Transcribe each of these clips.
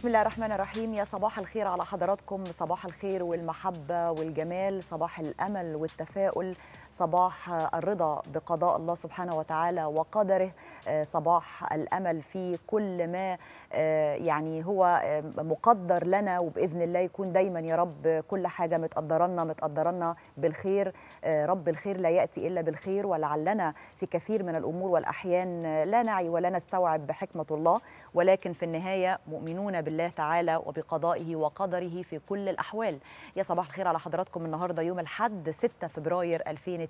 بسم الله الرحمن الرحيم يا صباح الخير على حضراتكم صباح الخير والمحبة والجمال صباح الأمل والتفاؤل صباح الرضا بقضاء الله سبحانه وتعالى وقدره صباح الأمل في كل ما يعني هو مقدر لنا وبإذن الله يكون دايما يا رب كل حاجة متقدرنا متقدرنا بالخير رب الخير لا يأتي إلا بالخير ولعلنا في كثير من الأمور والأحيان لا نعي ولا نستوعب بحكمة الله ولكن في النهاية مؤمنون بالله تعالى وبقضائه وقدره في كل الأحوال يا صباح الخير على حضراتكم النهاردة يوم الحد 6 فبراير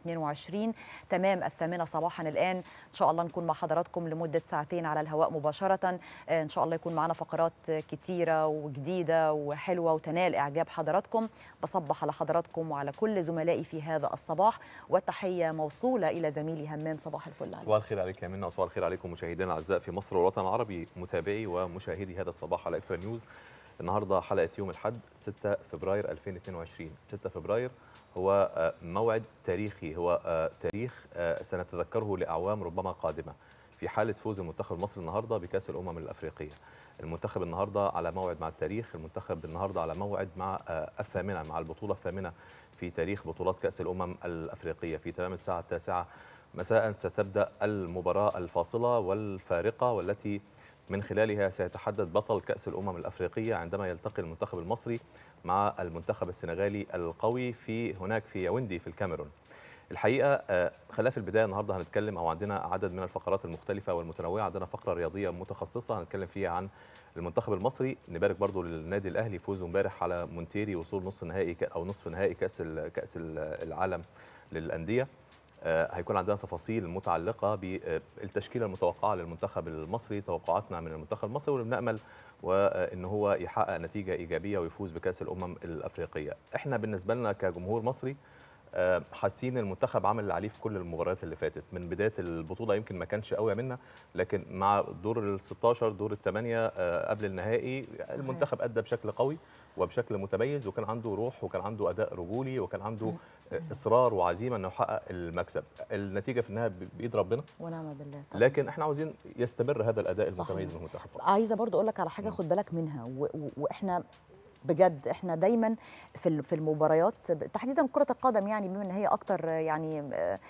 2022 تمام الثامنة صباحا الآن إن شاء الله نكون مع حضراتكم لمدة ساعتين على الهواء مباشرة إن شاء الله يكون معنا فقرات كتيرة وجديدة وحلوة وتنال إعجاب حضراتكم بصبح على حضراتكم وعلى كل زملائي في هذا الصباح والتحية موصولة إلى زميلي همام صباح الفل عليك صباح الخير عليك يا منى وصباح الخير عليكم مشاهدينا الاعزاء في مصر والوطن العربي متابعي ومشاهدي هذا الصباح على اكسترا نيوز النهارده حلقه يوم الاحد 6 فبراير 2022 6 فبراير هو موعد تاريخي هو تاريخ سنتذكره لاعوام ربما قادمه في حاله فوز المنتخب المصري النهارده بكاس الامم الافريقيه المنتخب النهارده على موعد مع التاريخ المنتخب النهارده على موعد مع الثامنه مع البطوله الثامنه في تاريخ بطولات كاس الامم الافريقيه في تمام الساعه التاسعه مساء ستبدا المباراه الفاصله والفارقه والتي من خلالها سيتحدد بطل كأس الأمم الأفريقية عندما يلتقي المنتخب المصري مع المنتخب السنغالي القوي في هناك في ياوندي في الكاميرون الحقيقة خلينا في البداية النهاردة هنتكلم أو عندنا عدد من الفقرات المختلفة والمتنوعة عندنا فقرة رياضية متخصصة هنتكلم فيها عن المنتخب المصري نبارك برضو للنادي الأهلي فوزه امبارح على مونتيري وصول نصف نهائي أو نصف نهائي كأس كأس العالم للأندية هيكون عندنا تفاصيل متعلقه بالتشكيله المتوقعه للمنتخب المصري توقعاتنا من المنتخب المصري واللي بنامل وان هو يحقق نتيجه ايجابيه ويفوز بكاس الامم الافريقيه احنا بالنسبه لنا كجمهور مصري حاسين المنتخب عمل اللي عليه في كل المباريات اللي فاتت من بدايه البطوله يمكن ما كانش قوي منا لكن مع دور ال 16 دور الثمانيه قبل النهائي صحيح. المنتخب ادى بشكل قوي وبشكل متميز وكان عنده روح وكان عنده اداء رجولي وكان عنده اصرار وعزيمه انه يحقق المكسب النتيجه في النهايه بايد ربنا ونعم بالله طبعا. لكن احنا عاوزين يستمر هذا الاداء المتميز من المنتخب عايزه برضو اقول لك على حاجه خد بالك منها واحنا بجد احنا دايما في في المباريات تحديدا كره القدم يعني بما ان هي اكتر يعني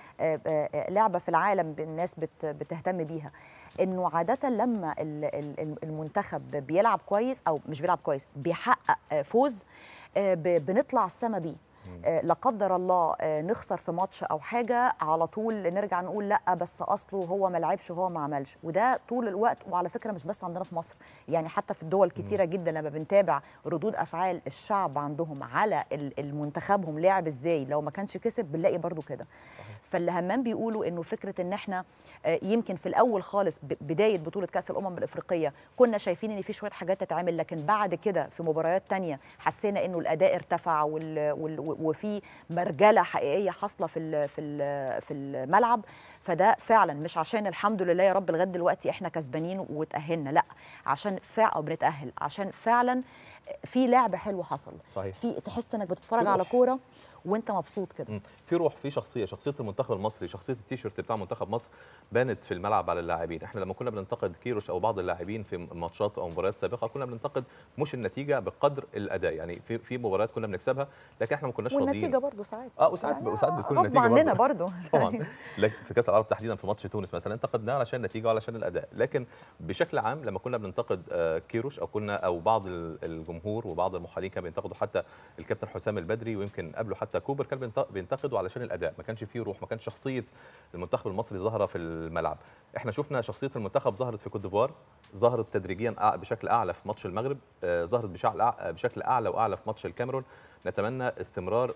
لعبه في العالم الناس بتهتم بيها انه عاده لما المنتخب بيلعب كويس او مش بيلعب كويس بيحقق فوز بنطلع السما بيه لا قدر الله نخسر في ماتش او حاجه على طول نرجع نقول لا بس اصله هو ما لعبش وهو ما عملش وده طول الوقت وعلى فكره مش بس عندنا في مصر يعني حتى في الدول كتيره جدا لما بنتابع ردود افعال الشعب عندهم على المنتخبهم لعب ازاي لو ما كانش كسب بنلاقي برضو كده فاللي همام بيقولوا انه فكره ان احنا يمكن في الاول خالص بدايه بطوله كاس الامم الافريقيه كنا شايفين ان في شويه حاجات تتعمل لكن بعد كده في مباريات تانية حسينا انه الاداء ارتفع وال وال وفي مرجله حقيقيه حاصله في في في الملعب فده فعلا مش عشان الحمد لله يا رب لغايه دلوقتي احنا كسبانين وتاهلنا لا عشان فعلا بنتاهل عشان فعلا في لعب حلو حصل صحيح. في تحس انك بتتفرج على كوره وانت مبسوط كده في روح في شخصيه شخصيه المنتخب المصري شخصيه التيشيرت بتاع منتخب مصر بانت في الملعب على اللاعبين احنا لما كنا بننتقد كيروش او بعض اللاعبين في ماتشات او مباريات سابقه كنا بننتقد مش النتيجه بقدر الاداء يعني في في مباريات كنا بنكسبها لكن احنا ما كناش راضيين والنتيجه برضه ساعات اه وساعات يعني وساعات بتكون غصب النتيجه عننا برضه طبعا لكن في كاس العرب تحديدا في ماتش تونس مثلا انتقدناه علشان النتيجه وعلشان الاداء لكن بشكل عام لما كنا بننتقد كيروش او كنا او بعض الجمهور وبعض المحللين كانوا بينتقدوا حتى الكابتن حسام البدري ويمكن قبله حتى كوبر كان بينتقدوا علشان الاداء ما كانش فيه روح ما كانش شخصيه المنتخب المصري ظاهره في الملعب احنا شفنا شخصيه المنتخب ظهرت في كوت ديفوار ظهرت تدريجيا بشكل اعلى في ماتش المغرب ظهرت بشكل اعلى واعلى في ماتش الكاميرون نتمنى استمرار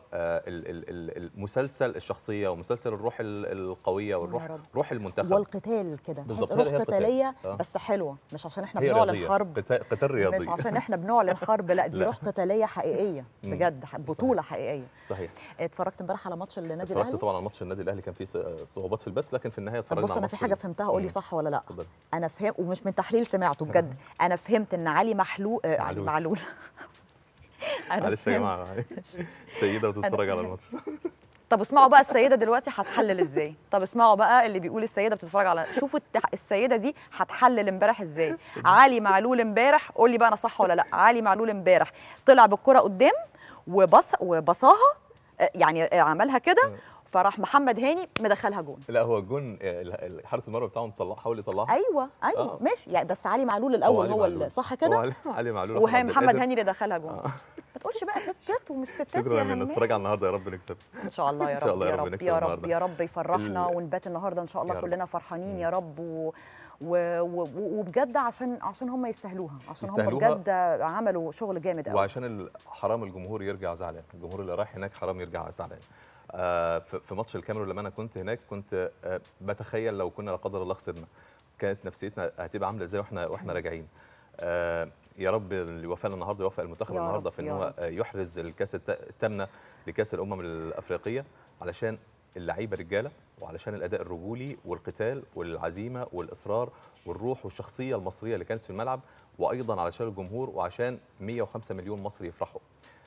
المسلسل الشخصيه ومسلسل الروح القويه والروح روح المنتخب والقتال كده تحس روح قتاليه بس حلوه مش عشان احنا بنعلن حرب قتال رياضي مش عشان احنا بنعلن حرب لا دي روح قتاليه حقيقيه بجد بطوله حقيقيه صحيح اتفرجت امبارح على ماتش النادي الاهلي اتفرجت طبعا على ماتش النادي الاهلي كان فيه صعوبات في البث لكن في النهايه اتفرجنا بص انا في حاجه فهمتها قول لي صح ولا لا انا فهم ومش من تحليل سمعته بجد انا فهمت ان علي محلول علي معلول معلش يا جماعه سيده وتتفرج على الماتش طب اسمعوا بقى السيده دلوقتي هتحلل ازاي طب اسمعوا بقى اللي بيقول السيده بتتفرج على شوفوا التح... السيده دي هتحلل امبارح ازاي علي معلول امبارح قول لي بقى انا صح ولا لا علي معلول امبارح طلع بالكره قدام وبص وبصاها آه، يعني آه، عملها كده فراح محمد هاني مدخلها جون لا هو الجون آه، ال- ال- حارس المرمى بتاعهم طلع حاول يطلعها ايوه ايوه آه. ماشي يعني بس علي معلول الاول علي هو معلول. اللي صح هو كده علي- علي معلول وهي عبد محمد القادر. هاني اللي دخلها جون آه. ما تقولش بقى ستات ومش ستات شكرا يا يا همام. نتفرج على النهارده يا رب نكسب ان شاء الله يا إن شاء رب الله يا يا رب رب نكسب يا رب النهاردة. يا رب يفرحنا ال- ونبات النهارده ان شاء الله يا رب. كلنا فرحانين مم. يا رب و... و... و... وبجد عشان عشان هم يستاهلوها عشان هم يستاهلوها. بجد عملوا شغل جامد قوي وعشان ال- حرام الجمهور يرجع زعلان الجمهور اللي رايح هناك حرام يرجع زعلان آه، في في ماتش الكاميرون لما انا كنت هناك كنت آه، بتخيل لو كنا لا قدر الله خسرنا كانت نفسيتنا هتبقى عامله ازاي واحنا واحنا راجعين آه، يا رب اللي يوفقنا النهارده يوفق المنتخب يا النهارده رب، في ان يا هو رب. آه، يحرز الكاس الت- الثامنه لكاس الامم الافريقيه علشان اللعيبه رجاله وعلشان الاداء الرجولي والقتال والعزيمه والاصرار والروح والشخصيه المصريه اللي كانت في الملعب وايضا علشان الجمهور وعشان 105 مليون مصري يفرحوا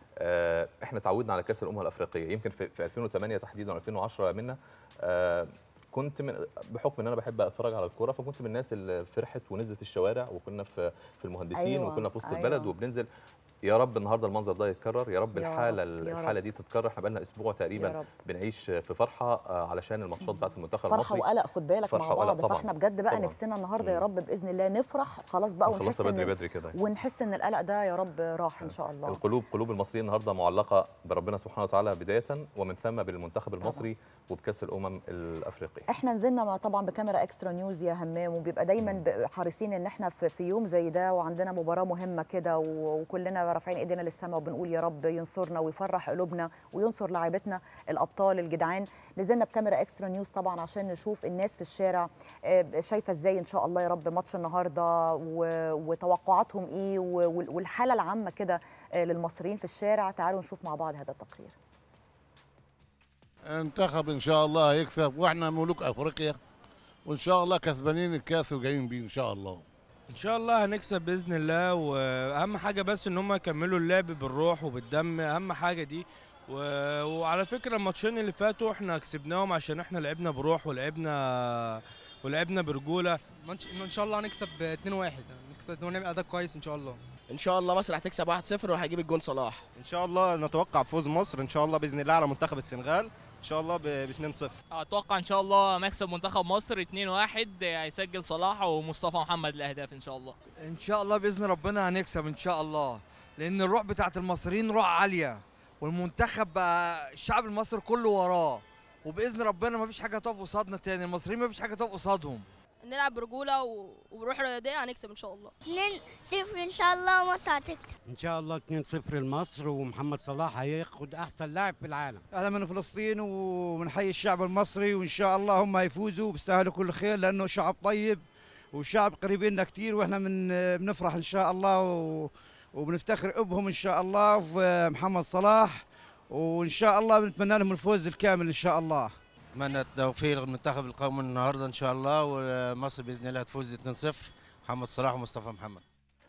آه، احنا تعودنا على كاس الامم الافريقيه يمكن في, في 2008 تحديدا 2010 منا آه، كنت من بحكم ان انا بحب اتفرج على الكوره فكنت من الناس اللي فرحت ونزلت الشوارع وكنا في في المهندسين أيوة، وكنا في وسط أيوة. البلد وبننزل يا رب النهارده المنظر ده يتكرر يا رب يا الحاله رب، يا الحاله رب. دي تتكرر احنا بقالنا اسبوع يا تقريبا رب. بنعيش في فرحه آه، علشان الماتشات بتاعت المنتخب فرحه المصري وقلق خد بالك فرحة مع وقلق بعض طبعاً، فاحنا بجد بقى طبعاً. نفسنا النهارده يا مم. رب باذن الله نفرح خلاص بقى ونحس خلصنا بدري ان بدري كده ونحس ان القلق ده يا رب راح ان شاء الله القلوب قلوب المصريين النهارده معلقه بربنا سبحانه وتعالى بدايه ومن ثم بالمنتخب المصري وبكاس الامم الافريقيه احنا نزلنا مع طبعا بكاميرا اكسترا نيوز يا همام وبيبقى دايما ب- حريصين ان احنا في, في يوم زي ده وعندنا مباراه مهمه كده و- وكلنا رافعين ايدينا للسماء وبنقول يا رب ينصرنا ويفرح قلوبنا وينصر لاعيبتنا الابطال الجدعان نزلنا بكاميرا اكسترا نيوز طبعا عشان نشوف الناس في الشارع آه، شايفه ازاي ان شاء الله يا رب ماتش النهارده و- وتوقعاتهم ايه و- وال- والحاله العامه كده آه، للمصريين في الشارع تعالوا نشوف مع بعض هذا التقرير المنتخب ان شاء الله هيكسب واحنا ملوك افريقيا وان شاء الله كسبانين الكاس وجايين بيه ان شاء الله ان شاء الله هنكسب باذن الله واهم حاجه بس ان هم يكملوا اللعب بالروح وبالدم اهم حاجه دي و... وعلى فكره الماتشين اللي فاتوا احنا كسبناهم عشان احنا لعبنا بروح ولعبنا ولعبنا برجوله ماتش- ان شاء الله هنكسب 2-1 نكسب ونعمل اداء كويس ان شاء الله ان شاء الله مصر هتكسب 1-0 وهيجيب الجون صلاح ان شاء الله نتوقع فوز مصر ان شاء الله باذن الله على منتخب السنغال ان شاء الله ب 2-0 اتوقع ان شاء الله مكسب منتخب مصر 2-1 هيسجل صلاح ومصطفى محمد الاهداف ان شاء الله ان شاء الله باذن ربنا هنكسب ان شاء الله لان الروح بتاعت المصريين روح عاليه والمنتخب بقى الشعب المصري كله وراه وباذن ربنا ما فيش حاجه تقف قصادنا تاني المصريين ما فيش حاجه تقف قصادهم نلعب برجوله و- وبروح رياضيه هنكسب ان شاء الله 2 0 ان شاء الله مصر هتكسب ان شاء الله 2-0 لمصر ومحمد صلاح هياخد احسن لاعب في العالم انا من فلسطين وبنحيي الشعب المصري وان شاء الله هم هيفوزوا بيستاهلوا كل خير لانه شعب طيب وشعب قريبين لنا كتير واحنا من بنفرح ان شاء الله و... وبنفتخر بهم ان شاء الله وفي محمد صلاح وان شاء الله بنتمنى لهم الفوز الكامل ان شاء الله اتمنى التوفيق للمنتخب القومي النهارده ان شاء الله ومصر باذن الله هتفوز 2-0 محمد صلاح ومصطفى محمد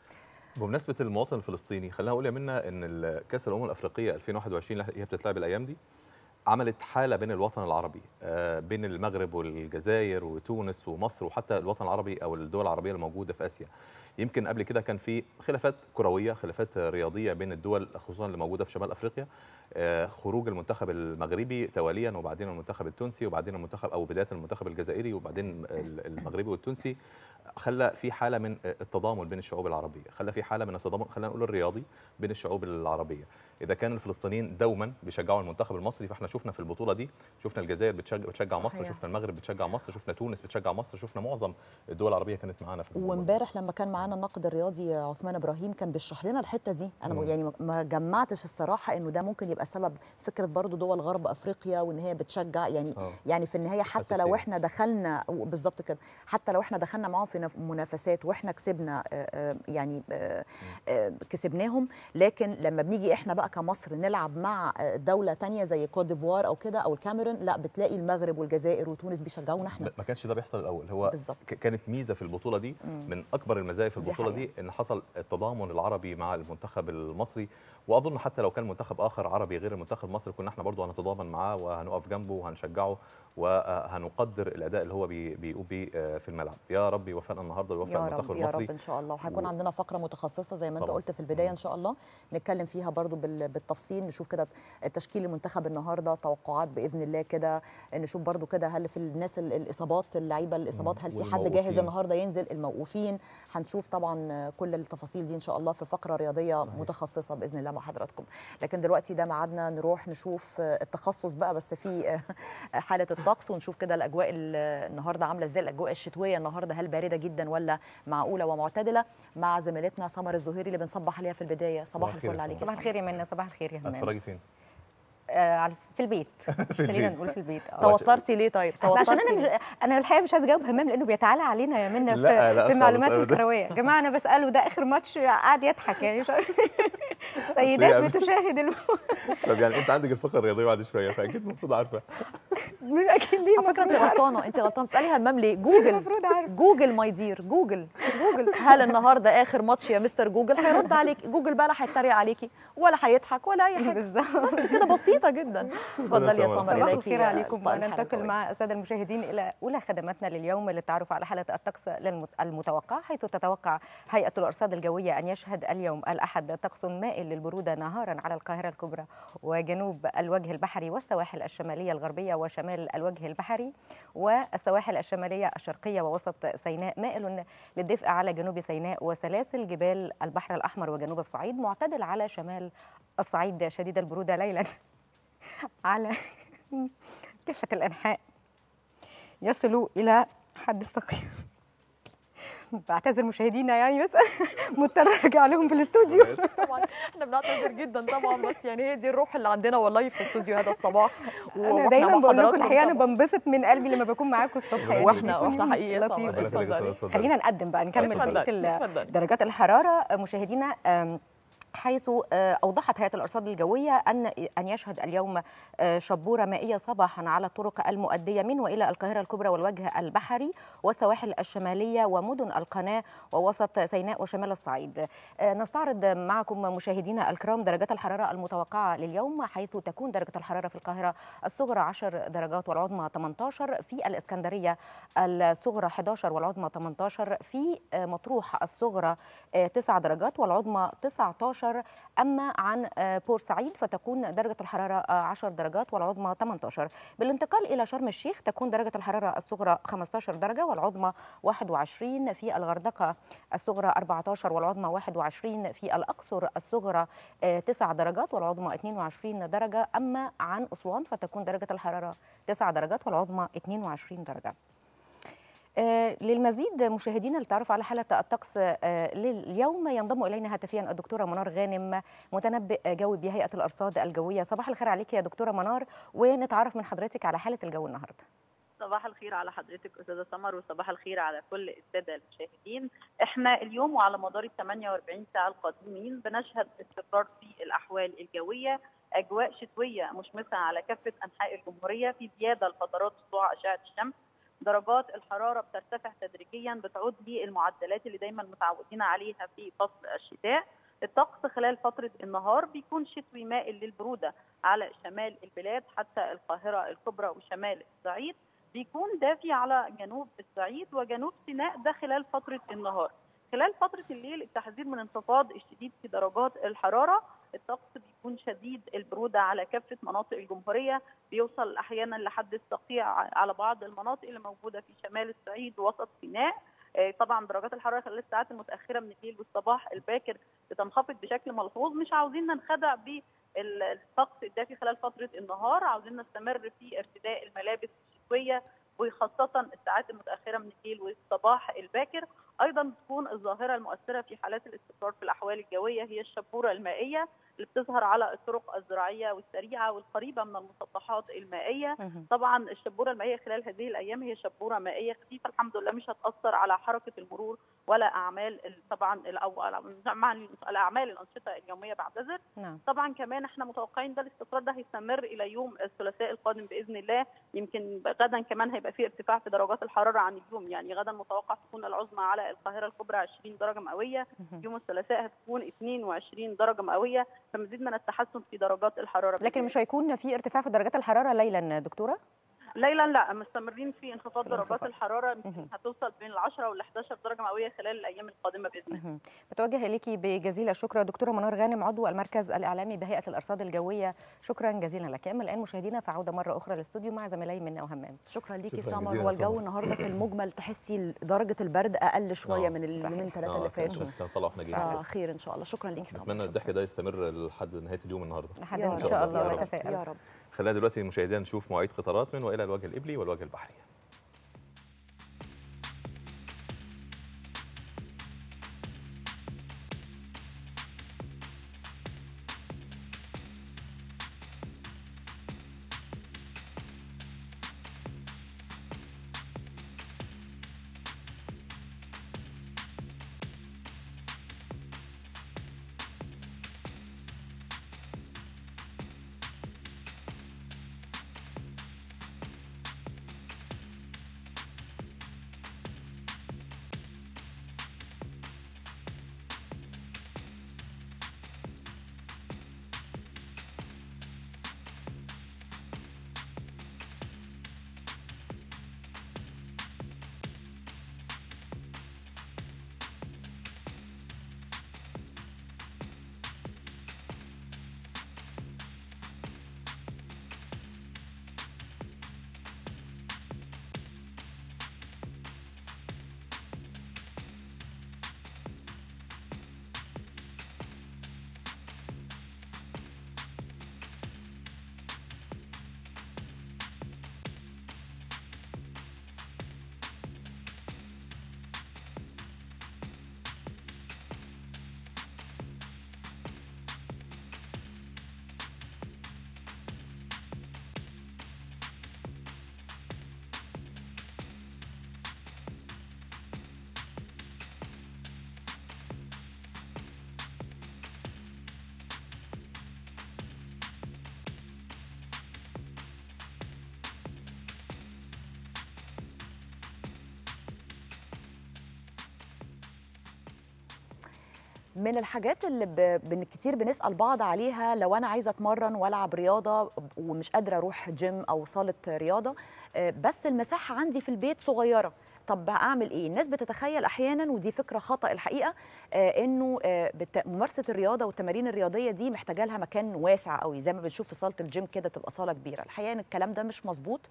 بمناسبه المواطن الفلسطيني خلينا اقول يا منا ان ال- كاس الامم الافريقيه 2021 اللي هي بتتلعب الايام دي عملت حاله بين الوطن العربي آه، بين المغرب والجزائر وتونس ومصر وحتى الوطن العربي او الدول العربيه الموجوده في اسيا يمكن قبل كده كان في خلافات كرويه خلافات رياضيه بين الدول خصوصا اللي موجوده في شمال افريقيا آه، خروج المنتخب المغربي تواليا وبعدين المنتخب التونسي وبعدين المنتخب او بدايه المنتخب الجزائري وبعدين ال- المغربي والتونسي خلى في حاله من التضامن بين الشعوب العربيه خلى في حاله من التضامن خلينا نقول الرياضي بين الشعوب العربيه اذا كان الفلسطينيين دوما بيشجعوا المنتخب المصري فاحنا شفنا في البطوله دي شفنا الجزائر بتشجع, بتشجع مصر صحيح. شفنا المغرب بتشجع مصر شفنا تونس بتشجع مصر شفنا معظم الدول العربيه كانت معانا في الموضوع ده. وامبارح لما كان معانا الناقد الرياضي عثمان ابراهيم كان بيشرح لنا الحته دي انا مم. يعني ما- ما جمعتش الصراحه انه ده ممكن يبقى سبب فكره برضو دول غرب افريقيا وان هي بتشجع يعني آه. يعني في النهايه حتى حساسية. لو احنا دخلنا بالظبط كده حتى لو احنا دخلنا معاهم في نف- منافسات واحنا كسبنا آه، آه، يعني آه، آه، كسبناهم لكن لما بنيجي احنا بقى كمصر نلعب مع آه، دوله تانية زي كوت ديفوار او كده او الكاميرون لا بتلاقي المغرب والجزائر وتونس بيشجعونا احنا ما كانش ده بيحصل الاول هو بالظبط. ك- كانت ميزه في البطوله دي مم. من اكبر المزايا في دي البطوله حقيقة. دي ان حصل التضامن العربي مع المنتخب المصري واظن حتى لو كان منتخب اخر عربي غير المنتخب المصري كنا احنا برضه هنتضامن معاه وهنقف جنبه وهنشجعه وهنقدر الاداء اللي هو بي- بيقوم بيه آه، في الملعب يا رب يوفقنا النهارده ويوفق يا المنتخب رب يا المصري رب ان شاء الله وهيكون و- عندنا فقره متخصصه زي ما انت طبعاً. قلت في البدايه ان شاء الله نتكلم فيها برضو بال- بالتفصيل نشوف كده تشكيل المنتخب النهارده توقعات باذن الله كده نشوف برضو كده هل في الناس ال- الاصابات اللعيبه الاصابات هل في حد جاهز والموقوفين. النهارده ينزل الموقوفين هنشوف طبعا كل التفاصيل دي ان شاء الله في فقره رياضيه صحيح. متخصصه باذن الله مع حضراتكم لكن دلوقتي ده ميعادنا نروح نشوف التخصص بقى بس في حاله الطقس ونشوف كده الاجواء ال- النهارده عامله ازاي الاجواء الشتويه النهارده هل بارده جدا ولا معقوله ومعتدله مع زميلتنا سمر الزهيري اللي بنصبح عليها في البدايه صباح صباح الخير الفل يا عليك يا صباح سمر. الخير يا منى صباح الخير يا همام هتتفرجي فين؟ آه على- في البيت خلينا البيت. نقول في البيت اه توترتي ليه طيب أصل عشان توترتي انا ليه؟ مش انا الحقيقه مش عايزه اجاوب همام لانه بيتعالى علينا يا منى في, لا، لا في خالص المعلومات أبداً. الكرويه يا جماعه انا بساله ده اخر ماتش قاعد يضحك يعني مش عارف- سيدات قبل- بتشاهد الم... طب يعني انت عندك الفقره الرياضيه بعد شويه فاكيد المفروض عارفه مش اكيد ليه على فكره انت المفروض عارفة. غلطانه انت غلطانه بتسالي همام ليه جوجل المفروض عارف جوجل ماي دير جوجل جوجل هل النهارده اخر ماتش يا مستر جوجل هيرد عليك جوجل بقى لا هيتريق عليكي ولا هيضحك ولا اي حاجه بالظبط بس كده بسيطه جدا اتفضلي يا سمر. سمر صباح إليكي الخير عليكم الحالة وننتقل الكروية. مع الساده المشاهدين الى اولى خدماتنا لليوم للتعرف على حاله الطقس للمت- المتوقع حيث تتوقع هيئه الارصاد الجويه ان يشهد اليوم الاحد طقس مائل للبروده نهارا على القاهره الكبرى وجنوب الوجه البحري والسواحل الشماليه الغربيه وشمال الوجه البحري والسواحل الشماليه الشرقيه ووسط سيناء مائل للدفء على جنوب سيناء وسلاسل جبال البحر الاحمر وجنوب الصعيد معتدل على شمال الصعيد شديد البروده ليلا على كافة الأنحاء يصلوا إلى حد السقيم بعتذر مشاهدينا يعني بس مضطرة أرجع لهم في الاستوديو طبعا احنا بنعتذر جدا طبعا بس يعني هي دي الروح اللي عندنا والله في الاستوديو هذا الصباح و- أنا وإحنا دايما مع بقول لكم حضراتكم الحقيقة أنا طبعاً. بنبسط من قلبي لما بكون معاكم الصبح يعني واحنا بيكون واحنا يوم حقيقي يا لطيف. سمر ربنا يخليك يا اتفضلي سمر، اتفضلي. خلينا نقدم بقى نكمل اتفضلي، بقية ال- اتفضلي. درجات الحرارة مشاهدينا آم، حيث آه، أوضحت هيئة الأرصاد الجوية أن أن يشهد اليوم آه، شبورة مائية صباحا على الطرق المؤدية من وإلى القاهرة الكبرى والوجه البحري والسواحل الشمالية ومدن القناة ووسط سيناء وشمال الصعيد آه، نستعرض معكم مشاهدينا الكرام درجات الحرارة المتوقعة لليوم حيث تكون درجة الحرارة في القاهرة الصغرى 10 درجات والعظمى 18 في الإسكندرية الصغرى 11 والعظمى 18 في آه، مطروح الصغرى آه، 9 درجات والعظمى 19 أما عن آه، بورسعيد فتكون درجة الحرارة آه، 10 درجات والعظمى 18 بالانتقال إلى شرم الشيخ تكون درجة الحرارة الصغرى 15 درجة والعظمى 21 في الغردقة الصغرى 14 والعظمى 21 في الأقصر الصغرى آه، 9 درجات والعظمى 22 درجة أما عن أسوان فتكون درجة الحرارة 9 درجات والعظمى 22 درجة آه، للمزيد مشاهدينا للتعرف على حالة الطقس آه، لليوم ينضم إلينا هاتفيا الدكتورة منار غانم متنبئ جوي بهيئة الأرصاد الجوية صباح الخير عليك يا دكتورة منار ونتعرف من حضرتك على حالة الجو النهاردة صباح الخير على حضرتك استاذه سمر وصباح الخير على كل الساده المشاهدين احنا اليوم وعلى مدار ال 48 ساعه القادمين بنشهد استقرار في الاحوال الجويه اجواء شتويه مشمسه على كافه انحاء الجمهوريه في زياده لفترات سطوع اشعه الشمس درجات الحراره بترتفع تدريجيا بتعود للمعدلات اللي دايما متعودين عليها في فصل الشتاء الطقس خلال فترة النهار بيكون شتوي مائل للبرودة على شمال البلاد حتى القاهرة الكبرى وشمال الصعيد بيكون دافي على جنوب الصعيد وجنوب سيناء ده خلال فترة النهار خلال فترة الليل التحذير من انخفاض الشديد في درجات الحرارة الطقس بيكون شديد البرودة على كافة مناطق الجمهورية بيوصل أحيانا لحد الصقيع على بعض المناطق اللي موجودة في شمال الصعيد ووسط سيناء آه، طبعا درجات الحراره خلال الساعات المتاخره من الليل والصباح الباكر بتنخفض بشكل ملحوظ مش عاوزين ننخدع بالطقس الدافي خلال فتره النهار عاوزين نستمر في ارتداء الملابس الشتويه وخاصه الساعات المتاخره من الليل والصباح الباكر ايضا بتكون الظاهره المؤثره في حالات الاستقرار في الاحوال الجويه هي الشبوره المائيه اللي بتظهر على الطرق الزراعيه والسريعه والقريبه من المسطحات المائيه طبعا الشبوره المائيه خلال هذه الايام هي شبوره مائيه خفيفه الحمد لله مش هتاثر على حركه المرور ولا اعمال ال- طبعا ال- او مع الاعمال الانشطه اليوميه بعتذر نعم طبعا كمان احنا متوقعين ده الاستقرار ده هيستمر الى يوم الثلاثاء القادم باذن الله يمكن غدا كمان هيبقى في ارتفاع في درجات الحراره عن اليوم يعني غدا متوقع تكون العظمى على القاهره الكبرى 20 درجه مئويه يوم الثلاثاء هتكون 22 درجه مئويه فمزيد من التحسن في درجات الحراره لكن مش هيكون في ارتفاع في درجات الحراره ليلا دكتوره ليلا لا مستمرين في انخفاض درجات انخفاض. الحراره يمكن هتوصل بين ال 10 وال 11 درجه مئويه خلال الايام القادمه باذن الله مهم. بتوجه اليكي بجزيل الشكر دكتوره منار غانم عضو المركز الاعلامي بهيئه الارصاد الجويه شكرا جزيلا لك اما الان مشاهدينا فعوده مره اخرى للاستوديو مع زميلي منا وهمام شكرا ليكي شكراً سمر جزيلاً هو الجو سمر. النهارده في المجمل تحسي درجه البرد اقل شويه آه. من اليومين ثلاثه آه، اللي كان فاتوا الشمس كانت طالعه واحنا جايين آه الصبح. خير ان شاء الله شكرا ليكي سمر نتمنى الضحك ده يستمر لحد نهايه اليوم النهارده لحد يا ان رب. شاء يا الله رب. ونتفائل يا رب خلينا دلوقتي مشاهدينا نشوف مواعيد قطارات من والى الوجه الابلي والوجه البحري من الحاجات اللي ب... بن كتير بنسال بعض عليها لو انا عايزه اتمرن والعب رياضه ومش قادره اروح جيم او صاله رياضه آه، بس المساحه عندي في البيت صغيره طب اعمل ايه الناس بتتخيل احيانا ودي فكره خطا الحقيقه آه، انه آه، بت- ممارسه الرياضه والتمارين الرياضيه دي محتاجه لها مكان واسع قوي زي ما بنشوف في صاله الجيم كده تبقى صاله كبيره الحقيقه ان الكلام ده مش مظبوط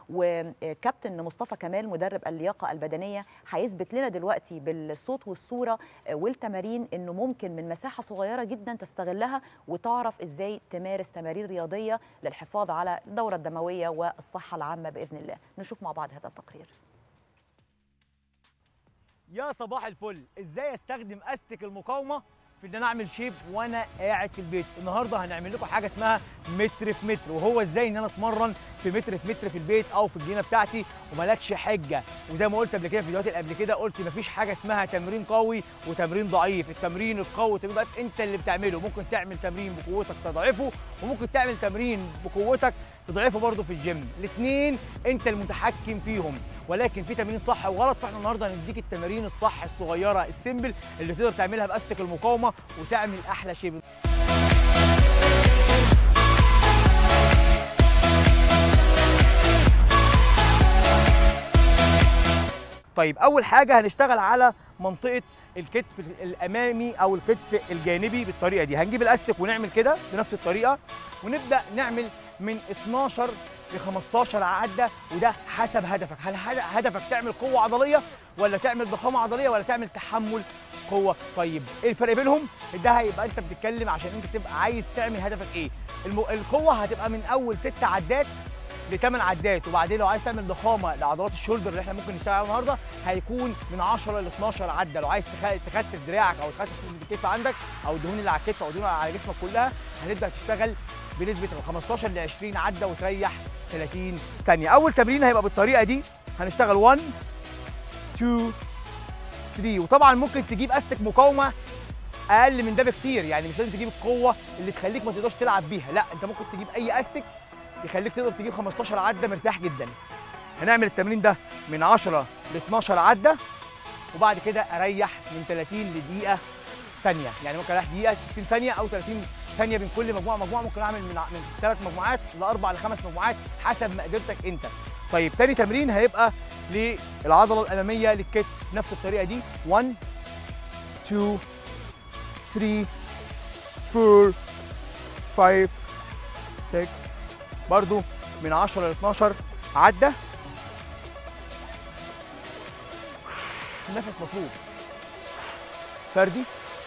وكابتن مصطفى كمال مدرب اللياقه البدنيه هيثبت لنا دلوقتي بالصوت والصوره آه، والتمارين انه ممكن من مساحه صغيره جدا تستغلها وتعرف ازاي تمارس تمارين رياضيه للحفاظ على الدوره الدمويه والصحه العامه باذن الله نشوف مع بعض هذا التقرير يا صباح الفل ازاي استخدم استك المقاومه في ان انا اعمل شيب وانا قاعد في البيت النهارده هنعمل لكم حاجه اسمها متر في متر وهو ازاي ان انا اتمرن في متر في متر في البيت او في الجنينه بتاعتي وملكش حجه وزي ما قلت قبل كده في الفيديوهات اللي قبل كده قلت مفيش حاجه اسمها تمرين قوي وتمرين ضعيف التمرين القوي والتمرين الضعيف انت اللي بتعمله ممكن تعمل تمرين بقوتك تضعفه وممكن تعمل تمرين بقوتك تضعفه برضه في الجيم الاثنين انت المتحكم فيهم ولكن في تمارين صح وغلط فاحنا النهارده هنديك التمارين الصح الصغيره السيمبل اللي تقدر تعملها باستك المقاومه وتعمل احلى شيب طيب اول حاجه هنشتغل على منطقه الكتف الامامي او الكتف الجانبي بالطريقه دي هنجيب الاستك ونعمل كده بنفس الطريقه ونبدا نعمل من 12 ل 15 عده وده حسب هدفك هل هد- هدفك تعمل قوه عضليه ولا تعمل ضخامه عضليه ولا تعمل تحمل قوه طيب ايه الفرق بينهم ده هيبقى انت بتتكلم عشان انت تبقى عايز تعمل هدفك ايه الم... القوه هتبقى من اول ست عدات لثمان عدات وبعدين لو عايز تعمل ضخامه لعضلات الشولدر اللي احنا ممكن نشتغل عليها النهارده هيكون من 10 ل 12 عده لو عايز تخ- تخسس دراعك او تخسس الكتف عندك او الدهون اللي على الكتف او الدهون اللي على جسمك كلها هتبدا تشتغل بنسبه من 15 ل 20 عده وتريح 30 ثانيه اول تمرين هيبقى بالطريقه دي هنشتغل 1 2 3 وطبعا ممكن تجيب استك مقاومه اقل من ده بكتير يعني مش لازم تجيب القوه اللي تخليك ما تقدرش تلعب بيها لا انت ممكن تجيب اي استك يخليك تقدر تجيب 15 عده مرتاح جدا هنعمل التمرين ده من 10 ل 12 عده وبعد كده اريح من 30 لدقيقه ثانيه يعني ممكن اريح دقيقه 60 ثانيه او 30 ثانيه بين كل مجموعه مجموعه ممكن اعمل من ع- من ثلاث مجموعات لاربع لخمس مجموعات حسب مقدرتك انت طيب تاني تمرين هيبقى للعضله الاماميه للكتف نفس الطريقه دي 1 2 3 4 5 6 برضو من 10 ل 12 عدة النفس مطلوب فردي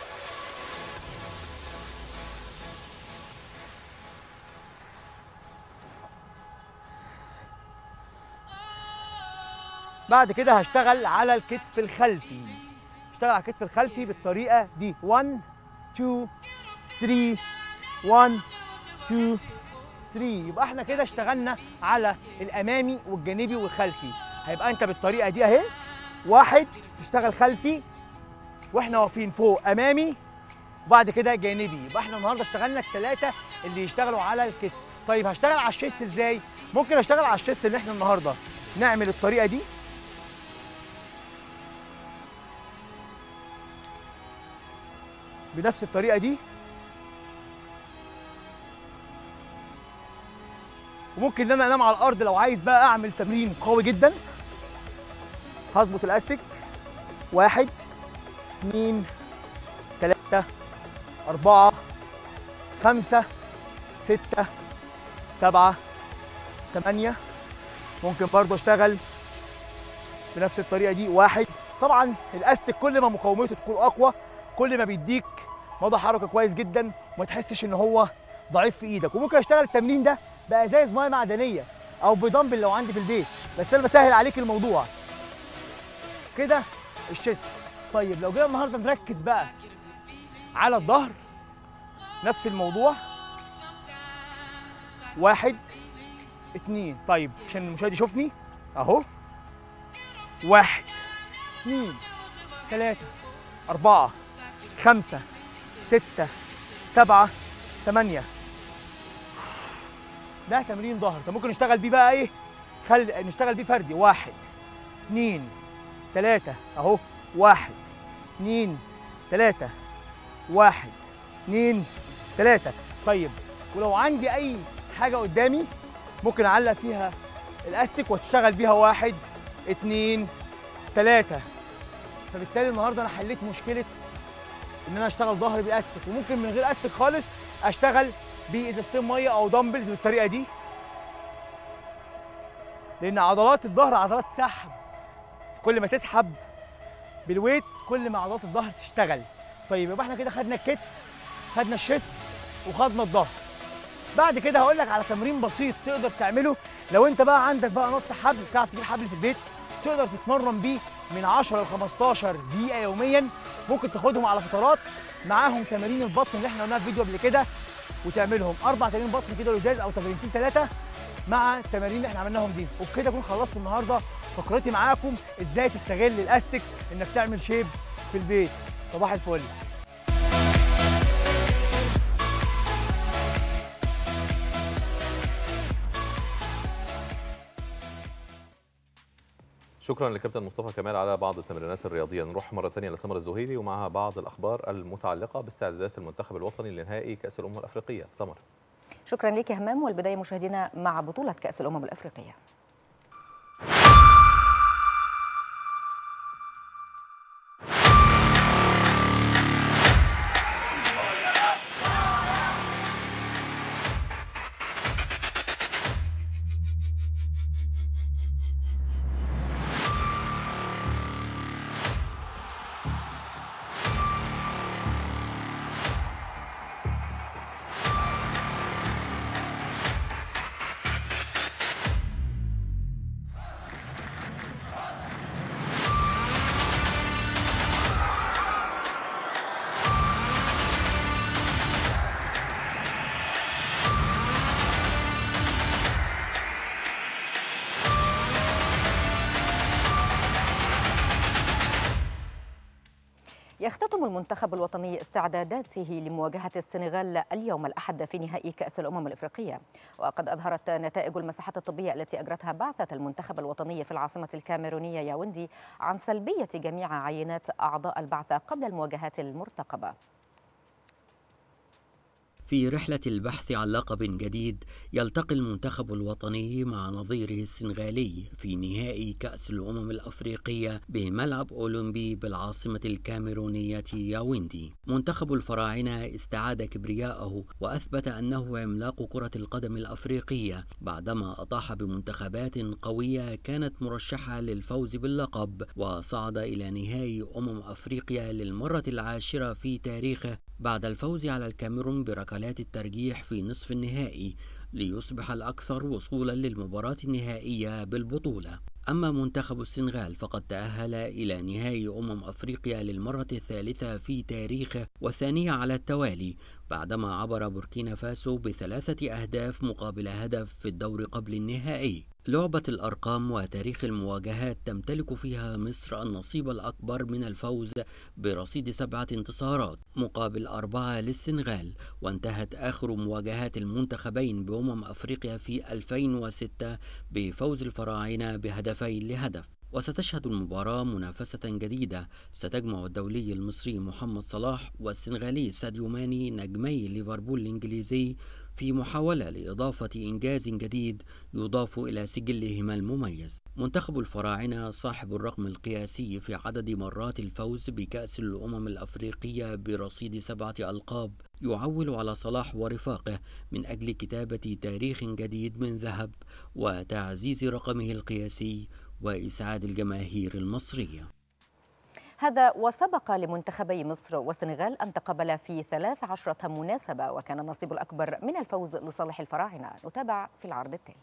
بعد كده هشتغل على الكتف الخلفي اشتغل على الكتف الخلفي بالطريقه دي 1 2 3 1 2 3 يبقى احنا كده اشتغلنا على الامامي والجانبي والخلفي هيبقى انت بالطريقه دي اهي واحد تشتغل خلفي واحنا واقفين فوق امامي وبعد كده جانبي يبقى احنا النهارده اشتغلنا الثلاثه اللي يشتغلوا على الكتف طيب هشتغل على الشيست ازاي ممكن اشتغل على الشيست اللي احنا النهارده نعمل الطريقه دي بنفس الطريقه دي وممكن ان انا انام على الارض لو عايز بقى اعمل تمرين قوي جدا هظبط الاستيك واحد اثنين ثلاثة أربعة خمسة ستة سبعة ثمانية ممكن برضه اشتغل بنفس الطريقة دي واحد طبعا الاستيك كل ما مقاومته تكون أقوى كل ما بيديك موضع حركة كويس جدا وما تحسش ان هو ضعيف في ايدك وممكن اشتغل التمرين ده بازايز ميه معدنيه او بدمبل لو عندي في البيت بس انا بسهل عليك الموضوع كده الشيست طيب لو جينا النهارده نركز بقى على الظهر نفس الموضوع واحد اتنين طيب عشان المشاهد يشوفني اهو واحد اتنين تلاتة أربعة خمسة ستة سبعة ثمانية ده تمرين ظهر طب ممكن نشتغل بيه بقى ايه خل... نشتغل بيه فردي واحد اتنين تلاتة اهو واحد اتنين تلاتة واحد اتنين تلاتة طيب ولو عندي اي حاجة قدامي ممكن اعلق فيها الاستيك واشتغل بيها واحد اتنين تلاتة فبالتالي النهارده انا حليت مشكلة ان انا اشتغل ظهري باستيك وممكن من غير استيك خالص اشتغل بازازتين ميه او دمبلز بالطريقه دي لان عضلات الظهر عضلات سحب كل ما تسحب بالويت كل ما عضلات الظهر تشتغل طيب يبقى احنا كده خدنا الكتف خدنا الشيست وخدنا الظهر بعد كده هقول لك على تمرين بسيط تقدر تعمله لو انت بقى عندك بقى نط حبل بتعرف تجيب حبل في البيت تقدر تتمرن بيه من 10 ل 15 دقيقه يوميا ممكن تاخدهم على فترات معاهم تمارين البطن اللي احنا قلناها في فيديو قبل كده وتعملهم اربع تمارين بطن كده لزاز او تمرينتين ثلاثه مع التمارين اللي احنا عملناهم دي وبكده اكون خلصت النهارده فقرتي معاكم ازاي تستغل الاستيك انك تعمل شيب في البيت صباح الفل شكرا لكابتن مصطفى كمال على بعض التمرينات الرياضيه نروح مره ثانيه لسمر الزهيري ومعها بعض الاخبار المتعلقه باستعدادات المنتخب الوطني لنهائي كاس الامم الافريقيه سمر شكرا لك يا همام والبدايه مشاهدينا مع بطوله كاس الامم الافريقيه يختتم المنتخب الوطني استعداداته لمواجهة السنغال اليوم الأحد في نهائي كأس الأمم الإفريقية وقد أظهرت نتائج المساحات الطبية التي أجرتها بعثة المنتخب الوطني في العاصمة الكاميرونية ياوندي عن سلبية جميع عينات أعضاء البعثة قبل المواجهات المرتقبة في رحلة البحث عن لقب جديد يلتقي المنتخب الوطني مع نظيره السنغالي في نهائي كأس الأمم الأفريقية بملعب أولمبي بالعاصمة الكاميرونية ياوندي منتخب الفراعنة استعاد كبرياءه وأثبت أنه عملاق كرة القدم الأفريقية بعدما أطاح بمنتخبات قوية كانت مرشحة للفوز باللقب وصعد إلى نهائي أمم أفريقيا للمرة العاشرة في تاريخه بعد الفوز على الكاميرون بركلات الترجيح في نصف النهائي ليصبح الأكثر وصولا للمباراة النهائية بالبطولة أما منتخب السنغال فقد تأهل إلى نهائي أمم أفريقيا للمرة الثالثة في تاريخه والثانية على التوالي بعدما عبر بوركينا فاسو بثلاثة أهداف مقابل هدف في الدور قبل النهائي لعبة الأرقام وتاريخ المواجهات تمتلك فيها مصر النصيب الأكبر من الفوز برصيد سبعة انتصارات مقابل أربعة للسنغال وانتهت آخر مواجهات المنتخبين بأمم أفريقيا في 2006 بفوز الفراعنة بهدفين لهدف وستشهد المباراة منافسة جديدة ستجمع الدولي المصري محمد صلاح والسنغالي ساديو ماني نجمي ليفربول الإنجليزي في محاولة لإضافة إنجاز جديد يضاف إلى سجلهما المميز. منتخب الفراعنة صاحب الرقم القياسي في عدد مرات الفوز بكأس الأمم الأفريقية برصيد سبعة ألقاب يعول على صلاح ورفاقه من أجل كتابة تاريخ جديد من ذهب وتعزيز رقمه القياسي وإسعاد الجماهير المصرية. هذا وسبق لمنتخبي مصر والسنغال أن تقابلا في 13 مناسبة وكان النصيب الأكبر من الفوز لصالح الفراعنة نتابع في العرض التالي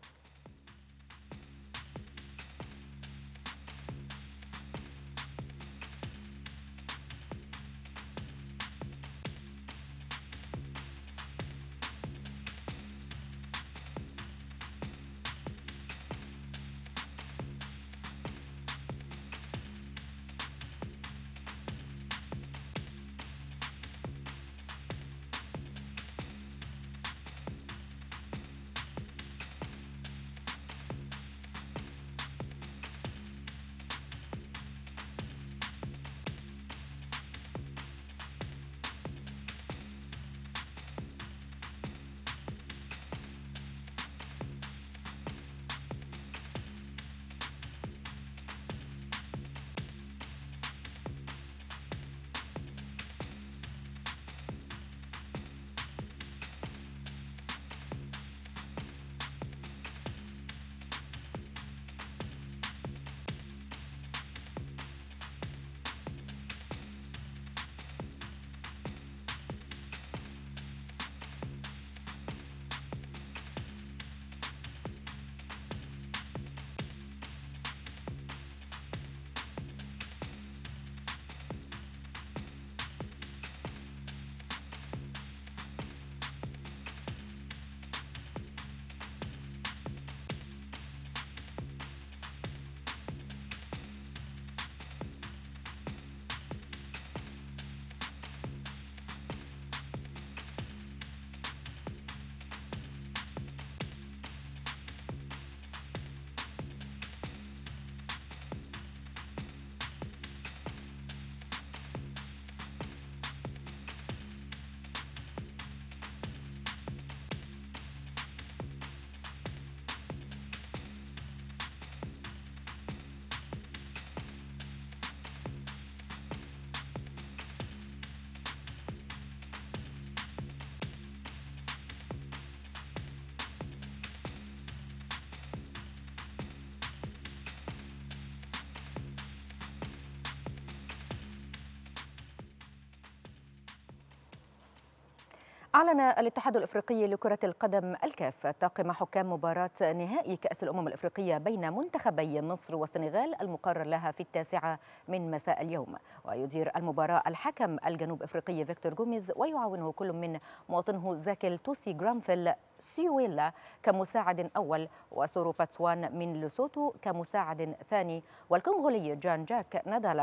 أعلن الاتحاد الإفريقي لكرة القدم الكاف طاقم حكام مباراة نهائي كأس الأمم الإفريقية بين منتخبي مصر والسنغال المقرر لها في التاسعة من مساء اليوم ويدير المباراة الحكم الجنوب إفريقي فيكتور جوميز ويعاونه كل من مواطنه زاكيل توسي جرامفيل سيويلا كمساعد أول وسورو باتسوان من لوسوتو كمساعد ثاني والكونغولي جان جاك نادالا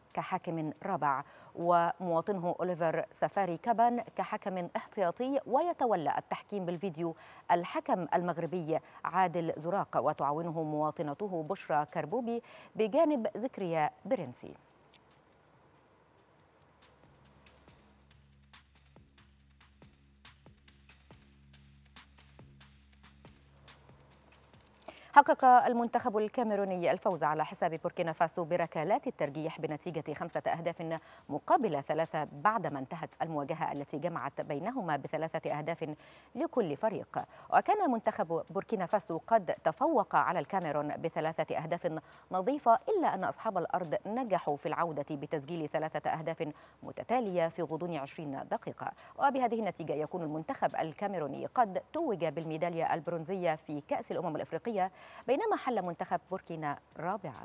كحاكم رابع ومواطنه أوليفر سفاري كابان كحكم احتياطي ويتولى التحكيم بالفيديو الحكم المغربي عادل زراق وتعاونه مواطنته بشرى كربوبي بجانب زكريا برنسي حقق المنتخب الكاميروني الفوز على حساب بوركينا فاسو بركلات الترجيح بنتيجة خمسة أهداف مقابل ثلاثة بعدما انتهت المواجهة التي جمعت بينهما بثلاثة أهداف لكل فريق وكان منتخب بوركينا فاسو قد تفوق على الكاميرون بثلاثة أهداف نظيفة إلا أن أصحاب الأرض نجحوا في العودة بتسجيل ثلاثة أهداف متتالية في غضون 20 دقيقة وبهذه النتيجة يكون المنتخب الكاميروني قد توج بالميدالية البرونزية في كأس الأمم الأفريقية بينما حل منتخب بوركينا رابعا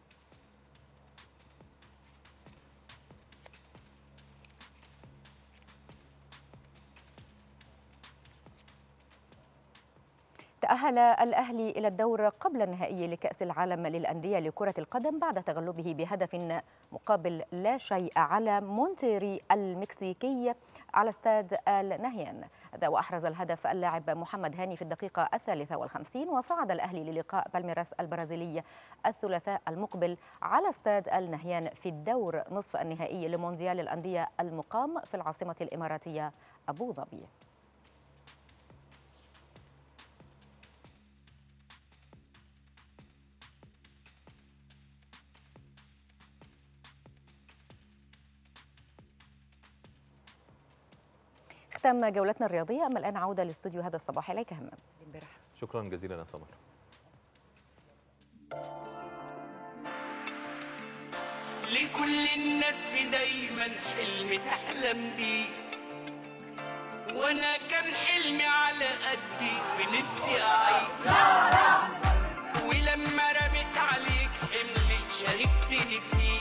تأهل الأهلي إلى الدور قبل النهائي لكأس العالم للأندية لكرة القدم بعد تغلبه بهدف مقابل لا شيء على مونتيري المكسيكي على استاد النهيان هذا وأحرز الهدف اللاعب محمد هاني في الدقيقة الثالثة والخمسين وصعد الأهلي للقاء بالميراس البرازيلي الثلاثاء المقبل على استاد النهيان في الدور نصف النهائي لمونديال الأندية المقام في العاصمة الإماراتية أبو ظبي ختام جولتنا الرياضية أما الآن عودة لاستوديو هذا الصباح إليك همام شكرا جزيلا يا سمر لكل الناس في دايما حلم تحلم بيه وانا كان حلمي على قدي ونفسي اعيش ولما رميت عليك حملي شاركتني فيه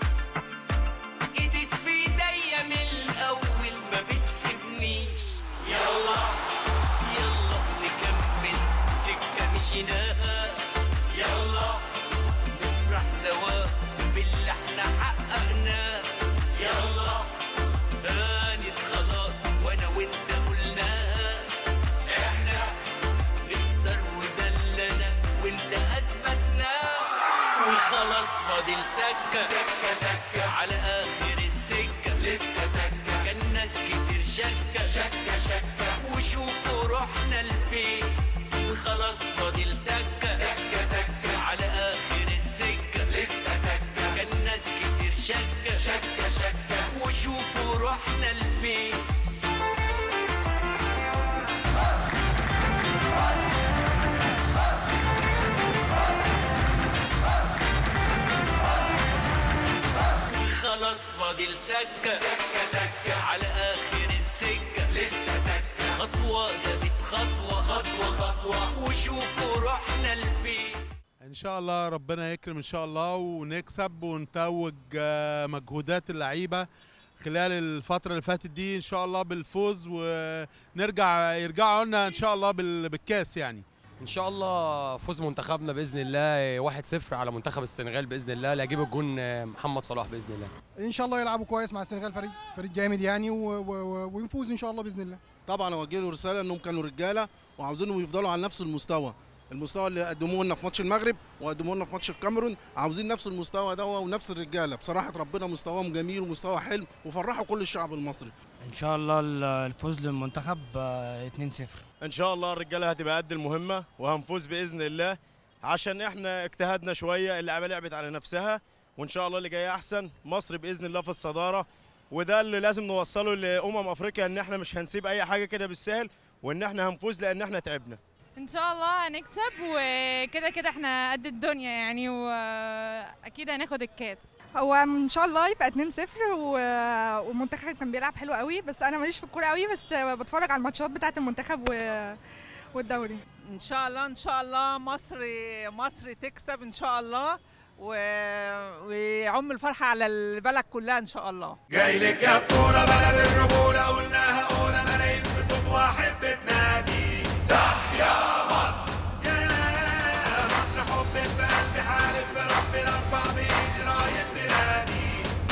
ايدك في ايديا من الاول ما بتسيبنيش يلا يلا نكمل سكه مشيناها يلا نفرح سوا باللي احنا حققناه يلا هانت خلاص وانا وانت قلناها احنا نقدر وده اللي انا وانت اثبتناه وخلاص فاضل سكه تكه تكه على اخر السكه لسه تكه كان ناس كتير شكه شكه شكه وشوفوا رحنا لفين وخلاص فاضل تكه تكه تكه على اخر السكه لسه تكه كان ناس كتير شكه شكه شكه وشوفوا رحنا لفين خلاص فاضل سكة تكة تكة على آخر السكة لسه تكة خطوة جابت خطوة خطوة خطوة وشوفوا رحنا لفين ان شاء الله ربنا يكرم ان شاء الله ونكسب ونتوج آه، مجهودات اللعيبه خلال الفتره اللي فاتت دي ان شاء الله بالفوز ونرجع يرجعوا لنا ان شاء الله بال- بالكاس يعني ان شاء الله فوز منتخبنا باذن الله 1-0 على منتخب السنغال باذن الله اللي هيجيب الجون محمد صلاح باذن الله ان شاء الله يلعبوا كويس مع السنغال فريق فريق جامد يعني و... و... و... ونفوز ان شاء الله باذن الله طبعا اوجه له رساله انهم كانوا رجاله وعاوزينهم يفضلوا على نفس المستوى المستوى اللي قدموه لنا في ماتش المغرب وقدموه لنا في ماتش الكاميرون عاوزين نفس المستوى ده ونفس الرجاله بصراحه ربنا مستواهم جميل ومستوى حلو وفرحوا كل الشعب المصري ان شاء الله الفوز للمنتخب آه، 2-0 ان شاء الله الرجاله هتبقى قد المهمه وهنفوز باذن الله عشان احنا اجتهدنا شويه اللعبه لعبت على نفسها وان شاء الله اللي جاي احسن مصر باذن الله في الصداره وده اللي لازم نوصله لامم افريقيا ان احنا مش هنسيب اي حاجه كده بالسهل وان احنا هنفوز لان احنا تعبنا ان شاء الله هنكسب وكده كده احنا قد الدنيا يعني واكيد هناخد الكاس هو ان شاء الله يبقى 2-0 و... والمنتخب كان بيلعب حلو قوي بس انا ماليش في الكوره قوي بس بتفرج على الماتشات بتاعه المنتخب و... والدوري ان شاء الله ان شاء الله مصر مصر تكسب ان شاء الله و... ويعم الفرحه على البلد كلها ان شاء الله جاي لك يا بطولة بلد الرجولة قلناها قولة ملايين في صوت واحد بتنادي تحيا مصر يا مصر حب في قلبي حالف بربي ارفع بايدي راية بلادي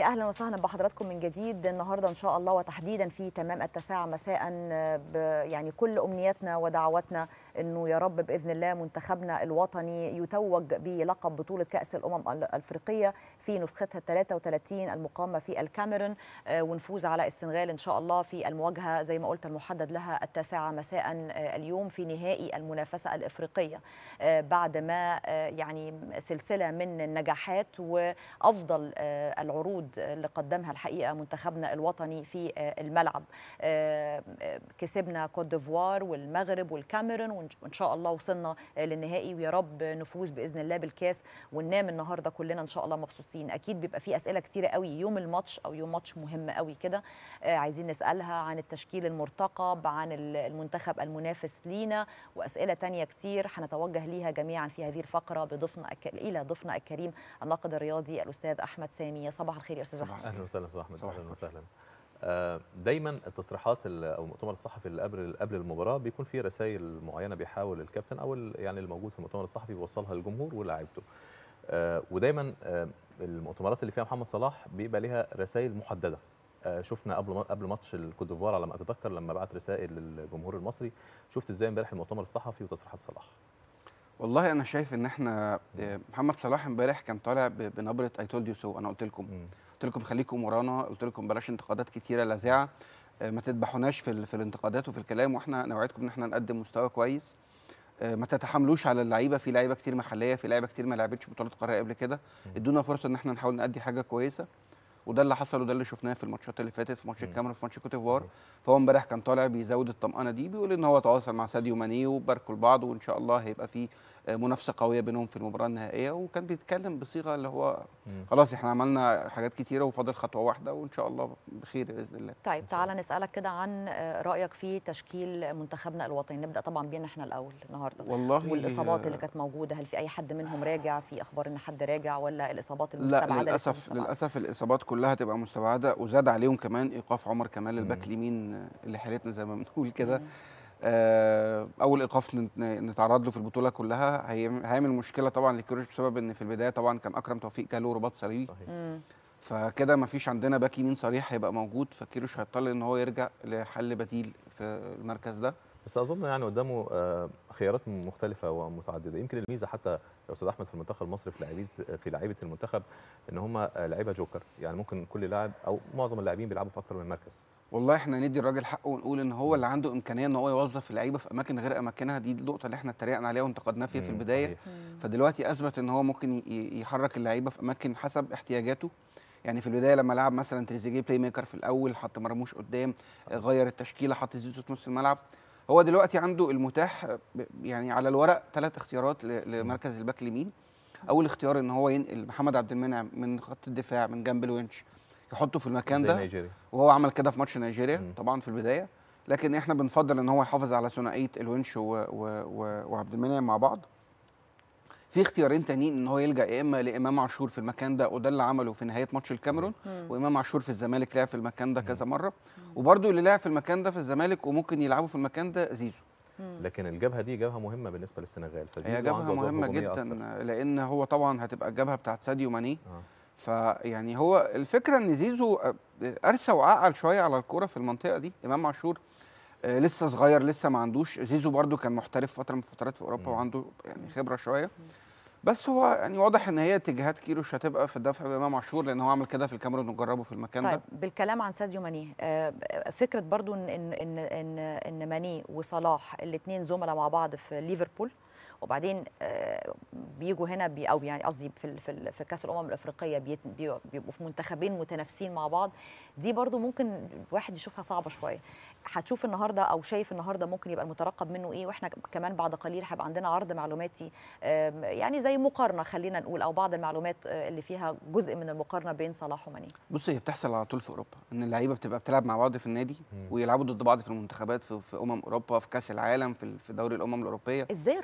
اهلا وسهلا بحضراتكم من جديد النهارده ان شاء الله وتحديدا في تمام التاسعه مساء ب- يعني كل امنياتنا ودعواتنا انه يا رب باذن الله منتخبنا الوطني يتوج بلقب بطوله كاس الامم الافريقيه في نسختها 33 المقامه في الكاميرون آه، ونفوز على السنغال ان شاء الله في المواجهه زي ما قلت المحدد لها التاسعه مساء آه، اليوم في نهائي المنافسه الافريقيه آه، بعد ما آه، يعني سلسله من النجاحات وافضل آه، العروض اللي قدمها الحقيقه منتخبنا الوطني في آه، الملعب آه، آه، كسبنا كوت ديفوار والمغرب والكاميرون وإن- وان شاء الله وصلنا آه، للنهائي ويا رب نفوز باذن الله بالكاس وننام النهارده كلنا ان شاء الله مبسوطين اكيد بيبقى في اسئله كتيره قوي يوم الماتش او يوم ماتش مهم قوي كده آه، عايزين نسالها عن التشكيل المرتقب عن ال- المنتخب المنافس لينا واسئله تانية كتير هنتوجه ليها جميعا في هذه الفقره بضيفنا الك- الى ضيفنا الكريم الناقد الرياضي الاستاذ احمد سامي يا صباح الخير يا استاذ احمد اهلا وسهلا استاذ احمد اهلا وسهلا آه، دايما التصريحات ال- او المؤتمر الصحفي اللي قبل قبل المباراه بيكون فيه رسائل معينه بيحاول الكابتن او ال- يعني الموجود في المؤتمر الصحفي بيوصلها للجمهور ولاعيبته آه، ودايما آه، المؤتمرات اللي فيها محمد صلاح بيبقى ليها رسائل محدده آه، شفنا قبل ما- قبل ماتش الكوت ديفوار على ما اتذكر لما بعت رسائل للجمهور المصري شفت ازاي امبارح المؤتمر الصحفي وتصريحات صلاح والله انا شايف ان احنا آه، محمد صلاح امبارح كان طالع ب- بنبره اي تولد يو سو انا قلت لكم قلت لكم خليكم ورانا قلت لكم بلاش انتقادات كتيره لاذعه آه، ما تذبحوناش في ال- في الانتقادات وفي الكلام واحنا نوعدكم ان احنا نقدم مستوى كويس آه، ما تتحملوش على اللعيبه في لعيبه كتير محليه في لعيبه كتير ما لعبتش بطولات قاريه قبل كده ادونا فرصه ان احنا نحاول نأدي حاجه كويسه وده اللي حصل وده اللي شفناه في الماتشات اللي فاتت في ماتش الكاميرون في ماتش كوت ديفوار فهو امبارح كان طالع بيزود الطمأنه دي بيقول ان هو تواصل مع ساديو ماني وباركوا لبعض وان شاء الله هيبقى في آه، منافسه قويه بينهم في المباراه النهائيه وكان بيتكلم بصيغه اللي هو خلاص احنا عملنا حاجات كتيره وفاضل خطوه واحده وان شاء الله بخير باذن الله طيب تعالى نسالك كده عن آه، رايك في تشكيل منتخبنا الوطني نبدا طبعا بينا احنا الاول النهارده والله والاصابات آه، اللي كانت موجوده هل في اي حد منهم راجع في اخبار ان حد راجع ولا الاصابات لا المستبعده لسه للاسف مستبعدة؟ للاسف الاصابات كلها هتبقى مستبعده وزاد عليهم كمان ايقاف عمر كمال الباك مم. اليمين آه، اللي حالتنا زي ما بنقول كده آه، اول ايقاف نت- نتعرض له في البطوله كلها هي- هيعمل مشكله طبعا لكيروش بسبب ان في البدايه طبعا كان اكرم توفيق جاله رباط صليبي مم. فكده ما فيش عندنا باك يمين صريح هيبقى موجود فكيروش هيضطر ان هو يرجع لحل بديل في المركز ده بس اظن يعني قدامه آه، خيارات مختلفه ومتعدده يمكن الميزه حتى يا استاذ احمد في المنتخب المصري في لعيبه في لعيبه المنتخب ان هم آه، لعيبه جوكر يعني ممكن كل لاعب او معظم اللاعبين بيلعبوا في اكتر من مركز والله احنا ندي الراجل حقه ونقول ان هو اللي عنده امكانيه ان هو يوظف اللعيبه في اماكن غير اماكنها دي النقطه اللي احنا اتريقنا عليها وانتقدناه فيها في مم، البدايه صحيح. فدلوقتي اثبت ان هو ممكن ي- ي- يحرك اللعيبه في اماكن حسب احتياجاته يعني في البدايه لما لعب مثلا تريزيجيه بلاي ميكر في الاول حط مرموش قدام غير التشكيله حط زيزو في نص الملعب هو دلوقتي عنده المتاح ب- يعني على الورق ثلاث اختيارات ل- لمركز الباك اليمين اول اختيار ان هو ينقل محمد عبد المنعم من خط الدفاع من جنب الونش يحطه في المكان زي ده نيجيريا. وهو عمل كده في ماتش نيجيريا طبعا في البدايه لكن احنا بنفضل ان هو يحافظ على ثنائيه الونش و... و... و... وعبد المنعم مع بعض في اختيارين تانيين ان هو يلجا يا اما لامام عاشور في المكان ده وده اللي عمله في نهايه ماتش الكاميرون مم. وامام عاشور في الزمالك لعب في المكان ده كذا مره وبرده اللي لعب في المكان ده في الزمالك وممكن يلعبوا في المكان ده زيزو لكن الجبهه دي جبهه مهمه بالنسبه للسنغال فزيزو هي جبهه عنده أدوار مهمه هجومية جدا أكتر. لان هو طبعا هتبقى الجبهه بتاعت ساديو ماني فيعني هو الفكره ان زيزو ارسى وعقل شويه على الكوره في المنطقه دي امام عاشور آه، لسه صغير لسه ما عندوش زيزو برده كان محترف فتره من فترات في اوروبا وعنده يعني خبره شويه بس هو يعني واضح ان هي اتجاهات كيروش هتبقى في الدفع بامام عاشور لان هو عمل كده في الكاميرون وجربه في المكان طيب ده بالكلام عن ساديو ماني آه، فكره برضو ان ان ان ان, إن ماني وصلاح الاثنين زملاء مع بعض في ليفربول وبعدين آه، بيجوا هنا بي او يعني قصدي في ال- في ال- في كاس الامم الافريقيه بيت- بي- بيبقوا في منتخبين متنافسين مع بعض دي برضو ممكن الواحد يشوفها صعبه شويه هتشوف النهارده او شايف النهارده ممكن يبقى المترقب منه ايه واحنا كمان بعد قليل هيبقى عندنا عرض معلوماتي آم، يعني زي مقارنه خلينا نقول او بعض المعلومات آه، اللي فيها جزء من المقارنه بين صلاح وماني بص هي بتحصل على طول في اوروبا ان اللعيبه بتبقى بتلعب مع بعض في النادي ويلعبوا ضد بعض في المنتخبات في, في امم اوروبا في كاس العالم في في دوري الامم الاوروبيه ازاي الروح دي بتتبنى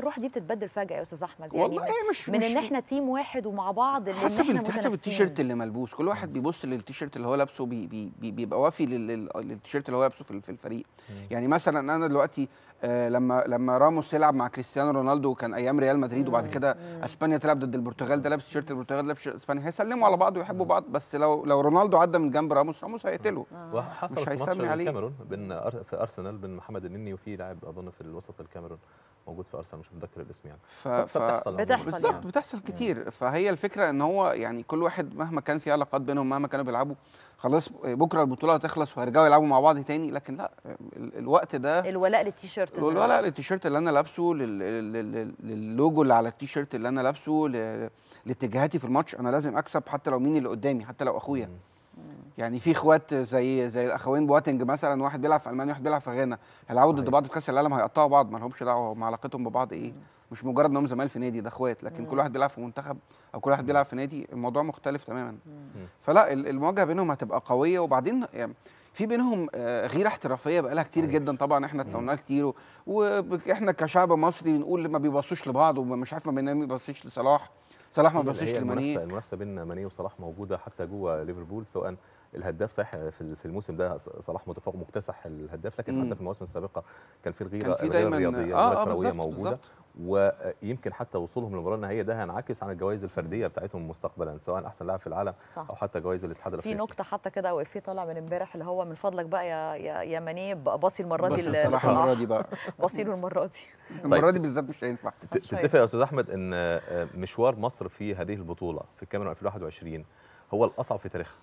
تتبدل فجاه يا استاذ احمد والله من, هي مش- من مش- ان احنا تيم واحد ومع بعض لان حسب احنا الت- حسب متنافسين. التيشيرت اللي ملبوس كل واحد بيبص للتيشيرت اللي هو لابسه بي بي بي بيبقى وافي لل- لل- للتيشيرت اللي هو لابسه في في الفريق يعني مثلا انا دلوقتي آه لما لما راموس يلعب مع كريستيانو رونالدو كان ايام ريال مدريد وبعد كده اسبانيا تلعب ضد البرتغال ده لابس تيشيرت البرتغال لابس اسبانيا هيسلموا على بعض ويحبوا بعض بس لو لو رونالدو عدى من جنب راموس راموس هيقتله وحصلت مش في ماتش هيسمي عليه الكاميرون بين أر- في ارسنال بين محمد النني وفي لاعب اظن في الوسط الكاميرون موجود في ارسنال مش متذكر الاسم يعني ف... ف... فبتحصل عموماً. بالظبط بتحصل كتير فهي الفكره ان هو يعني كل واحد مهما كان في علاقات بينهم مهما كانوا بيلعبوا خلاص بكره البطوله هتخلص وهيرجعوا يلعبوا مع بعض تاني لكن لا ال- الوقت ده الولاء للتيشيرت اللي الولاء لابسه. للتيشيرت اللي انا لابسه لل... لل... لل- للوجو اللي على التيشيرت اللي انا لابسه ل... لاتجاهاتي في الماتش انا لازم اكسب حتى لو مين اللي قدامي حتى لو اخويا يعني في اخوات زي زي الاخوين بواتنج مثلا واحد بيلعب في المانيا وواحد بيلعب في غانا هيلعبوا ضد بعض في كاس العالم هيقطعوا بعض ما لهمش دعوه هم علاقتهم ببعض ايه مش مجرد انهم زمايل في نادي ده اخوات لكن كل واحد بيلعب في منتخب او كل واحد بيلعب في نادي الموضوع مختلف تماما فلا ال- المواجهه بينهم هتبقى قويه وبعدين يعني في بينهم آه، غيره احترافيه بقالها كتير جدا طبعا احنا اتكلمناها كتير و- واحنا كشعب مصري بنقول ما بيبصوش لبعض ومش عارف ما بين- ما بيبصيش لصلاح صلاح ما هي- بيبصيش هي لماني المنافسه المنافسه بين ماني وصلاح موجوده حتى جوه ليفربول سواء الهداف صحيح في في الموسم ده صلاح متفوق مكتسح الهداف لكن مم. حتى في المواسم السابقه كان في الغيره كان في الغيره دايماً- الرياضيه آه، الغيره آه، الكرويه بالظبط، موجوده ويمكن حتى وصولهم للمباراه النهائيه ده هينعكس عن الجوائز الفرديه بتاعتهم مستقبلا سواء احسن لاعب في العالم صح. او حتى جوائز الاتحاد في الافريقي نكته حتى كده وفي طالع من امبارح اللي هو من فضلك بقى يا يا, يا ماني بقى باصي المره دي بس ل- لصلاح المرة دي بقى. باصي له المره دي المره دي بالذات مش هينفع ت- تتفق يا استاذ احمد ان آه، مشوار مصر في هذه البطوله في الكاميرون 2021 هو الاصعب في تاريخها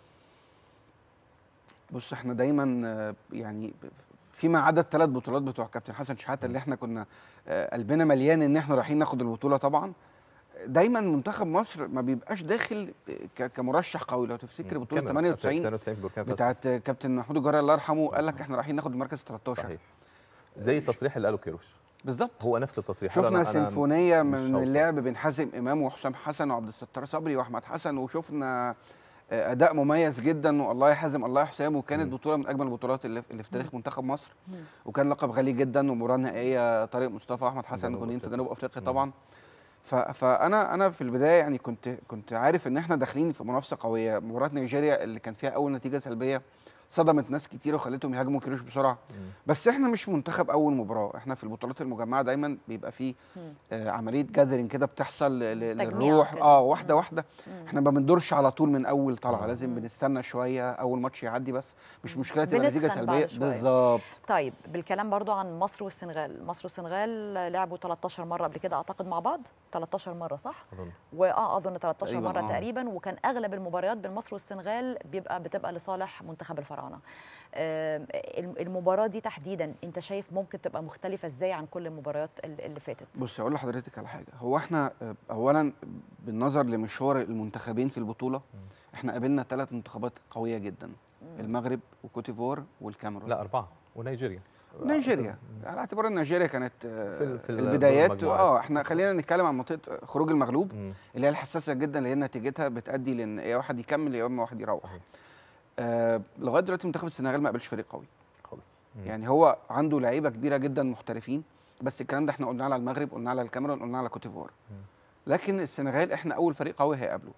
بص احنا دايما آه، يعني فيما عدا الثلاث بطولات بتوع كابتن حسن شحاته اللي احنا كنا آه، قلبنا مليان ان احنا رايحين ناخد البطوله طبعا دايما منتخب مصر ما بيبقاش داخل ك- كمرشح قوي لو تفتكر بطوله كاميرون 98 98 في بوركينا فاسو. بتاعت كابتن محمود الجوهري الله يرحمه قال لك احنا رايحين ناخد المركز 13 صحيح زي التصريح اللي قاله كيروش بالظبط هو نفس التصريح قال شفنا أنا- أنا سيمفونيه مش من هوصل. اللعب بين حازم امام وحسام حسن وعبد الستار صبري واحمد حسن وشفنا آه، اداء مميز جدا والله يا حازم الله يا حسام وكانت بطوله من اجمل البطولات اللي اللي في تاريخ منتخب مصر وكان لقب غالي جدا ومباراه نهائيه طارق مصطفى واحمد حسن جنوب جونين في أفريقيا. جنوب افريقيا طبعا ف- فانا انا في البدايه يعني كنت كنت عارف ان احنا داخلين في منافسه قويه مباراه نيجيريا اللي كان فيها اول نتيجه سلبيه صدمت ناس كتير وخلتهم يهاجموا كيروش بسرعه بس احنا مش منتخب اول مباراه احنا في البطولات المجمعه دايما بيبقى فيه آه عمليه جاذرينج كده بتحصل ل- ل- تجميع للروح كده. اه واحده واحده احنا ما بندورش على طول من اول طلعه لازم بنستنى شويه اول ماتش يعدي بس مش مشكله تبقى نتيجه بنسخن بعد سلبيه شوية. بالظبط طيب بالكلام برضو عن مصر والسنغال مصر والسنغال لعبوا 13 مره قبل كده اعتقد مع بعض 13 مره صح أظن. واه اظن 13 تقريباً، مره آه. تقريبا وكان اغلب المباريات بين مصر والسنغال بيبقى بتبقى لصالح منتخب الفراعنه آم، الم- المباراه دي تحديدا انت شايف ممكن تبقى مختلفه ازاي عن كل المباريات ال- اللي فاتت بص اقول لحضرتك على حاجه هو احنا آه، اولا بالنظر لمشوار المنتخبين في البطوله احنا قابلنا ثلاث منتخبات قويه جدا المغرب وكوتيفوار والكاميرون لا اربعه ونيجيريا نيجيريا على اعتبار ان نيجيريا كانت آه، في ال- في ال- البدايات المجموعات. اه احنا خلينا نتكلم عن منطقه خروج المغلوب اللي هي الحساسه جدا اللي هي نتيجتها بتؤدي لان يا واحد يكمل يا اما واحد يروح صحيح. آه لغايه دلوقتي منتخب السنغال ما قابلش فريق قوي خالص يعني هو عنده لعيبه كبيره جدا محترفين بس الكلام ده احنا قلناه على المغرب قلناه على الكاميرون قلناه على كوتيفوار لكن السنغال احنا اول فريق قوي هيقابله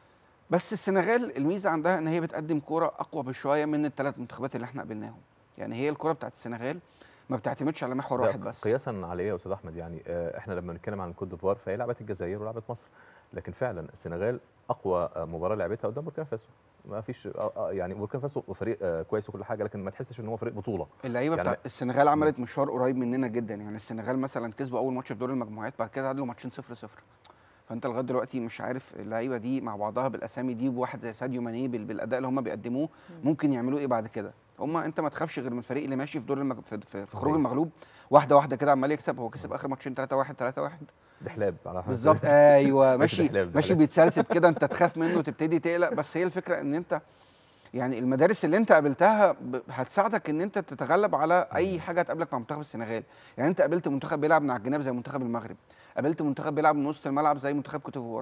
بس السنغال الميزه عندها ان هي بتقدم كوره اقوى بشويه من الثلاث منتخبات اللي احنا قابلناهم يعني هي الكوره بتاعت السنغال ما بتعتمدش على محور ده واحد بس قياسا على ايه يا استاذ احمد يعني آه، احنا لما بنتكلم عن الكوت ديفوار فهي لعبت الجزائر ولعبت مصر لكن فعلا السنغال اقوى آه، مباراه لعبتها قدام بوركينا فاسو ما فيش آه، آه، يعني بوركينا فاسو فريق آه، كويس وكل حاجه لكن ما تحسش ان هو فريق بطوله اللعيبه يعني بتاع السنغال عملت مشوار قريب مننا جدا يعني السنغال مثلا كسبوا اول ماتش في دور المجموعات بعد كده عدلوا ماتشين 0 0 فانت لغايه دلوقتي مش عارف اللعيبه دي مع بعضها بالاسامي دي بواحد زي ساديو ماني بال- بالاداء اللي هم بيقدموه ممكن يعملوا ايه بعد كده هم انت ما تخافش غير من الفريق اللي ماشي في دور المج... في, في, في خروج صحيح. المغلوب واحده واحده كده عمال يكسب هو كسب اخر ماتشين 3 1 3 1 دحلاب على حسب- بالظبط ايوه ماشي دحلاب، ماشي دحلاب. بيتسلسل كده انت تخاف منه تبتدي تقلق بس هي الفكره ان انت يعني المدارس اللي انت قابلتها ب- هتساعدك ان انت تتغلب على اي حاجه تقابلك مع منتخب السنغال يعني انت قابلت منتخب بيلعب من على الجناب زي منتخب المغرب قابلت منتخب بيلعب من وسط الملعب زي منتخب كوتيفوار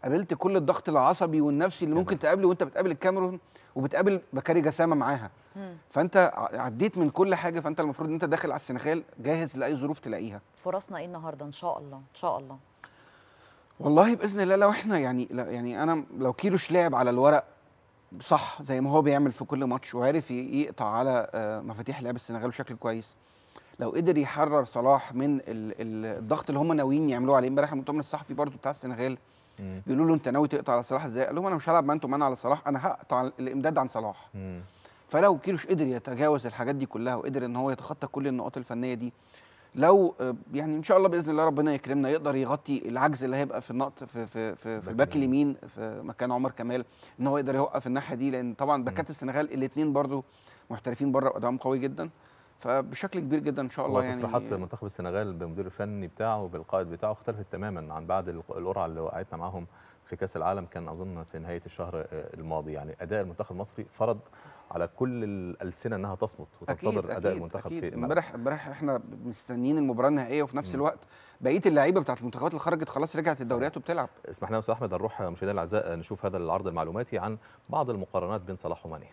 قابلت كل الضغط العصبي والنفسي اللي ممكن تقابله وانت بتقابل الكاميرون وبتقابل بكاري جسامه معاها مم. فانت ع- عديت من كل حاجه فانت المفروض ان انت داخل على السنغال جاهز لاي ظروف تلاقيها فرصنا ايه النهارده ان شاء الله ان شاء الله والله باذن الله لو احنا يعني لا يعني انا لو كيروش لعب على الورق صح زي ما هو بيعمل في كل ماتش وعرف ي- يقطع على آه، مفاتيح لعب السنغال بشكل كويس لو قدر يحرر صلاح من ال- ال- الضغط اللي هم ناويين يعملوه عليه امبارح المؤتمر الصحفي برضو بتاع السنغال بيقولوا له انت ناوي تقطع على صلاح ازاي؟ قال لهم انا مش هلعب ما انتم معانا على صلاح انا هقطع الامداد عن صلاح فلو كيروش قدر يتجاوز الحاجات دي كلها وقدر ان هو يتخطى كل النقاط الفنيه دي لو آه، يعني ان شاء الله باذن الله ربنا يكرمنا يقدر يغطي العجز اللي هيبقى في النقط في في في, في الباك اليمين في مكان عمر كمال ان هو يقدر يوقف الناحيه دي لان طبعا باكات السنغال الاثنين برضو محترفين بره وادائهم قوي جدا فبشكل كبير جدا ان شاء الله يعني تصريحات منتخب السنغال بالمدير الفني بتاعه وبالقائد بتاعه اختلفت تماما عن بعد الق- القرعه اللي وقعتنا معاهم في كاس العالم كان اظن في نهايه الشهر آه، الماضي يعني اداء المنتخب المصري فرض على كل الالسنه انها تصمت وتنتظر اداء المنتخب أكيد. في الملعب. امبارح امبارح احنا مستنيين المباراه النهائيه وفي نفس مم. الوقت بقيه اللعيبه بتاعت المنتخبات اللي خرجت خلاص رجعت الدوريات وبتلعب اسمح لنا يا استاذ احمد نروح مشاهدينا الاعزاء نشوف هذا العرض المعلوماتي عن بعض المقارنات بين صلاح وماني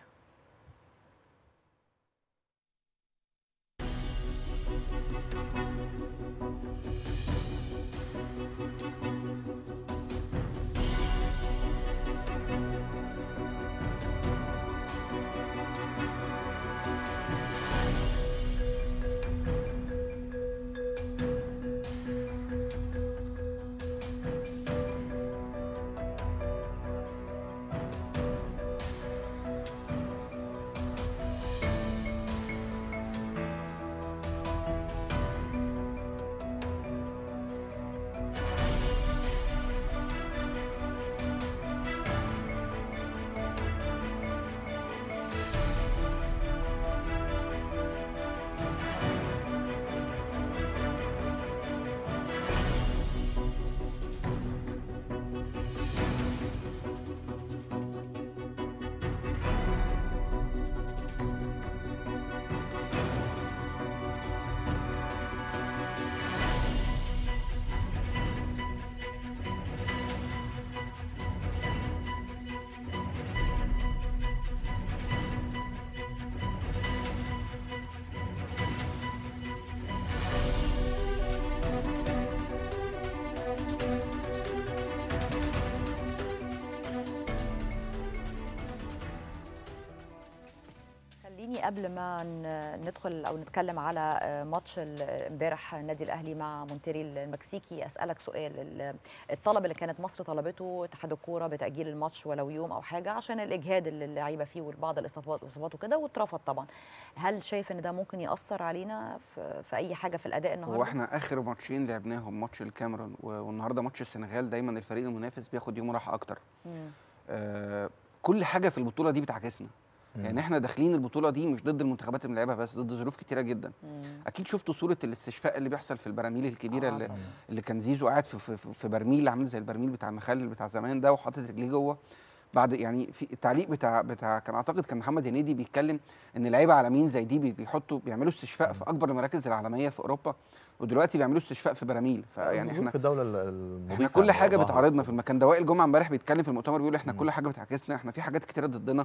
خليني قبل ما ن- ندخل او نتكلم على آه، ماتش ال- امبارح النادي الاهلي مع مونتريال المكسيكي اسالك سؤال ال- الطلب اللي كانت مصر طلبته اتحاد الكوره بتاجيل الماتش ولو يوم او حاجه عشان الاجهاد اللي اللعيبه فيه وبعض الاصابات واصابات وكده واترفض طبعا هل شايف ان ده ممكن ياثر علينا في, في اي حاجه في الاداء النهارده هو احنا اخر ماتشين لعبناهم ماتش الكاميرون و- والنهارده ماتش السنغال دايما الفريق المنافس بياخد يوم راحه اكتر مم. آه كل حاجه في البطوله دي بتعكسنا مم. يعني احنا داخلين البطوله دي مش ضد المنتخبات اللي بنلعبها بس ضد ظروف كتيره جدا اكيد شفتوا صوره الاستشفاء اللي بيحصل في البراميل الكبيره آه اللي, طبعاً. اللي كان زيزو قاعد في, في, في برميل عامل زي البرميل بتاع المخلل بتاع زمان ده وحاطط رجليه جوه بعد يعني في التعليق بتاع بتاع كان اعتقد كان محمد هنيدي بيتكلم ان لعيبه عالميين زي دي بي- بيحطوا بيعملوا استشفاء في اكبر المراكز العالميه في اوروبا ودلوقتي بيعملوا استشفاء في براميل فيعني ظروف احنا الدوله ال- المضيفه احنا كل حاجه للظهر بتعارضنا في المكان ده وائل جمعه امبارح بيتكلم في المؤتمر بيقول احنا كل حاجه بتعكسنا احنا في حاجات كتيره ضدنا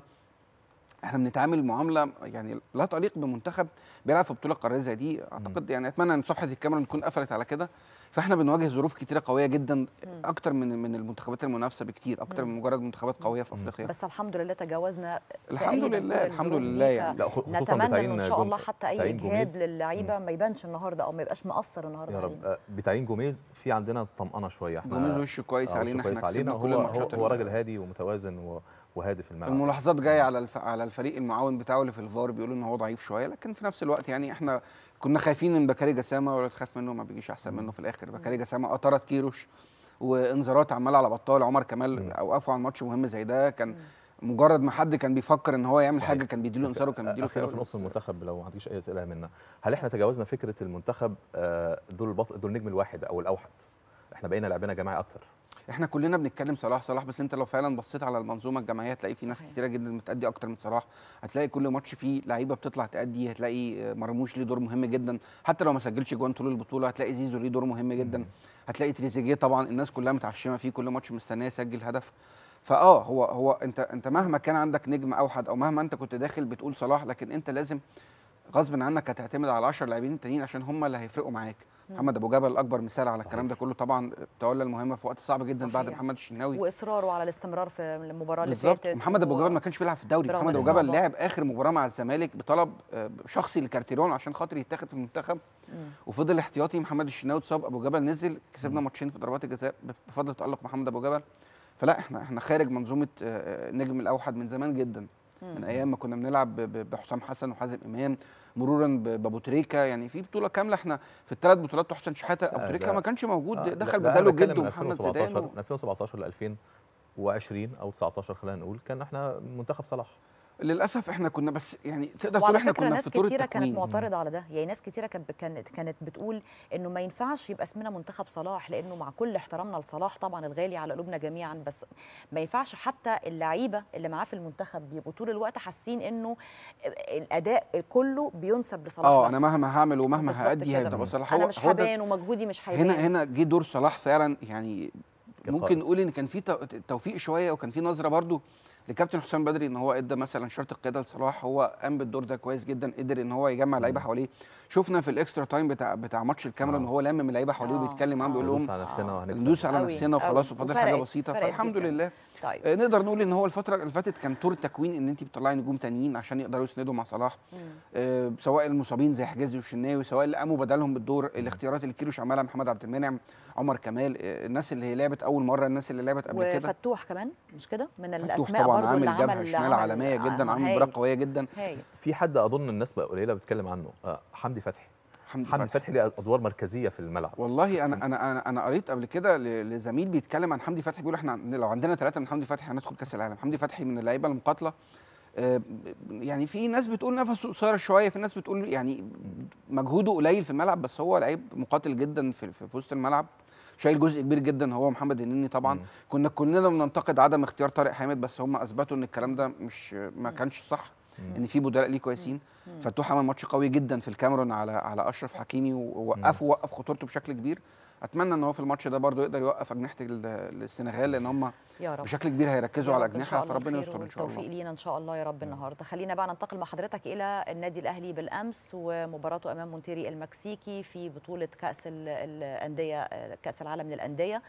احنا بنتعامل معامله يعني لا تليق بمنتخب بيلعب في بطوله قاريه زي دي اعتقد يعني اتمنى ان صفحه الكاميرون تكون قفلت على كده فاحنا بنواجه ظروف كتيره قويه جدا اكتر من من المنتخبات المنافسه بكتير اكتر مم. من مجرد منتخبات قويه في افريقيا بس الحمد لله تجاوزنا الحمد تقريباً لله، كل الحمد الظروف دي، لله يعني. لا، خصوصاً نتمنى بتعيين انه ان شاء جم- الله حتى اي تعيين اجهاد جوميز. للعيبه ما يبانش النهارده او ما يبقاش مأثر النهارده يا علينا رب آه، بتعيين جوميز في عندنا طمأنه شويه احنا جوميز وشه كويس آه، علينا، كويس احنا علينا كسبنا كل هو الماتشات هو, هو اللي- راجل هادي ومتوازن و- وهادي في الملعب الملاحظات جايه على الف... على الفريق المعاون بتاعه اللي في الفار بيقولوا ان هو ضعيف شويه لكن في نفس الوقت يعني احنا كنا خايفين من بكاري جسامه ولا تخاف منه ما بيجيش احسن منه في الاخر بكاري جسامه اطرت كيروش وانذارات عماله على بطال عمر كمال اوقفه عن ماتش مهم زي ده كان مجرد ما حد كان بيفكر ان هو يعمل صحيح. حاجه كان بيديله انذار وكان بيديله أخيرا فاول في بس- نقطه المنتخب لو ما عندكش اي اسئله منا هل احنا تجاوزنا فكره المنتخب آه، ذو البطل ذو النجم الواحد او الاوحد احنا بقينا لعبنا جماعي اكتر احنا كلنا بنتكلم صلاح صلاح بس انت لو فعلا بصيت على المنظومه الجماعيه هتلاقي في ناس صحيح. كتيره جدا بتأدي اكتر من صلاح هتلاقي كل ماتش فيه لعيبه بتطلع تأدي هتلاقي آه، مرموش ليه دور مهم جدا حتى لو ما سجلش جوان طول البطوله هتلاقي زيزو ليه دور مهم جدا هتلاقي تريزيجيه طبعا الناس كلها متعشمه فيه كل ماتش مستنيه يسجل هدف فاه هو هو انت انت مهما كان عندك نجم اوحد او مهما انت كنت داخل بتقول صلاح لكن انت لازم غصب عنك هتعتمد على 10 لاعبين التانيين عشان هم اللي هيفرقوا معاك مم. محمد ابو جبل اكبر مثال على الكلام ده كله طبعا تولى المهمه في وقت صعب جدا بعد صحيح. محمد الشناوي واصراره على الاستمرار في المباراه اللي بالظبط فاتت محمد ابو و- جبل ما كانش بيلعب في الدوري برغم محمد ابو الإصابة. جبل لعب اخر مباراه مع الزمالك بطلب آه، شخصي لكارتيرون عشان خاطر يتاخد في المنتخب مم. وفضل احتياطي محمد الشناوي اتصاب ابو جبل نزل كسبنا ماتشين في ضربات الجزاء بفضل تالق محمد ابو جبل فلا احنا احنا خارج منظومه آه، النجم الاوحد من زمان جدا من ايام ما كنا بنلعب ب- ب- بحسام حسن وحازم امام مرورا ب- بابو تريكه يعني في بطوله كامله احنا في الثلاث بطولات بتوع حسن شحاته ابو لا، تريكه لا. ما كانش موجود آه، دخل لا، لا، بداله أنا بتكلم جده من محمد 2017 زيدان و- من 2017 ل 2020 او 19 خلينا نقول كان احنا منتخب صلاح للاسف احنا كنا بس يعني تقدر تقول وعلى احنا فكره كنا ناس في طور كتيره كانت التكوين معترضه على ده يعني ناس كتيره كانت كانت كانت بتقول انه ما ينفعش يبقى اسمنا منتخب صلاح لانه مع كل احترامنا لصلاح طبعا الغالي على قلوبنا جميعا بس ما ينفعش حتى اللعيبه اللي معاه في المنتخب بيبقوا طول الوقت حاسين انه الاداء كله بينسب لصلاح اه بس. انا مهما هعمل ومهما بالظبط هادي كده. هيبقى صلاح انا هو مش هو ده- هبان ومجهودي مش هيبان هنا هنا جه دور صلاح فعلا يعني كان ممكن قائد. نقول ان كان في تو- توفيق شويه وكان في نظره برضو لكابتن حسام بدري ان هو ادى مثلا شرط القياده لصلاح هو قام بالدور ده كويس جدا قدر ان هو يجمع لعيبه حواليه شفنا في الاكسترا تايم بتاع بتاع ماتش الكاميرون آه. وهو لامم اللعيبه حواليه آه، وبيتكلم معاهم آه. بيقول لهم ندوس على نفسنا وهنكسب ندوس على أوي، نفسنا وخلاص أوي. وفاضل حاجه وفرقت- بسيطه فرقت فالحمد جداً. لله طيب آه، نقدر نقول ان هو الفتره اللي فاتت كان طور التكوين ان انت بتطلعي نجوم تانيين عشان يقدروا يسندوا مع صلاح مم. آه، سواء المصابين زي حجازي والشناوي سواء اللي قاموا بدلهم بالدور الاختيارات اللي كيروش عملها محمد عبد المنعم عمر كمال آه، الناس اللي هي لعبت اول مره الناس اللي لعبت قبل كده وفتوح كمان مش كده من فتوح الاسماء طبعا برضو اللي عامل جبهه عمل شمال عمل- عالميه جدا آه، عامل هايل. مباراه قويه جدا هايل في حد اظن الناس بقى قليله بتتكلم عنه آه، حمدي فتحي حمدي حمدي فتحي فتحي ليه ادوار مركزيه في الملعب والله انا انا انا انا قريت قبل كده ل- لزميل بيتكلم عن حمدي فتحي بيقول احنا عن- لو عندنا ثلاثه من حمدي فتحي هندخل كاس العالم حمدي فتحي من اللعيبه المقاتله آه، يعني في ناس بتقول نفسه قصير شويه في ناس بتقول يعني مجهوده قليل في الملعب بس هو لعيب مقاتل جدا في, في, في وسط الملعب شايل جزء كبير جدا هو محمد النني طبعا مم. كنا كلنا بننتقد عدم اختيار طارق حامد بس هم اثبتوا ان الكلام ده مش ما كانش صح ان في بدلاء ليه كويسين فتوح عمل ماتش قوي جدا في الكاميرون على على اشرف حكيمي ووقفه وقف خطورته بشكل كبير اتمنى ان هو في الماتش ده برضه يقدر يوقف اجنحه ال- السنغال لان هم يا رب بشكل كبير هيركزوا يا على رب إن شاء اجنحه الله فربنا الخير يستر ان شاء والتوفيق الله لينا ان شاء الله يا رب النهارده خلينا بقى ننتقل مع حضرتك الى النادي الاهلي بالامس ومباراته امام مونتيري المكسيكي في بطوله كاس ال- الانديه آه، كاس العالم للانديه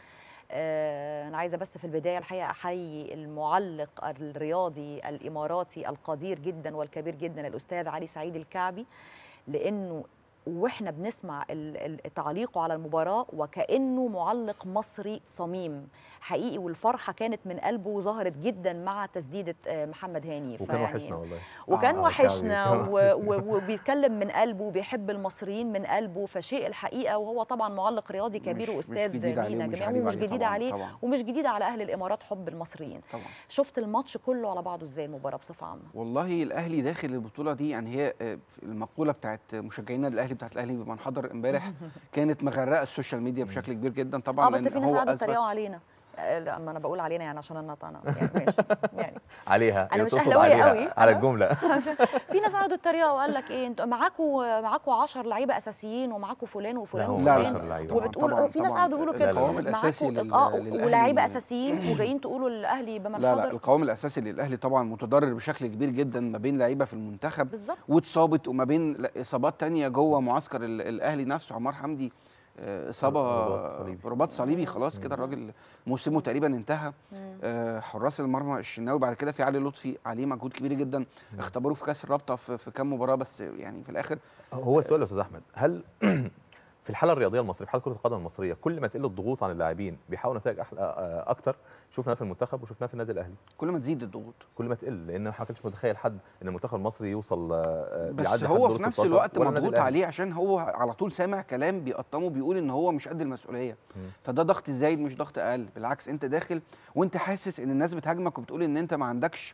آه، انا عايزه بس في البدايه الحقيقه احيي المعلق الرياضي الاماراتي القدير جدا والكبير جدا الاستاذ علي سعيد الكعبي لانه واحنا بنسمع ال- ال- تعليقه على المباراه وكانه معلق مصري صميم حقيقي والفرحه كانت من قلبه وظهرت جدا مع تسديده آه، محمد هاني وكان فيعني- وحشنا والله وكان آه، وحشنا كان و- و- وبيتكلم من قلبه وبيحب المصريين من قلبه فشيء الحقيقه وهو طبعا معلق رياضي كبير مش- مش واستاذ جديد عليه لينا ومش جميعا غريب ومش عليه جديد طبعاً، عليه طبعاً. ومش جديد على اهل الامارات حب المصريين طبعا شفت الماتش كله على بعضه ازاي المباراه بصفه عامه والله الاهلي داخل البطوله دي يعني هي آه، المقوله بتاعت مشجعين الاهلي بتاعت الاهلي بمن حضر امبارح كانت مغرقه السوشيال ميديا بشكل كبير جدا طبعا اه بس لأن في ناس هو قعدوا أثبت- يتريقوا علينا آه، لا ما انا بقول علينا يعني عشان انا انا يعني ماشي يعني عليها أنا هي مش تقصد أهلاوية عليها قوي. على أنا- الجمله عشان في ناس قعدوا يتريقوا وقال لك ايه انتوا معاكوا معاكوا 10 لعيبه اساسيين ومعاكوا فلان وفلان لا، هم لا وفلان 10 لعيبة. وبتقول طبعاً، في ناس طبعاً. قعدوا يقولوا لا، كده لا، لا. القوام الأساسي معاكوا- لل- اه للأهلي ولاعيبه من- اساسيين وجايين تقولوا الاهلي بمن لا لا حضر القوام الاساسي للاهلي طبعا متضرر بشكل كبير جدا ما بين لعيبه في المنتخب بالظبط واتصابت وما بين لا- اصابات تانية جوه معسكر ال- الاهلي نفسه عمار حمدي آه، اصابه رباط صليبي. رباط صليبي خلاص كده الراجل موسمه تقريبا انتهى آه، حراس المرمى الشناوي بعد كده في علي لطفي عليه مجهود كبير جدا اختبروه في كاس الرابطه في, في كام مباراه بس يعني في الاخر هو السؤال يا استاذ احمد هل في الحاله الرياضيه المصريه في حاله كره القدم المصريه كل ما تقل الضغوط عن اللاعبين بيحاولوا نتائج احلى آه، اكتر شفنا في المنتخب وشفناه في النادي الاهلي كل ما تزيد الضغوط كل ما تقل لان ما كنتش متخيل حد ان المنتخب المصري يوصل آه، بس بيعدي حد هو دور في نفس 16 الوقت ولا النادي مضغوط الأهلي. عليه عشان هو على طول سامع كلام بيقطمه بيقول ان هو مش قد المسؤوليه فده ضغط زايد مش ضغط اقل بالعكس انت داخل وانت حاسس ان الناس بتهاجمك وبتقول ان انت ما عندكش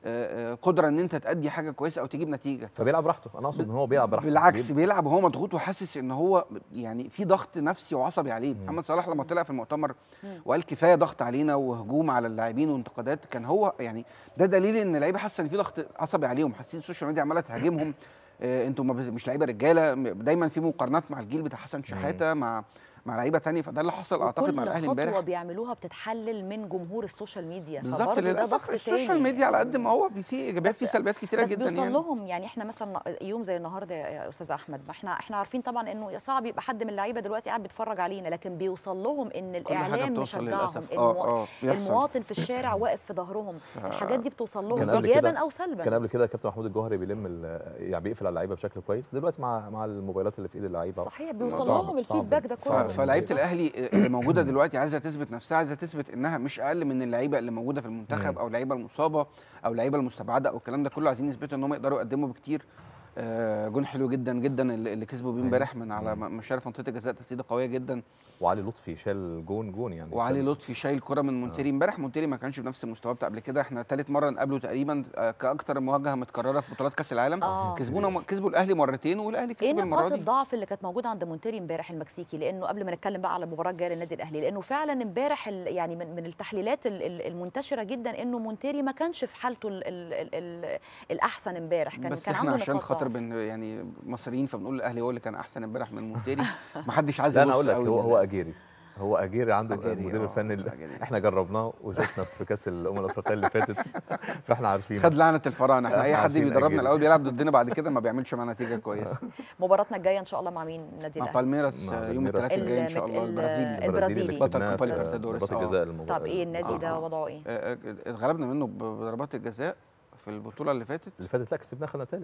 آه، آه، قدره ان انت تادي حاجه كويسه او تجيب نتيجه فبيلعب براحته انا اقصد ان هو بيلعب براحته بالعكس بيب- بيلعب وهو مضغوط وحاسس ان هو يعني في ضغط نفسي وعصبي عليه محمد صلاح لما طلع في المؤتمر وقال كفايه ضغط علينا وهجوم على اللاعبين وانتقادات كان هو يعني ده دليل ان اللعيبه حاسه ان في ضغط عصبي عليهم حاسين السوشيال ميديا عماله تهاجمهم آه، انتوا ما بت- مش لعيبه رجاله م- دايما في مقارنات مع الجيل بتاع حسن شحاته مع مع لعيبه تانية فده اللي حصل اعتقد مع الاهلي كل خطوه امبارح بيعملوها بتتحلل من جمهور السوشيال ميديا بالظبط فبرضه ده للاسف ضغط السوشيال تاني. ميديا على قد ما هو في ايجابيات في سلبيات كتيره بس جدا بيوصل يعني لهم يعني احنا مثلا يوم زي النهارده يا استاذ احمد ما احنا احنا عارفين طبعا انه صعب يبقى حد من اللعيبه دلوقتي قاعد بيتفرج علينا لكن بيوصل لهم ان كل حاجة الاعلام بتوصل مشجعهم للأسف. آه، المو... آه، بيحصل. المواطن في الشارع واقف في ظهرهم الحاجات دي بتوصل لهم كان قبل ايجابا كده- او سلبا كان قبل كده كابتن محمود الجوهري بيلم ال- يعني بيقفل على اللعيبه بشكل كويس دلوقتي مع مع الموبايلات اللي في ايد اللعيبه صحيح بيوصل صعب- لهم صعب الفيدباك ده ف- كله فلعيبه الاهلي اللي موجوده دلوقتي عايزه تثبت نفسها عايزه تثبت انها مش اقل من اللعيبه اللي موجوده في المنتخب مم. او اللعيبه المصابه او اللعيبه المستبعده او الكلام ده كله عايزين يثبتوا ان هم يقدروا يقدموا بكتير آه، جون حلو جدا جدا اللي اللي كسبوا بيه امبارح من على م- مشارف منطقه الجزاء تسديده قويه جدا وعلي لطفي شال جون جون يعني وعلي شال- لطفي شايل كرة من مونتيري امبارح مونتيري ما كانش بنفس المستوى بتاع قبل كده احنا ثالث مره نقابله تقريبا آه، كاكتر مواجهه متكرره في بطولات كاس العالم آه. كسبونا كسبوا الاهلي مرتين والاهلي ايه كسب المره نقاط دي الضعف اللي كانت موجوده عند مونتيري امبارح المكسيكي لانه قبل ما نتكلم بقى على المباراه الجايه للنادي الاهلي لانه فعلا امبارح ال- يعني من, من التحليلات ال- ال- المنتشره جدا انه مونتيري ما كانش في حالته ال ال ال ال الاحسن امبارح كان بس كان احنا عنده عشان نقاط خاطر ضعف. بن يعني مصريين فبنقول الاهلي هو اللي كان احسن امبارح من مونتيري ما حدش عايز لا انا يبص اقول لك قوي هو لل- هو اجيري هو اجيري عنده أجيري، المدير آه، الفني اللي احنا جربناه وشفنا في كاس الامم الافريقيه اللي فاتت فاحنا عارفين خد لعنه الفراعنه احنا اي حد عارفين بيدربنا أجيري. الاول بيلعب ضدنا بعد كده ما بيعملش معانا نتيجه كويسه مباراتنا الجايه ان شاء الله مع مين النادي مع الاهلي بالميراس مع آه، يوم بالميراس. الثلاثاء الجاي ان شاء الله ال- البرازيلي البرازيلي. بطل كسبناه كوبا في ليبرتادوريس ضربات آه. الجزاء المباراة. طب ايه النادي ده وضعه ايه آه، آه، اتغلبنا منه ب- بضربات الجزاء في البطوله اللي فاتت اللي فاتت لا كسبناه خدنا ثالث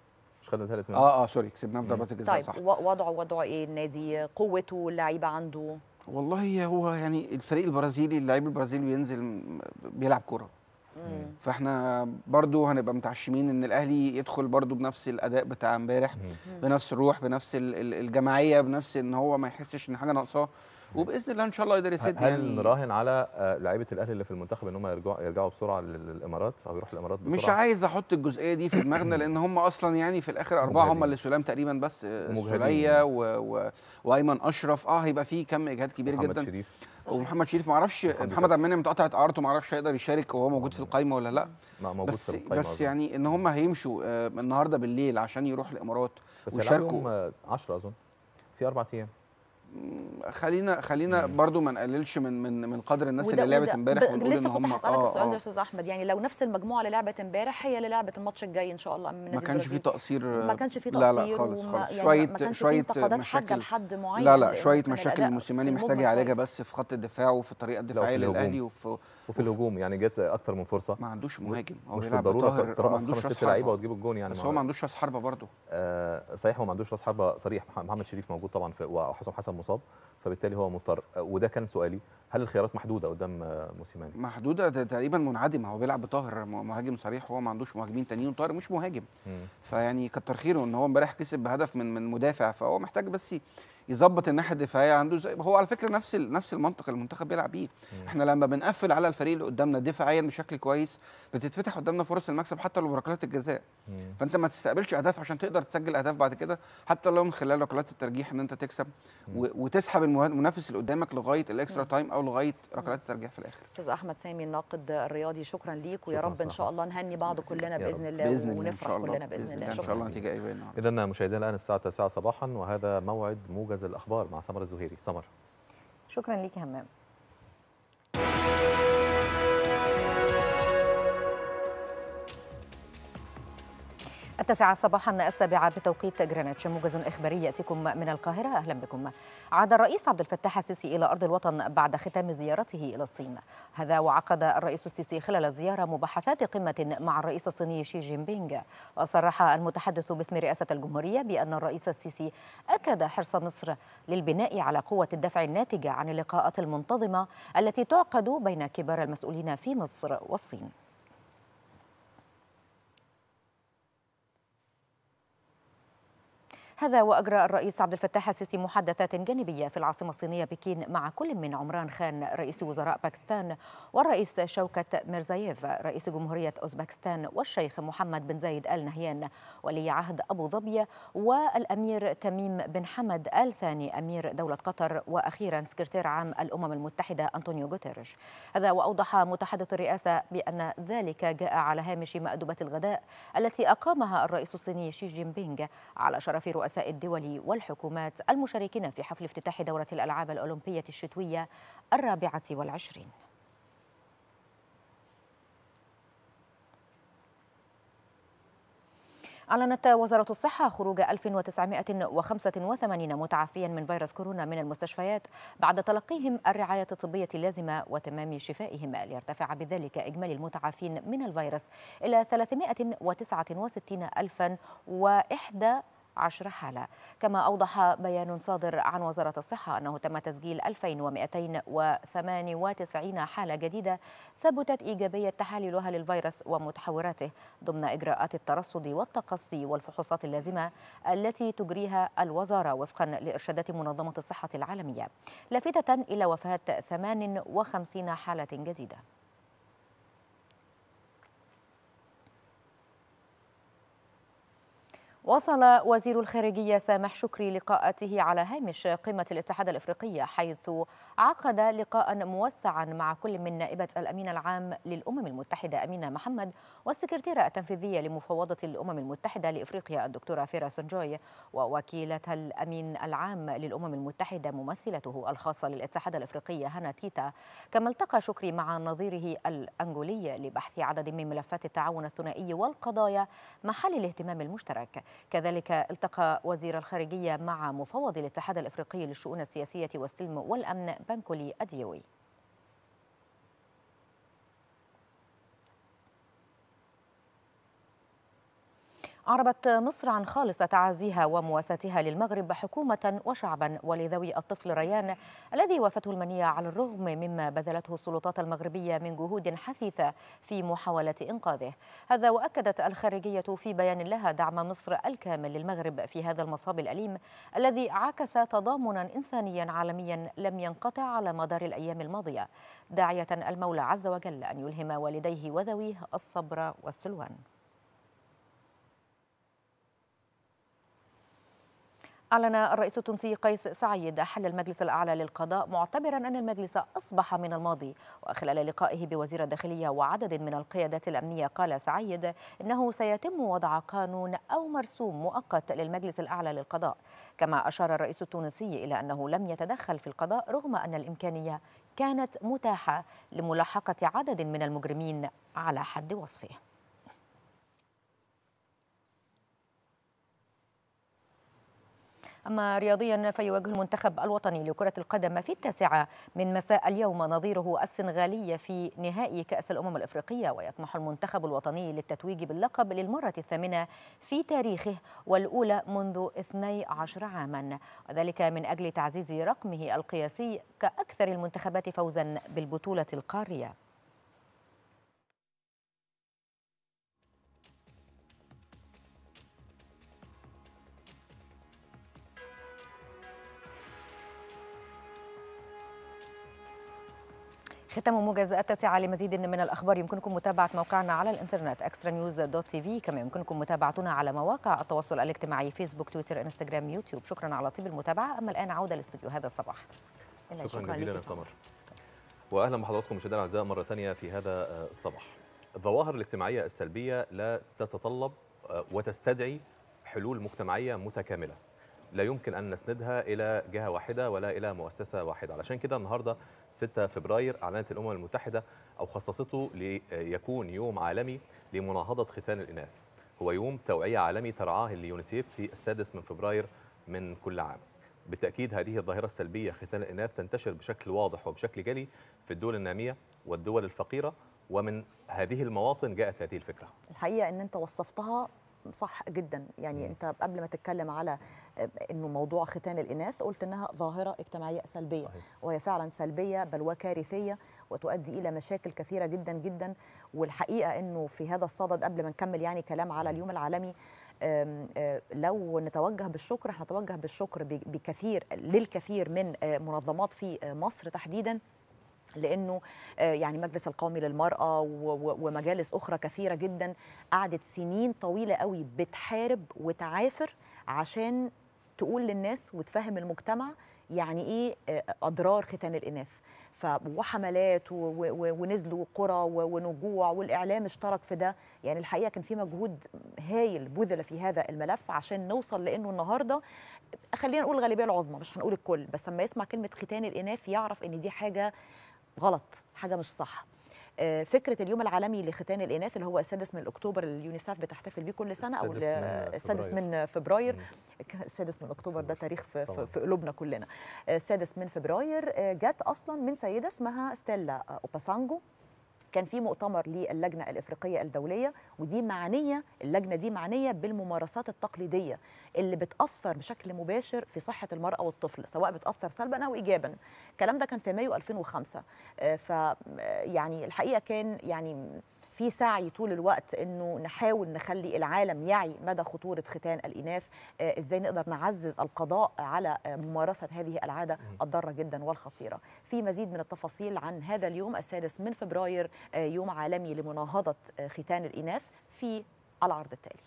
مش خدنا ثالث منه اه اه سوري كسبناه في ضربات الجزاء طيب صح و- وضعه وضعه ايه النادي قوته اللعيبه عنده والله هو يعني الفريق البرازيلي اللاعب البرازيلي بينزل م- بيلعب كوره فاحنا برضو هنبقى متعشمين ان الاهلي يدخل برضو بنفس الاداء بتاع امبارح بنفس الروح بنفس ال- ال- الجماعيه بنفس ان هو ما يحسش ان حاجه ناقصاه وباذن الله ان شاء الله يقدر يسد هل يعني نراهن على آه، لعيبه الاهلي اللي في المنتخب ان هم يرجعوا يرجعوا بسرعه لل- للامارات او يروحوا الامارات بسرعه مش عايز احط الجزئيه دي في دماغنا لان هم اصلا يعني في الاخر اربعه هم مجهدين. اللي سلام تقريبا بس آه، مجهدين. سوليه و... و... وايمن اشرف اه هيبقى فيه كم اجهاد كبير محمد جدا شريف. ومحمد شريف ما اعرفش محمد محمد عبد المنعم اتقطعت اعارته ما اعرفش هيقدر يشارك وهو موجود في القايمه ولا لا ما موجود بس في القايمة بس أظن. يعني ان هم هيمشوا آه، النهارده بالليل عشان يروح الامارات بس ويشاركوا هيلعبهم 10 اظن في اربع ايام خلينا خلينا برضو ما نقللش من من من قدر الناس وده- اللي لعبت وده- امبارح ب- ونقول ان لسه كنت هم هسألك السؤال ده يا آه. استاذ احمد يعني لو نفس المجموعه اللي لعبت امبارح هي اللي لعبت الماتش الجاي ان شاء الله من ما نادي كانش فيه البرازيل. تقصير ما كانش فيه لا لا تقصير خالص وما- خالص يعني شويه ما كانش فيه شويه انتقادات حاده مشاكل لحد معين لا لا لأنه شويه كان مشاكل الأداء موسيماني في محتاج المجمل يعالجها كويس. بس في خط الدفاع وفي الطريقه لا، الدفاعيه وفي الهجوم. للاهلي وفي وفي الهجوم يعني جت اكتر من فرصه ما عندوش مهاجم هو مش بيلعب بالضروره بطاهر، هو ما ترقص عندوش خمس راس ست لعيبه حربة. وتجيب الجون يعني بس مع- هو ما عندوش راس حربه برضه آه صحيح هو ما عندوش راس حربه صريح مح- محمد شريف موجود طبعا في وحسام حسن مصاب فبالتالي هو مضطر آه، وده كان سؤالي هل الخيارات محدوده قدام آه، موسيماني محدوده ده تقريبا منعدمه هو بيلعب بطاهر م- مهاجم صريح هو ما عندوش مهاجمين تانيين وطاهر مش مهاجم مم. فيعني كتر خيره ان هو امبارح كسب بهدف من من مدافع فهو محتاج بس يظبط الناحيه الدفاعيه عنده زي هو على فكره نفس ال- نفس المنطق اللي المنتخب بيلعب بيه احنا لما بنقفل على الفريق اللي قدامنا دفاعيا بشكل كويس بتتفتح قدامنا فرص المكسب حتى لو بركلات الجزاء فانت ما تستقبلش اهداف عشان تقدر تسجل اهداف بعد كده حتى لو من خلال ركلات الترجيح ان انت تكسب و- وتسحب المه- المنافس اللي قدامك لغايه الاكسترا تايم او لغايه ركلات الترجيح في الاخر استاذ احمد سامي الناقد الرياضي شكرا ليك ويا شكراً رب ان شاء الله نهني بعض كلنا يا باذن رب. الله باذن الله ان ونفرح شاء الله كلنا باذن الله ان شاء الله نتيجه ايجابيه النهارده اذا مشاهدينا الان الساعه 9 صباحا وهذا موعد موجز الاخبار مع سمر الزهيري سمر شكرا ليك يا همام التاسعة صباحا السابعة بتوقيت جرينتش موجز إخباري يأتيكم من القاهرة أهلا بكم عاد الرئيس عبد الفتاح السيسي إلى أرض الوطن بعد ختام زيارته إلى الصين هذا وعقد الرئيس السيسي خلال الزيارة مباحثات قمة مع الرئيس الصيني شي جين بينغ وصرح المتحدث باسم رئاسة الجمهورية بأن الرئيس السيسي أكد حرص مصر للبناء على قوة الدفع الناتجة عن اللقاءات المنتظمة التي تعقد بين كبار المسؤولين في مصر والصين هذا وأجرى الرئيس عبد الفتاح السيسي محادثات جانبية في العاصمة الصينية بكين مع كل من عمران خان رئيس وزراء باكستان والرئيس شوكت ميرزاييف رئيس جمهورية أوزبكستان والشيخ محمد بن زايد آل نهيان ولي عهد أبو ظبي والأمير تميم بن حمد آل ثاني أمير دولة قطر وأخيرا سكرتير عام الأمم المتحدة أنطونيو غوتيريش هذا وأوضح متحدث الرئاسة بأن ذلك جاء على هامش مأدبة الغداء التي أقامها الرئيس الصيني شي جين بينغ على شرف رؤساء الدول والحكومات المشاركين في حفل افتتاح دورة الألعاب الأولمبية الشتوية الرابعة والعشرين أعلنت وزارة الصحة خروج 1985 متعافيا من فيروس كورونا من المستشفيات بعد تلقيهم الرعاية الطبية اللازمة وتمام شفائهم ليرتفع بذلك إجمالي المتعافين من الفيروس إلى 369 ألفا وإحدى عشر حالة كما أوضح بيان صادر عن وزارة الصحة أنه تم تسجيل 2298 حالة جديدة ثبتت إيجابية تحاليلها للفيروس ومتحوراته ضمن إجراءات الترصد والتقصي والفحوصات اللازمة التي تجريها الوزارة وفقا لإرشادات منظمة الصحة العالمية لافتة إلى وفاة 58 حالة جديدة واصل وزير الخارجية سامح شكري لقاءاته على هامش قمة الاتحاد الافريقي حيث عقد لقاء موسعا مع كل من نائبة الامين العام للامم المتحدة امينة محمد والسكرتيرة التنفيذية لمفوضة الامم المتحدة لافريقيا الدكتورة فيرا سنجوي ووكيلة الامين العام للامم المتحدة ممثلته الخاصة للاتحاد الافريقي هانا تيتا كما التقى شكري مع نظيره الانجولي لبحث عدد من ملفات التعاون الثنائي والقضايا محل الاهتمام المشترك كذلك التقى وزير الخارجية مع مفوض الاتحاد الافريقي للشؤون السياسية والسلم والامن بانكولي اديوي أعربت مصر عن خالص تعازيها ومواساتها للمغرب حكومة وشعبا ولذوي الطفل ريان الذي وافته المنية على الرغم مما بذلته السلطات المغربية من جهود حثيثة في محاولة إنقاذه هذا وأكدت الخارجية في بيان لها دعم مصر الكامل للمغرب في هذا المصاب الأليم الذي عكس تضامنا إنسانيا عالميا لم ينقطع على مدار الأيام الماضية داعية المولى عز وجل أن يلهم والديه وذويه الصبر والسلوان أعلن الرئيس التونسي قيس سعيد حل المجلس الأعلى للقضاء معتبرا أن المجلس أصبح من الماضي وخلال لقائه بوزير الداخلية وعدد من القيادات الأمنية قال سعيد إنه سيتم وضع قانون أو مرسوم مؤقت للمجلس الأعلى للقضاء كما أشار الرئيس التونسي إلى أنه لم يتدخل في القضاء رغم أن الإمكانية كانت متاحة لملاحقة عدد من المجرمين على حد وصفه أما رياضيا فيواجه المنتخب الوطني لكرة القدم في التاسعة من مساء اليوم نظيره السنغالي في نهائي كأس الأمم الأفريقية ويطمح المنتخب الوطني للتتويج باللقب للمرة الثامنة في تاريخه والأولى منذ 12 عاما وذلك من أجل تعزيز رقمه القياسي كأكثر المنتخبات فوزا بالبطولة القارية ختام موجز التاسعة لمزيد من الأخبار يمكنكم متابعة موقعنا على الإنترنت اكسترا نيوز دوت تي في كما يمكنكم متابعتنا على مواقع التواصل الاجتماعي فيسبوك تويتر انستغرام يوتيوب شكرا على طيب المتابعة أما الآن عودة لاستوديو هذا الصباح شكرا, شكرا جزيلا يا سمر واهلا بحضراتكم مشاهدينا الاعزاء مره ثانيه في هذا الصباح. الظواهر الاجتماعيه السلبيه لا تتطلب وتستدعي حلول مجتمعيه متكامله. لا يمكن ان نسندها الى جهه واحده ولا الى مؤسسه واحده، علشان كده النهارده 6 فبراير اعلنت الامم المتحده او خصصته ليكون يوم عالمي لمناهضه ختان الاناث. هو يوم توعيه عالمي ترعاه اليونيسيف في السادس من فبراير من كل عام. بالتأكيد هذه الظاهرة السلبية ختان الإناث تنتشر بشكل واضح وبشكل جلي في الدول النامية والدول الفقيرة ومن هذه المواطن جاءت هذه الفكرة الحقيقة أن أنت وصفتها صح جدا يعني م. انت قبل ما تتكلم على انه موضوع ختان الاناث قلت انها ظاهره اجتماعيه سلبيه صحيح. وهي فعلا سلبيه بل وكارثيه وتؤدي الى مشاكل كثيره جدا جدا والحقيقه انه في هذا الصدد قبل ما نكمل يعني كلام على اليوم العالمي لو نتوجه بالشكر هنتوجه بالشكر ب- بكثير للكثير من آه، منظمات في آه، مصر تحديدا لانه آه، يعني مجلس القومي للمراه و- و- ومجالس اخرى كثيره جدا قعدت سنين طويله قوي بتحارب وتعافر عشان تقول للناس وتفهم المجتمع يعني ايه آه، اضرار ختان الاناث ف وحملات و- و- و- ونزلوا قرى و- ونجوع والاعلام اشترك في ده يعني الحقيقه كان في مجهود هايل بذل في هذا الملف عشان نوصل لانه النهارده خلينا نقول الغالبيه العظمى مش هنقول الكل بس لما يسمع كلمه ختان الاناث يعرف ان دي حاجه غلط حاجه مش صح آه، فكره اليوم العالمي لختان الاناث اللي هو السادس من اكتوبر اللي اليونيسف بتحتفل بيه كل سنه او السادس ال- من السادس فبراير. من فبراير السادس من اكتوبر ده تاريخ في, طبعاً. في, في قلوبنا كلنا آه، السادس من فبراير آه، جت اصلا من سيده اسمها ستيلا آه، اوباسانجو كان في مؤتمر للجنه الافريقيه الدوليه ودي معنيه اللجنه دي معنيه بالممارسات التقليديه اللي بتاثر بشكل مباشر في صحه المراه والطفل سواء بتاثر سلبا او ايجابا الكلام ده كان في مايو 2005 آه، ف آه، يعني الحقيقه كان يعني في سعي طول الوقت انه نحاول نخلي العالم يعي مدى خطوره ختان الاناث آه، ازاي نقدر نعزز القضاء على آه، ممارسه هذه العاده الضاره جدا والخطيره في مزيد من التفاصيل عن هذا اليوم السادس من فبراير آه، يوم عالمي لمناهضه آه، ختان الاناث في العرض التالي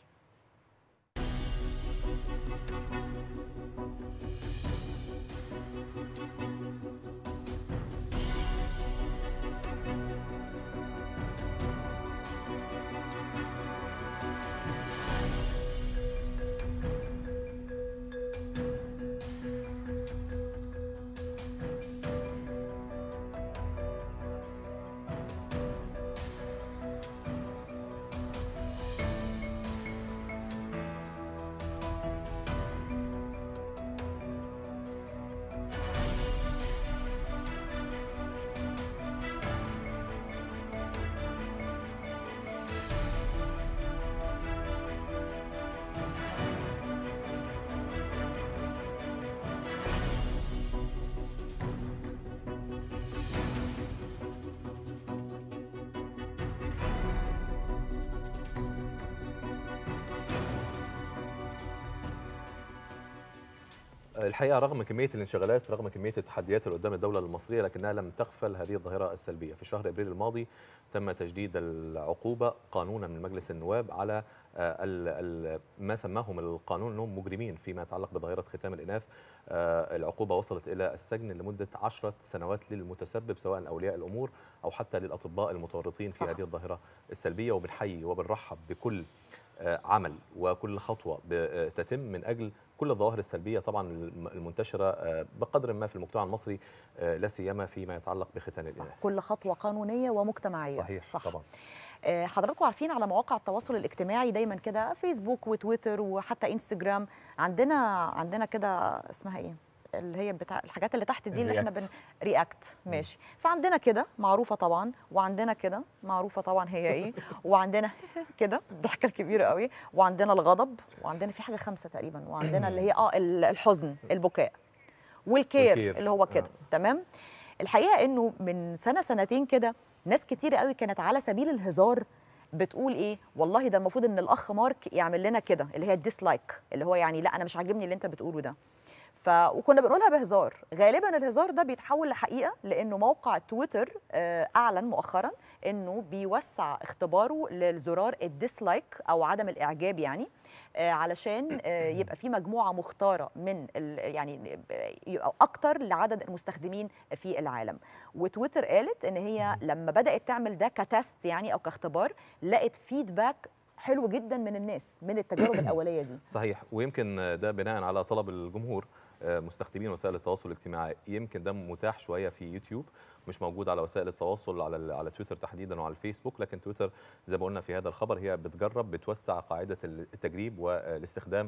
الحقيقه رغم كميه الانشغالات رغم كميه التحديات اللي قدام الدوله المصريه لكنها لم تغفل هذه الظاهره السلبيه في شهر ابريل الماضي تم تجديد العقوبه قانونا من مجلس النواب على آه، ال- ال- ما سماهم القانون انهم مجرمين فيما يتعلق بظاهره ختام الاناث آه، العقوبه وصلت الى السجن لمده 10 سنوات للمتسبب سواء اولياء الامور او حتى للاطباء المتورطين في صح. هذه الظاهره السلبيه وبنحيي وبنرحب بكل آه، عمل وكل خطوه ب- تتم من اجل كل الظواهر السلبيه طبعا الم- المنتشره آه، بقدر ما في المجتمع المصري آه، لا سيما فيما يتعلق بختان الاناث كل خطوه قانونيه ومجتمعيه صحيح صح طبعا آه، حضراتكم عارفين على مواقع التواصل الاجتماعي دايما كده فيسبوك وتويتر وحتى انستجرام عندنا عندنا كده اسمها ايه اللي هي بتاع الحاجات اللي تحت دي اللي احنا بن الرياكت. رياكت ماشي فعندنا كده معروفه طبعا وعندنا كده معروفه طبعا هي ايه وعندنا كده الضحكه الكبيره قوي وعندنا الغضب وعندنا في حاجه خمسه تقريبا وعندنا اللي هي اه ال- الحزن البكاء والكير والكير. اللي هو كده تمام الحقيقه انه من سنه سنتين كده ناس كتير قوي كانت على سبيل الهزار بتقول ايه والله ده المفروض ان الاخ مارك يعمل لنا كده اللي هي الديسلايك اللي هو يعني لا انا مش عاجبني اللي انت بتقوله ده ف وكنا بنقولها بهزار غالبا الهزار ده بيتحول لحقيقه لانه موقع تويتر آه، اعلن مؤخرا انه بيوسع اختباره للزرار الديسلايك او عدم الاعجاب يعني آه، علشان آه، يبقى في مجموعه مختاره من ال- يعني آه، يبقى اكتر لعدد المستخدمين في العالم وتويتر قالت ان هي لما بدات تعمل ده كتست يعني او كاختبار لقت فيدباك حلو جدا من الناس من التجارب الاوليه دي صحيح ويمكن ده بناء على طلب الجمهور آه، مستخدمين وسائل التواصل الاجتماعي يمكن ده متاح شويه في يوتيوب مش موجود على وسائل التواصل على ال- على تويتر تحديدا وعلى الفيسبوك لكن تويتر زي ما قلنا في هذا الخبر هي بتجرب بتوسع قاعده التجريب والاستخدام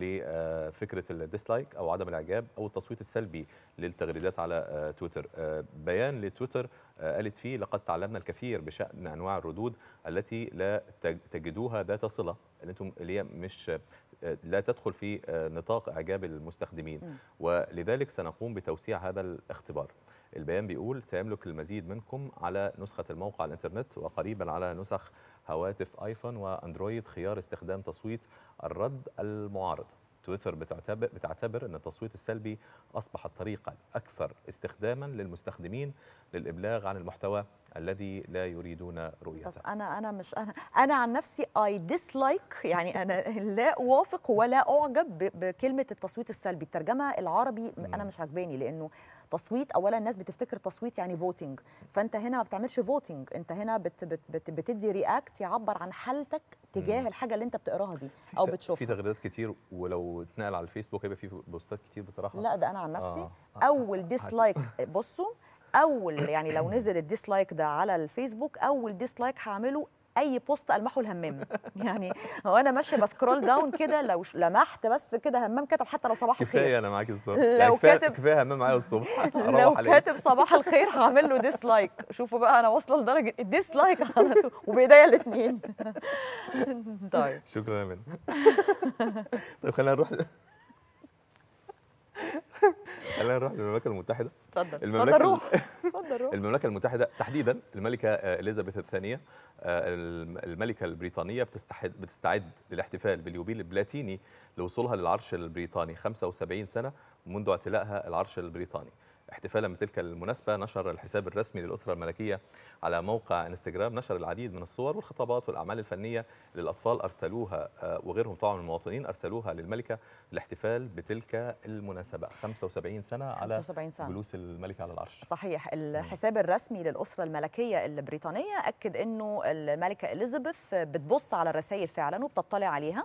لفكره الديسلايك او عدم الاعجاب او التصويت السلبي للتغريدات على آه، تويتر آه، بيان لتويتر آه، قالت فيه لقد تعلمنا الكثير بشان انواع الردود التي لا تج- تجدوها ذات صله اللي انتم اللي هي مش آه، لا تدخل في آه، نطاق اعجاب المستخدمين مم. ولذلك سنقوم بتوسيع هذا الاختبار البيان بيقول سيملك المزيد منكم على نسخة الموقع الإنترنت وقريبا على نسخ هواتف آيفون وأندرويد خيار استخدام تصويت الرد المعارض تويتر بتعتبر بتعتبر ان التصويت السلبي اصبح الطريقه الاكثر استخداما للمستخدمين للابلاغ عن المحتوى الذي لا يريدون رؤيته بس انا انا مش انا انا عن نفسي اي ديسلايك يعني انا لا اوافق ولا اعجب ب- بكلمه التصويت السلبي الترجمه العربي انا مش عجباني لانه تصويت اولا الناس بتفتكر تصويت يعني فوتنج فانت هنا ما بتعملش فوتنج انت هنا بت بت بت بتدي رياكت يعبر عن حالتك تجاه مم. الحاجه اللي انت بتقراها دي او في بتشوفها تغريدات كتير ولو اتنقل على الفيسبوك هيبقى في بوستات كتير بصراحه لا ده انا عن نفسي آه. آه. اول ديسلايك بصوا اول يعني لو نزل الديسلايك ده على الفيسبوك اول ديسلايك هعمله اي بوست المحه الهمام يعني هو انا ماشيه بسكرول داون كده لو ش- لمحت بس كده همام كتب حتى لو صباح الخير كفايه انا معاك الصبح لو يعني كفايه كاتب- كفايه همام معايا الصبح لو أروح عليه. كاتب صباح الخير هعمل له ديسلايك شوفوا بقى انا واصله لدرجه الديسلايك على طول وبايديا الاثنين طيب شكرا يا منى طيب خلينا نروح خلينا نروح للمملكه المتحده اتفضل المملكة اتفضل ال- روح اتفضل روح المملكه المتحده تحديدا الملكه آه، اليزابيث الثانيه آه، الم- الملكه البريطانيه بتستعد بتستعد للاحتفال باليوبيل البلاتيني لوصولها للعرش البريطاني 75 سنه منذ اعتلائها العرش البريطاني احتفالا بتلك المناسبة نشر الحساب الرسمي للأسرة الملكية على موقع انستجرام نشر العديد من الصور والخطابات والأعمال الفنية للأطفال أرسلوها آه، وغيرهم طبعا من المواطنين أرسلوها للملكة الاحتفال بتلك المناسبة 75 سنة على 75 سنة. جلوس الملكة على العرش صحيح الحساب الرسمي للأسرة الملكية البريطانية أكد أنه الملكة إليزابيث بتبص على الرسائل فعلا وبتطلع عليها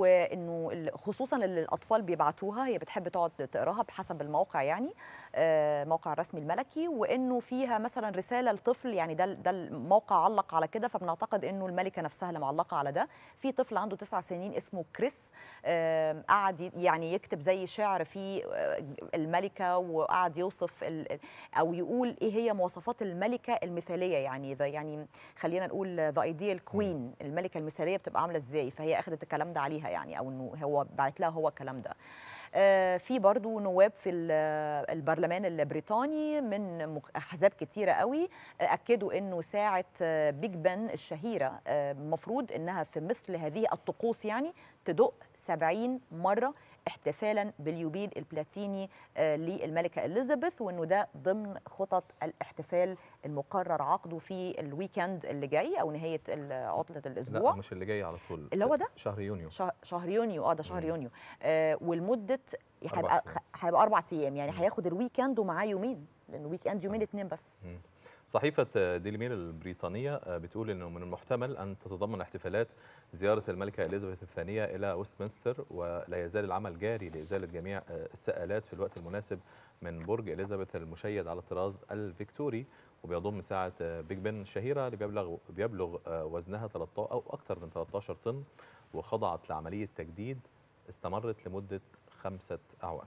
وأنه ال- خصوصا اللي الأطفال بيبعتوها هي بتحب تقعد تقراها بحسب الموقع يعني آه، موقع الرسمي الملكي وأنه فيها مثلا رسالة لطفل يعني ده ده الموقع علق على كده فبنعتقد أنه الملكة نفسها اللي معلقة على ده في طفل عنده تسع سنين اسمه كريس آم، قعد ي- يعني يكتب زي شعر في آه، الملكة وقعد يوصف ال- ال- او يقول ايه هي مواصفات الملكه المثاليه يعني ذا يعني خلينا نقول ذا ايديال كوين الملكه المثاليه بتبقى عامله ازاي فهي اخذت الكلام ده عليها يعني او انه هو بعت لها هو الكلام ده آه، في برضو نواب في ال- البرلمان البريطاني من مك- احزاب كتيره قوي آه، اكدوا انه ساعه آه، بيج بن الشهيره المفروض انها في مثل هذه الطقوس يعني تدق 70 مره احتفالا باليوبيل البلاتيني آه، للملكه اليزابيث وانه ده ضمن خطط الاحتفال المقرر عقده في الويكند اللي جاي او نهايه ال- عطله الاسبوع لا مش اللي جاي على طول اللي هو ده؟ شهر يونيو شهر, شهر يونيو اه ده شهر يونيو آه والمده أربع هيبقى هيبقى اربع ايام يعني هياخد الويكند ومعاه يومين لان الويكند يومين اتنين بس مم. صحيفة ديلي ميل البريطانية آه، بتقول أنه من المحتمل أن تتضمن احتفالات زيارة الملكة إليزابيث الثانية إلى ويستمنستر ولا يزال العمل جاري لإزالة جميع آه، السآلات في الوقت المناسب من برج إليزابيث المشيد على الطراز الفيكتوري وبيضم ساعة آه، بيج بن الشهيرة اللي بيبلغ بيبلغ آه، وزنها 13 أو أكثر من 13 طن وخضعت لعملية تجديد استمرت لمدة خمسة أعوام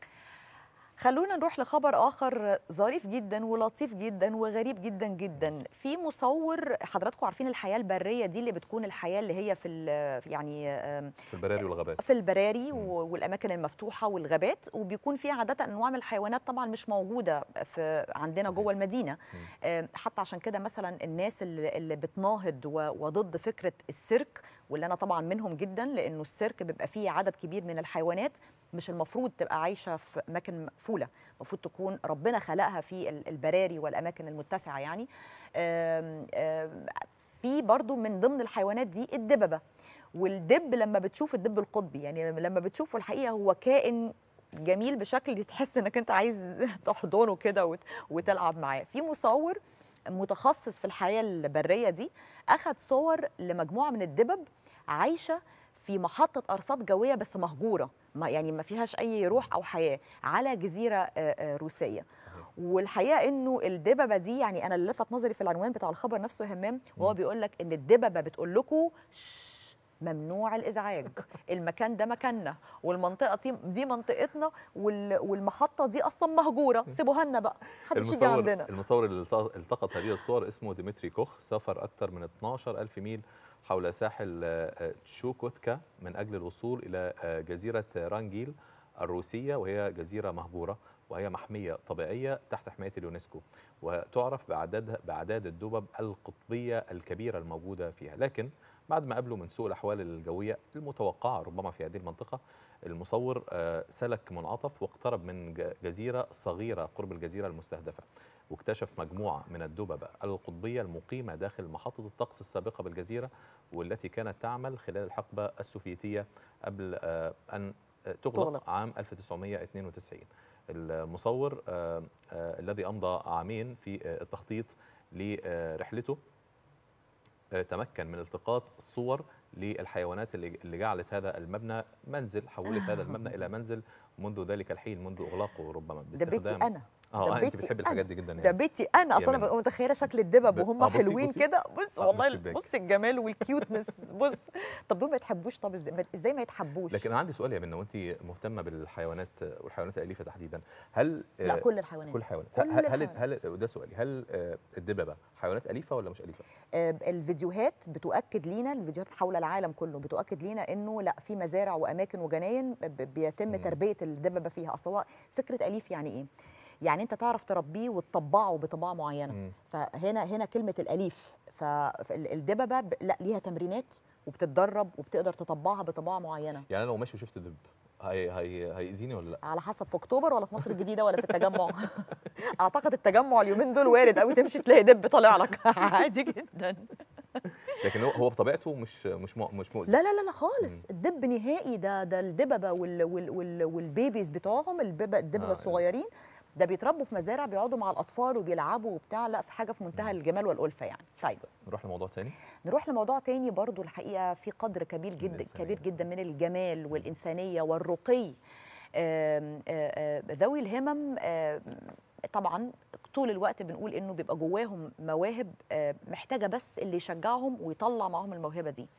خلونا نروح لخبر اخر ظريف جدا ولطيف جدا وغريب جدا جدا في مصور حضراتكم عارفين الحياه البريه دي اللي بتكون الحياه اللي هي في ال- يعني آم، في البراري والغابات في البراري و- والاماكن المفتوحه والغابات وبيكون فيها عاده انواع من الحيوانات طبعا مش موجوده في عندنا جوه المدينه آم، حتى عشان كده مثلا الناس اللي اللي بتناهض و- وضد فكره السيرك واللي انا طبعا منهم جدا لانه السيرك بيبقى فيه عدد كبير من الحيوانات مش المفروض تبقى عايشه في اماكن مقفوله المفروض تكون ربنا خلقها في ال- البراري والاماكن المتسعه يعني آم، آم، في برضو من ضمن الحيوانات دي الدببه والدب لما بتشوف الدب القطبي يعني لما بتشوفه الحقيقه هو كائن جميل بشكل تحس انك انت عايز تحضنه كده وت- وتلعب معاه في مصور متخصص في الحياه البريه دي اخذ صور لمجموعه من الدبب عايشه في محطه ارصاد جويه بس مهجوره ما يعني ما فيهاش اي روح او حياه على جزيره آه، آه، روسيه والحقيقه انه الدببه دي يعني انا اللي لفت نظري في العنوان بتاع الخبر نفسه يا همام وهو بيقول لك ان الدببه بتقول لكم ممنوع الازعاج المكان ده مكاننا والمنطقه دي دي منطقتنا وال- والمحطه دي اصلا مهجوره سيبوها لنا بقى محدش يجي عندنا المصور اللي التق- التقط هذه الصور اسمه ديمتري كوخ سافر أكثر من 12 ألف ميل حول ساحل آه، آه، تشوكوتكا من أجل الوصول إلى آه، جزيرة رانجيل الروسية وهي جزيرة مهجورة وهي محمية طبيعية تحت حماية اليونسكو وتعرف بأعدادها بأعداد الدبب القطبية الكبيرة الموجودة فيها لكن بعد ما قابلوا من سوء الأحوال الجوية المتوقعة ربما في هذه المنطقة المصور آه، سلك منعطف واقترب من ج- جزيره صغيره قرب الجزيره المستهدفه واكتشف مجموعه من الدببه القطبيه المقيمه داخل محطه الطقس السابقه بالجزيره والتي كانت تعمل خلال الحقبه السوفيتيه قبل آه، ان آه، تغلق تغلق. عام 1992 المصور آه، آه، الذي امضى عامين في آه، التخطيط لرحلته آه، تمكن من التقاط صور للحيوانات اللي اللي جعلت هذا المبنى منزل حولت هذا المبنى الى منزل منذ ذلك الحين منذ اغلاقه ربما ده بيتي باستخدام- انا اه ده انت بيتي بتحبي الحاجات دي جدا ده يعني بيتي انا اصلا يا انا منى. ببقى متخيله شكل الدبب ب- وهم آه، بصي- حلوين بصي. كده بص آه، من والله الشباك. بص الجمال والكيوتنس بص طب دول ما يتحبوش طب ازاي ما- ازاي ما يتحبوش لكن انا عندي سؤال يا منى وانت مهتمه بالحيوانات والحيوانات الاليفه تحديدا هل لا، آه، كل الحيوانات. كل الحيوانات كل هل هل, الحيوانات. هل وده سؤالي هل آه، الدببه حيوانات اليفه ولا مش اليفه؟ آه، الفيديوهات بتؤكد لينا الفيديوهات حول العالم كله بتؤكد لينا انه لا في مزارع واماكن وجناين ب- بيتم تربيه الدببه فيها اصل هو فكره اليف يعني ايه يعني انت تعرف تربيه وتطبعه بطباعه معينه مم. فهنا هنا كلمه الاليف فالدببه ب- لا ليها تمرينات وبتتدرب وبتقدر تطبعها بطباعه معينه يعني انا لو ماشي وشفت دب هي هي هيأذيني ولا لا؟ على حسب في اكتوبر ولا في مصر الجديده ولا في التجمع اعتقد التجمع اليومين دول وارد قوي تمشي تلاقي دب طالع لك عادي جدا لكن هو هو بطبيعته مش مش مؤ- مش مؤذي لا لا لا لا خالص الدب نهائي ده ده الدببه وال وال وال والبيبيز بتوعهم البيبه الدببه آه. الصغيرين ده بيتربوا في مزارع بيقعدوا مع الاطفال وبيلعبوا وبتاع لا في حاجه في منتهى الجمال والالفه يعني طيب نروح لموضوع تاني نروح لموضوع تاني برضو الحقيقه في قدر كبير جدا الإنسانية. كبير جدا من الجمال والانسانيه والرقي آم، آه، آه، ذوي الهمم آم، طبعا طول الوقت بنقول انه بيبقى جواهم مواهب آه، محتاجه بس اللي يشجعهم ويطلع معاهم الموهبه دي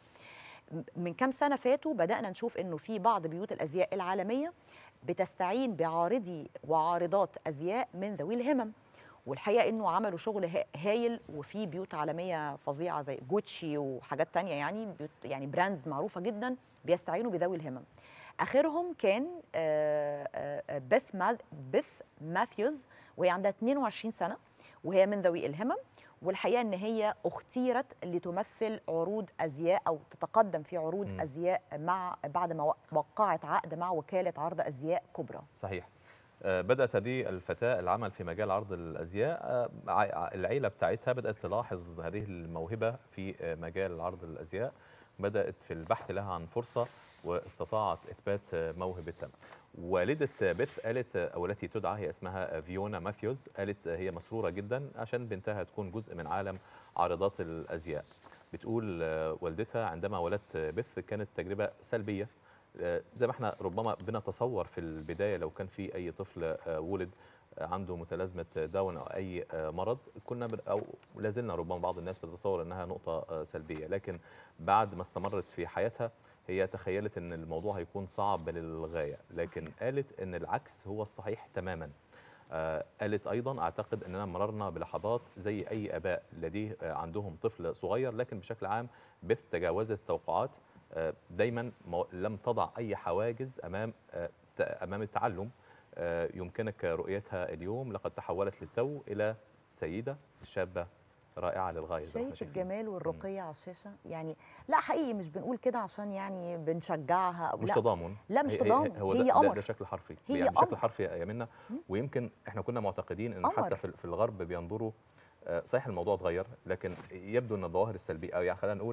من كام سنه فاتوا بدانا نشوف انه في بعض بيوت الازياء العالميه بتستعين بعارضي وعارضات ازياء من ذوي الهمم والحقيقه انه عملوا شغل ها- هايل وفي بيوت عالميه فظيعه زي جوتشي وحاجات تانية يعني بيوت يعني براندز معروفه جدا بيستعينوا بذوي الهمم اخرهم كان آه، آه، بيث ماث- بيث ماثيوز وهي عندها 22 سنه وهي من ذوي الهمم والحقيقه ان هي اختيرت لتمثل عروض ازياء او تتقدم في عروض مم. ازياء مع بعد ما وقعت عقد مع وكاله عرض ازياء كبرى صحيح آه، بدأت هذه الفتاة العمل في مجال عرض الأزياء آه، ع- العيلة بتاعتها بدأت تلاحظ هذه الموهبة في آه، مجال عرض الأزياء بدأت في البحث لها عن فرصة واستطاعت إثبات آه، موهبتها والدة بيث قالت آه، أو التي تدعى هي اسمها فيونا ماثيوز قالت آه، هي مسرورة جدا عشان بنتها تكون جزء من عالم عارضات الأزياء بتقول آه، والدتها عندما ولدت بيث كانت تجربة سلبية آه، زي ما احنا ربما بنتصور في البدايه لو كان في اي طفل آه، ولد آه، عنده متلازمه داون او اي آه، مرض كنا بن- او لا زلنا ربما بعض الناس بتتصور انها نقطه آه، سلبيه لكن بعد ما استمرت في حياتها هي تخيلت ان الموضوع هيكون صعب للغايه لكن قالت ان العكس هو الصحيح تماما آه، قالت ايضا اعتقد اننا مررنا بلحظات زي اي اباء لديه آه، عندهم طفل صغير لكن بشكل عام بث تجاوزت التوقعات آه، دايما مو- لم تضع اي حواجز امام آه، ت- امام التعلم آه، يمكنك رؤيتها اليوم لقد تحولت للتو الى سيده شابه رائعه للغايه زي ما احنا شايف شايفين. الجمال والرقي على الشاشه يعني لا حقيقي مش بنقول كده عشان يعني بنشجعها او مش لا تضامن لا مش هي- هي- تضامن هو هي ده, ده, قمر ده شكل حرفي هي يعني بشكل قمر. حرفي يا منى ويمكن احنا كنا معتقدين ان قمر. حتى في, في الغرب بينظروا آه، صحيح الموضوع اتغير لكن يبدو ان الظواهر السلبيه او يعني خلينا نقول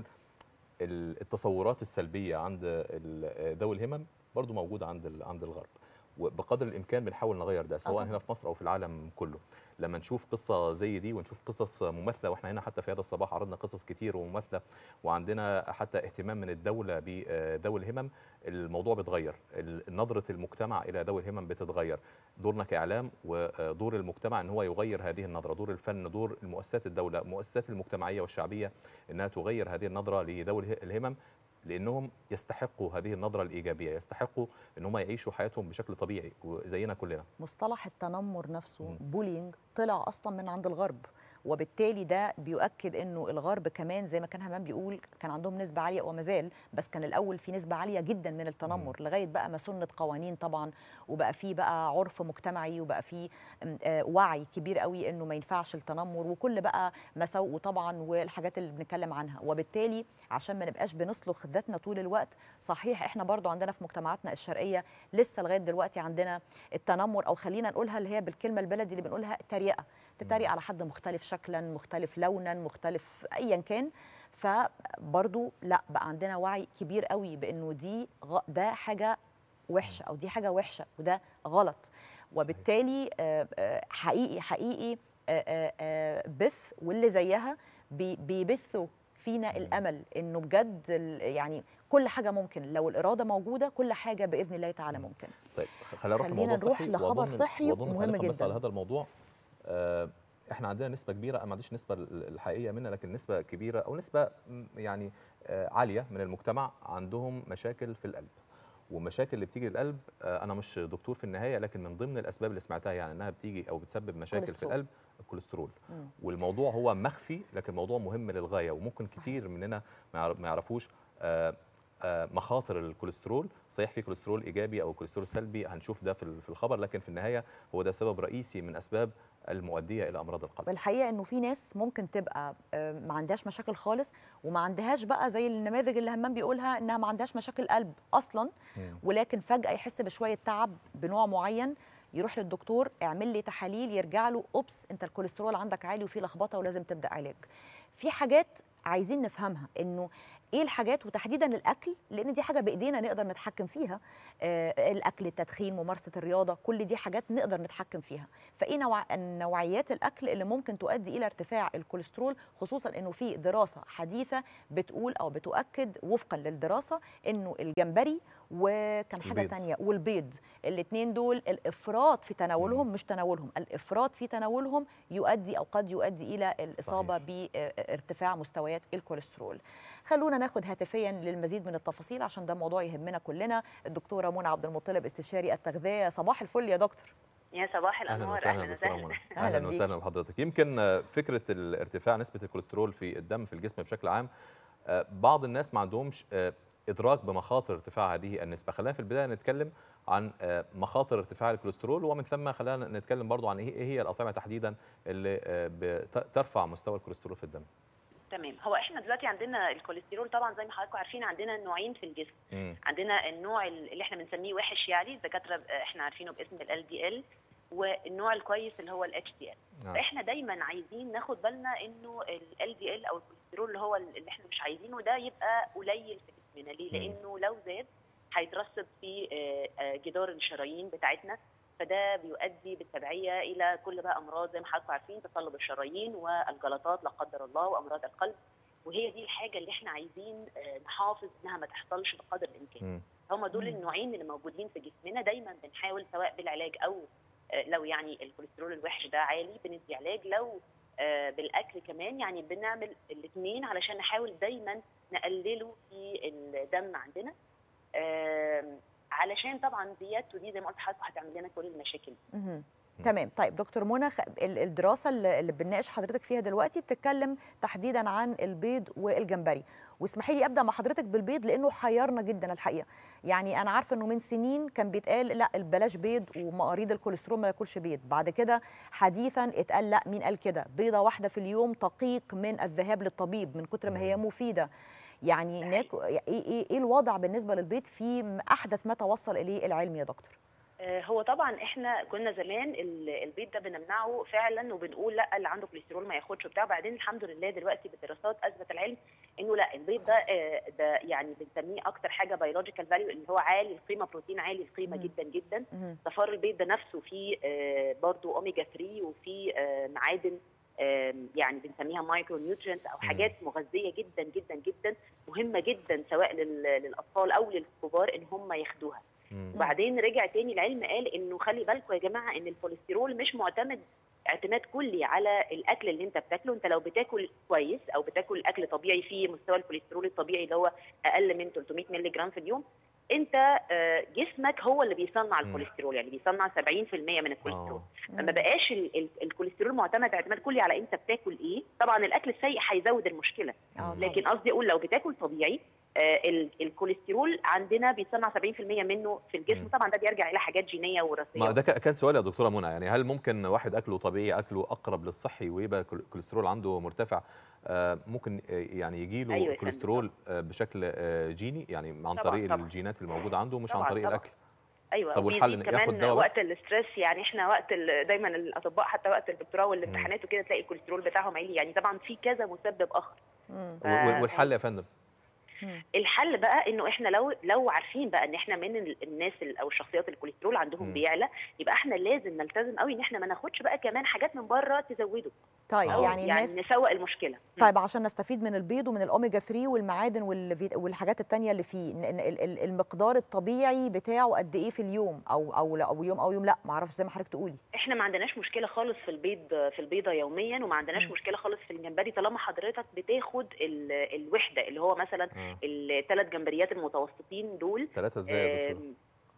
ال- التصورات السلبيه عند ال- ذوي الهمم برضو موجوده عند ال- عند الغرب وبقدر الامكان بنحاول نغير ده سواء طبعاً. هنا في مصر او في العالم كله لما نشوف قصه زي دي ونشوف قصص مماثله واحنا هنا حتى في هذا الصباح عرضنا قصص كتير ومماثله وعندنا حتى اهتمام من الدوله بذوي الهمم الموضوع بيتغير ال- نظره المجتمع الى ذوي الهمم بتتغير دورنا كاعلام ودور المجتمع ان هو يغير هذه النظره دور الفن دور المؤسسات الدوله المؤسسات المجتمعيه والشعبيه انها تغير هذه النظره لذوي اله- الهمم لانهم يستحقوا هذه النظره الايجابيه يستحقوا ان هم يعيشوا حياتهم بشكل طبيعي وزينا كلنا مصطلح التنمر نفسه بولينج طلع اصلا من عند الغرب وبالتالي ده بيؤكد انه الغرب كمان زي ما كان همام بيقول كان عندهم نسبه عاليه وما زال بس كان الاول في نسبه عاليه جدا من التنمر لغايه بقى ما سنت قوانين طبعا وبقى في بقى عرف مجتمعي وبقى في م، آه، وعي كبير قوي انه ما ينفعش التنمر وكل بقى مساوئه طبعا والحاجات اللي بنتكلم عنها وبالتالي عشان ما نبقاش بنسلخ ذاتنا طول الوقت صحيح احنا برضو عندنا في مجتمعاتنا الشرقيه لسه لغايه دلوقتي عندنا التنمر او خلينا نقولها اللي هي بالكلمه البلدي اللي بنقولها تريقه تتريق على حد مختلف شكلا مختلف لونا مختلف ايا كان فبرضو لا بقى عندنا وعي كبير قوي بانه دي غ- ده حاجه وحشه او دي حاجه وحشه وده غلط وبالتالي آه، آه، حقيقي حقيقي آه، آه، آه، بث واللي زيها بي- بيبثوا فينا الامل انه بجد ال- يعني كل حاجه ممكن لو الاراده موجوده كل حاجه باذن الله تعالى ممكن طيب خلينا نروح خلينا لموضوع نروح صحي لخبر وأظن- صحي وأظن مهم تعليقاً بس جداً. على هذا الموضوع آه، احنا عندنا نسبه كبيره ما عنديش نسبه الحقيقيه منها لكن نسبه كبيره او نسبه م، يعني آه، عاليه من المجتمع عندهم مشاكل في القلب والمشاكل اللي بتيجي للقلب آه، انا مش دكتور في النهايه لكن من ضمن الاسباب اللي سمعتها يعني انها بتيجي او بتسبب مشاكل في كوليسترول. القلب الكوليسترول مم. والموضوع هو مخفي لكن موضوع مهم للغايه وممكن كتير مننا ما يعرف- ما يعرفوش آه، آه، مخاطر الكوليسترول صحيح في كوليسترول ايجابي او كوليسترول سلبي هنشوف ده في ال- في الخبر لكن في النهايه هو ده سبب رئيسي من اسباب المؤديه الى امراض القلب والحقيقه انه في ناس ممكن تبقى آه، ما عندهاش مشاكل خالص وما عندهاش بقى زي النماذج اللي همام بيقولها انها ما عندهاش مشاكل قلب اصلا ولكن فجاه يحس بشويه تعب بنوع معين يروح للدكتور اعمل لي تحاليل يرجع له اوبس انت الكوليسترول عندك عالي وفي لخبطه ولازم تبدا علاج في حاجات عايزين نفهمها انه ايه الحاجات وتحديدا الاكل لان دي حاجه بايدينا نقدر نتحكم فيها آه الاكل التدخين ممارسه الرياضه كل دي حاجات نقدر نتحكم فيها فايه نوع نوعيات الاكل اللي ممكن تؤدي الى ارتفاع الكوليسترول خصوصا انه في دراسه حديثه بتقول او بتؤكد وفقا للدراسه انه الجمبري وكان حاجه البيض. تانية والبيض الاثنين دول الافراط في تناولهم مش تناولهم الافراط في تناولهم يؤدي او قد يؤدي الى الاصابه بارتفاع مستويات الكوليسترول خلونا ناخد هاتفيا للمزيد من التفاصيل عشان ده موضوع يهمنا كلنا الدكتوره منى عبد المطلب استشاري التغذيه صباح الفل يا دكتور يا صباح اهلا الانوار وسهلا دكتوره منى أهلاً اهلا وسهلا بحضرتك يمكن آه، فكره الارتفاع نسبه الكوليسترول في الدم في الجسم بشكل عام آه، بعض الناس ما عندهمش آه، ادراك بمخاطر ارتفاع هذه النسبه خلينا في البدايه نتكلم عن آه، مخاطر ارتفاع الكوليسترول ومن ثم خلينا نتكلم برضو عن ايه إيه هي الاطعمه تحديدا اللي آه، بترفع مستوى الكوليسترول في الدم تمام هو احنا دلوقتي عندنا الكوليسترول طبعا زي ما حضراتكم عارفين عندنا نوعين في الجسم مم. عندنا النوع اللي احنا بنسميه وحش يعني الدكاتره احنا عارفينه باسم ال دي ال والنوع الكويس اللي هو الاتش دي ال نعم. فاحنا دايما عايزين ناخد بالنا انه ال دي ال او الكوليسترول اللي هو اللي احنا مش عايزينه ده يبقى قليل في جسمنا ليه؟ مم. لانه لو زاد هيترسب في آه، آه، جدار الشرايين بتاعتنا فده بيؤدي بالتبعيه الى كل بقى امراض زي ما حضراتكم عارفين تصلب الشرايين والجلطات لا قدر الله وامراض القلب وهي دي الحاجه اللي احنا عايزين آه، نحافظ انها ما تحصلش بقدر الامكان هم دول النوعين اللي موجودين في جسمنا دايما بنحاول سواء بالعلاج او آه، لو يعني الكوليسترول الوحش ده عالي بندي علاج لو آه، بالاكل كمان يعني بنعمل الاثنين علشان نحاول دايما نقلله في الدم عندنا آم، علشان طبعا زيادته دي زي ما قلت لحضرتك هتعمل لنا كل المشاكل دي. مهم. تمام طيب دكتور منى خ- ال- الدراسه اللي اللي بنناقش حضرتك فيها دلوقتي بتتكلم تحديدا عن البيض والجمبري واسمحي لي ابدا مع حضرتك بالبيض لانه حيرنا جدا الحقيقه يعني انا عارفه انه من سنين كان بيتقال لا بلاش بيض ومريض الكوليسترول ما ياكلش بيض بعد كده حديثا اتقال لا مين قال كده بيضه واحده في اليوم تقيق من الذهاب للطبيب من كتر ما هي مفيده يعني ناكل ايه ايه ايه الوضع بالنسبه للبيض في احدث ما توصل اليه العلم يا دكتور آه، هو طبعا احنا كنا زمان ال- البيض ده بنمنعه فعلا وبنقول لا اللي عنده كوليسترول ما ياخدش وبتاع بعدين الحمد لله دلوقتي بالدراسات اثبت العلم انه لا البيض ده آه، ده يعني بنسميه اكتر حاجه بيولوجيكال فاليو اللي هو عالي القيمه بروتين عالي القيمه جدا جدا صفار البيض ده نفسه فيه آه، برضو اوميجا 3 وفيه آه، معادن آم، يعني بنسميها مايكرو نيوترينتس او حاجات مغذيه جدا جدا جدا مهمه جدا سواء لل- للاطفال او للكبار ان هم ياخدوها وبعدين رجع تاني العلم قال انه خلي بالكم يا جماعه ان الكوليسترول مش معتمد اعتماد كلي على الاكل اللي انت بتاكله انت لو بتاكل كويس او بتاكل اكل طبيعي فيه مستوى الكوليسترول الطبيعي اللي هو اقل من 300 مللي جرام في اليوم انت آه، جسمك هو اللي بيصنع الكوليسترول يعني بيصنع 70% من الكوليسترول فما بقاش ال- ال- الكوليسترول معتمد اعتماد كلي على انت بتاكل ايه طبعا الاكل السيء هيزود المشكله لكن قصدي اقول لو بتاكل طبيعي آه، ال- الكوليسترول عندنا بيصنع 70% منه في الجسم طبعا ده بيرجع الى حاجات جينيه وراثيه ما ده ك- كان سؤال يا دكتوره منى يعني هل ممكن واحد اكله طبيعي اكله اقرب للصحي ويبقى الكول- الكوليسترول عنده مرتفع آه، ممكن آه، يعني يجي له أيوة يا فندم، كوليسترول آه، بشكل آه، جيني يعني عن طبعاً، طريق طبعاً. الجينات الموجوده عنده مش عن طبعاً، طريق طبعاً. الاكل ايوه طب والحل وبيزيد إن ياخد كمان دواء بس؟ وقت الاسترس يعني احنا وقت ال- دايما الاطباء حتى وقت الدكتوراه والامتحانات وكده تلاقي الكوليسترول بتاعهم عالي يعني طبعا في كذا مسبب اخر و- و- والحل يا فندم الحل بقى انه احنا لو لو عارفين بقى ان احنا من ال- الناس ال- او الشخصيات الكوليسترول عندهم مم. بيعلى يبقى احنا لازم نلتزم قوي ان احنا ما ناخدش بقى كمان حاجات من بره تزوده طيب أو يعني يعني الناس نسوق المشكله طيب عشان نستفيد من البيض ومن الاوميجا 3 والمعادن والفيت- والحاجات التانية اللي فيه ن- ن- ال- ال- المقدار الطبيعي بتاعه قد ايه في اليوم او او لا او يوم او يوم لا ما اعرفش زي ما حضرتك تقولي احنا ما عندناش مشكله خالص في البيض في البيضه يوميا وما عندناش مشكله خالص في الجمبري طالما حضرتك بتاخد ال- الوحده اللي هو مثلا آه. الثلاث جمبريات المتوسطين دول ثلاثة ازاي يا دكتور؟ آم،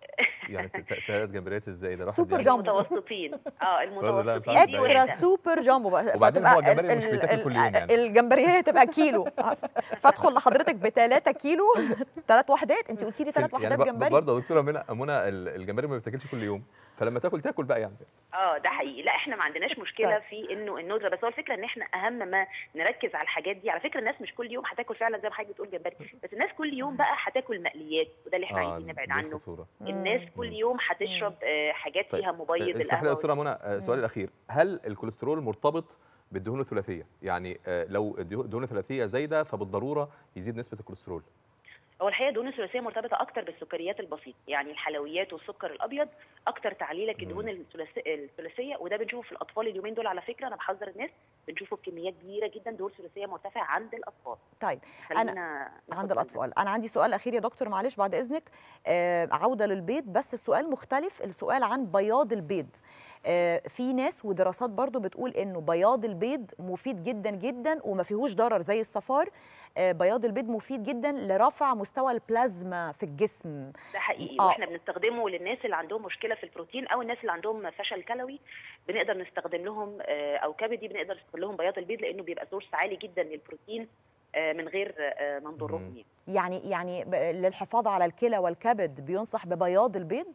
يعني ثلاث جمبريات ازاي ده الواحد سوبر يعني جامبو. المتوسطين اه برضه لا، المتوسطين مش دي عارف ده اكسترا وحده سوبر جامبو بقى وبعدين فتبقى هو الجمبري ال- مش ال- بيتاكل كل يوم يعني. الجمبريه هتبقى كيلو فادخل لحضرتك ب 3 كيلو ثلاث وحدات انت قلتي لي ثلاث يعني وحدات ب- جمبري برضه يا دكتوره منى منى ال- الجمبري ما بيتاكلش كل يوم فلما تاكل تاكل بقى يعني اه ده حقيقي لا احنا ما عندناش مشكله في انه الندره بس هو الفكره ان احنا اهم ما نركز على الحاجات دي على فكره الناس مش كل يوم هتاكل فعلا زي ما حضرتك بتقول جمبري بس الناس كل يوم بقى هتاكل مقليات وده اللي احنا آه، عايزين نبعد دي عنه الخطورة. الناس كل يوم هتشرب آه، حاجات طيب فيها مبيض اسمح لي يا القهوه دكتوره منى آه، سؤالي الاخير هل الكوليسترول مرتبط بالدهون الثلاثيه يعني آه، لو الدهو- الدهون الثلاثيه زايده فبالضروره يزيد نسبه الكوليسترول هو الحقيقه الدهون الثلاثيه مرتبطه اكتر بالسكريات البسيطه يعني الحلويات والسكر الابيض اكتر تعليلك الدهون الثلاثي- الثلاثيه وده بنشوفه في الاطفال اليومين دول على فكره انا بحذر الناس بنشوفه بكميات كبيره جدا دهون ثلاثيه مرتفعه عند الاطفال طيب خلينا انا ناخد عند الاطفال انا عندي سؤال اخير يا دكتور معلش بعد اذنك آه عوده للبيض بس السؤال مختلف السؤال عن بياض البيض آه في ناس ودراسات برضو بتقول انه بياض البيض مفيد جدا جدا وما فيهوش ضرر زي الصفار آه بياض البيض مفيد جدا لرفع مستوى البلازما في الجسم ده حقيقي آه. واحنا بنستخدمه للناس اللي عندهم مشكله في البروتين او الناس اللي عندهم فشل كلوي بنقدر نستخدم لهم آه، او كبدي بنقدر نستخدم لهم بياض البيض لانه بيبقى سورس عالي جدا للبروتين آه، من غير آه، ما نضرهم يعني. يعني يعني ب- للحفاظ على الكلى والكبد بينصح ببياض البيض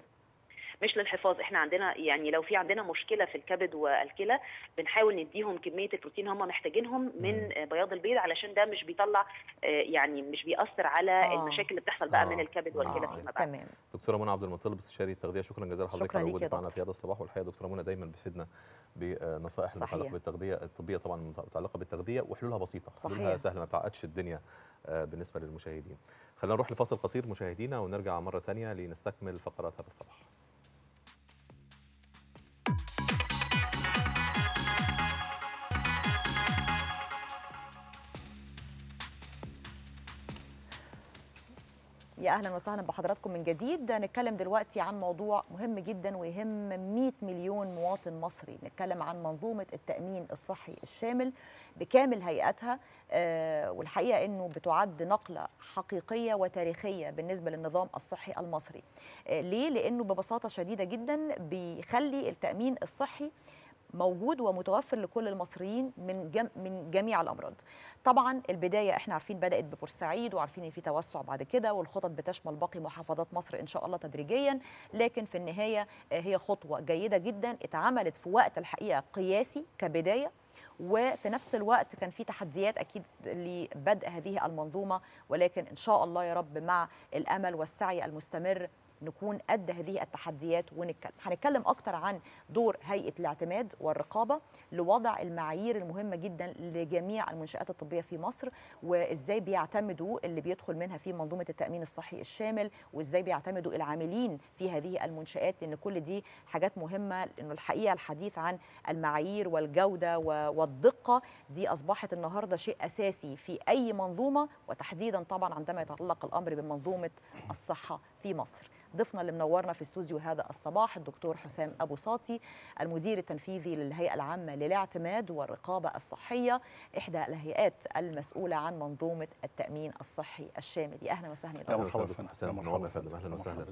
مش للحفاظ احنا عندنا يعني لو في عندنا مشكله في الكبد والكلى بنحاول نديهم كميه البروتين هم محتاجينهم من آه، بياض البيض علشان ده مش بيطلع آه، يعني مش بيأثر على آه. المشاكل اللي بتحصل بقى آه. من الكبد والكلى آه. فيما بعد تمام دكتوره منى عبد المطلب استشاري التغذيه شكرا جزيلا لحضرتك شكراً على ليك يا وجودك معنا دكتور. في هذا الصباح والحقيقه دكتوره منى دايما بتفيدنا بنصائح صحيح. المتعلقه بالتغذيه الطبيه طبعا متعلقه بالتغذيه وحلولها بسيطه صحيح. حلولها سهله ما بتعقدش الدنيا آه، بالنسبه للمشاهدين خلينا نروح لفاصل قصير مشاهدينا ونرجع مره ثانيه لنستكمل فقرات هذا الصباح يا اهلا وسهلا بحضراتكم من جديد نتكلم دلوقتي عن موضوع مهم جدا ويهم 100 مليون مواطن مصري نتكلم عن منظومه التامين الصحي الشامل بكامل هيئاتها آه، والحقيقه انه بتعد نقله حقيقيه وتاريخيه بالنسبه للنظام الصحي المصري آه، ليه لانه ببساطه شديده جدا بيخلي التامين الصحي موجود ومتوفر لكل المصريين من جم من جميع الامراض. طبعا البدايه احنا عارفين بدات ببورسعيد وعارفين ان في توسع بعد كده والخطط بتشمل باقي محافظات مصر ان شاء الله تدريجيا لكن في النهايه آه، هي خطوه جيده جدا اتعملت في وقت الحقيقه قياسي كبدايه وفي نفس الوقت كان في تحديات اكيد لبدء هذه المنظومه ولكن ان شاء الله يا رب مع الامل والسعي المستمر نكون قد هذه التحديات ونتكلم هنتكلم اكتر عن دور هيئه الاعتماد والرقابه لوضع المعايير المهمه جدا لجميع المنشات الطبيه في مصر وازاي بيعتمدوا اللي بيدخل منها في منظومه التامين الصحي الشامل وازاي بيعتمدوا العاملين في هذه المنشات لان كل دي حاجات مهمه لانه الحقيقه الحديث عن المعايير والجوده و- والدقه دي اصبحت النهارده شيء اساسي في اي منظومه وتحديدا طبعا عندما يتعلق الامر بمنظومه الصحه في مصر ضيفنا اللي منورنا في استوديو هذا الصباح الدكتور حسام ابو ساطي المدير التنفيذي للهيئه العامه للاعتماد والرقابه الصحيه احدى الهيئات المسؤوله عن منظومه التامين الصحي الشامل يا اهلا وسهلا يا اهلا دكتور. وسهلا دكتور حسام منورنا يا فندم اهلا وسهلا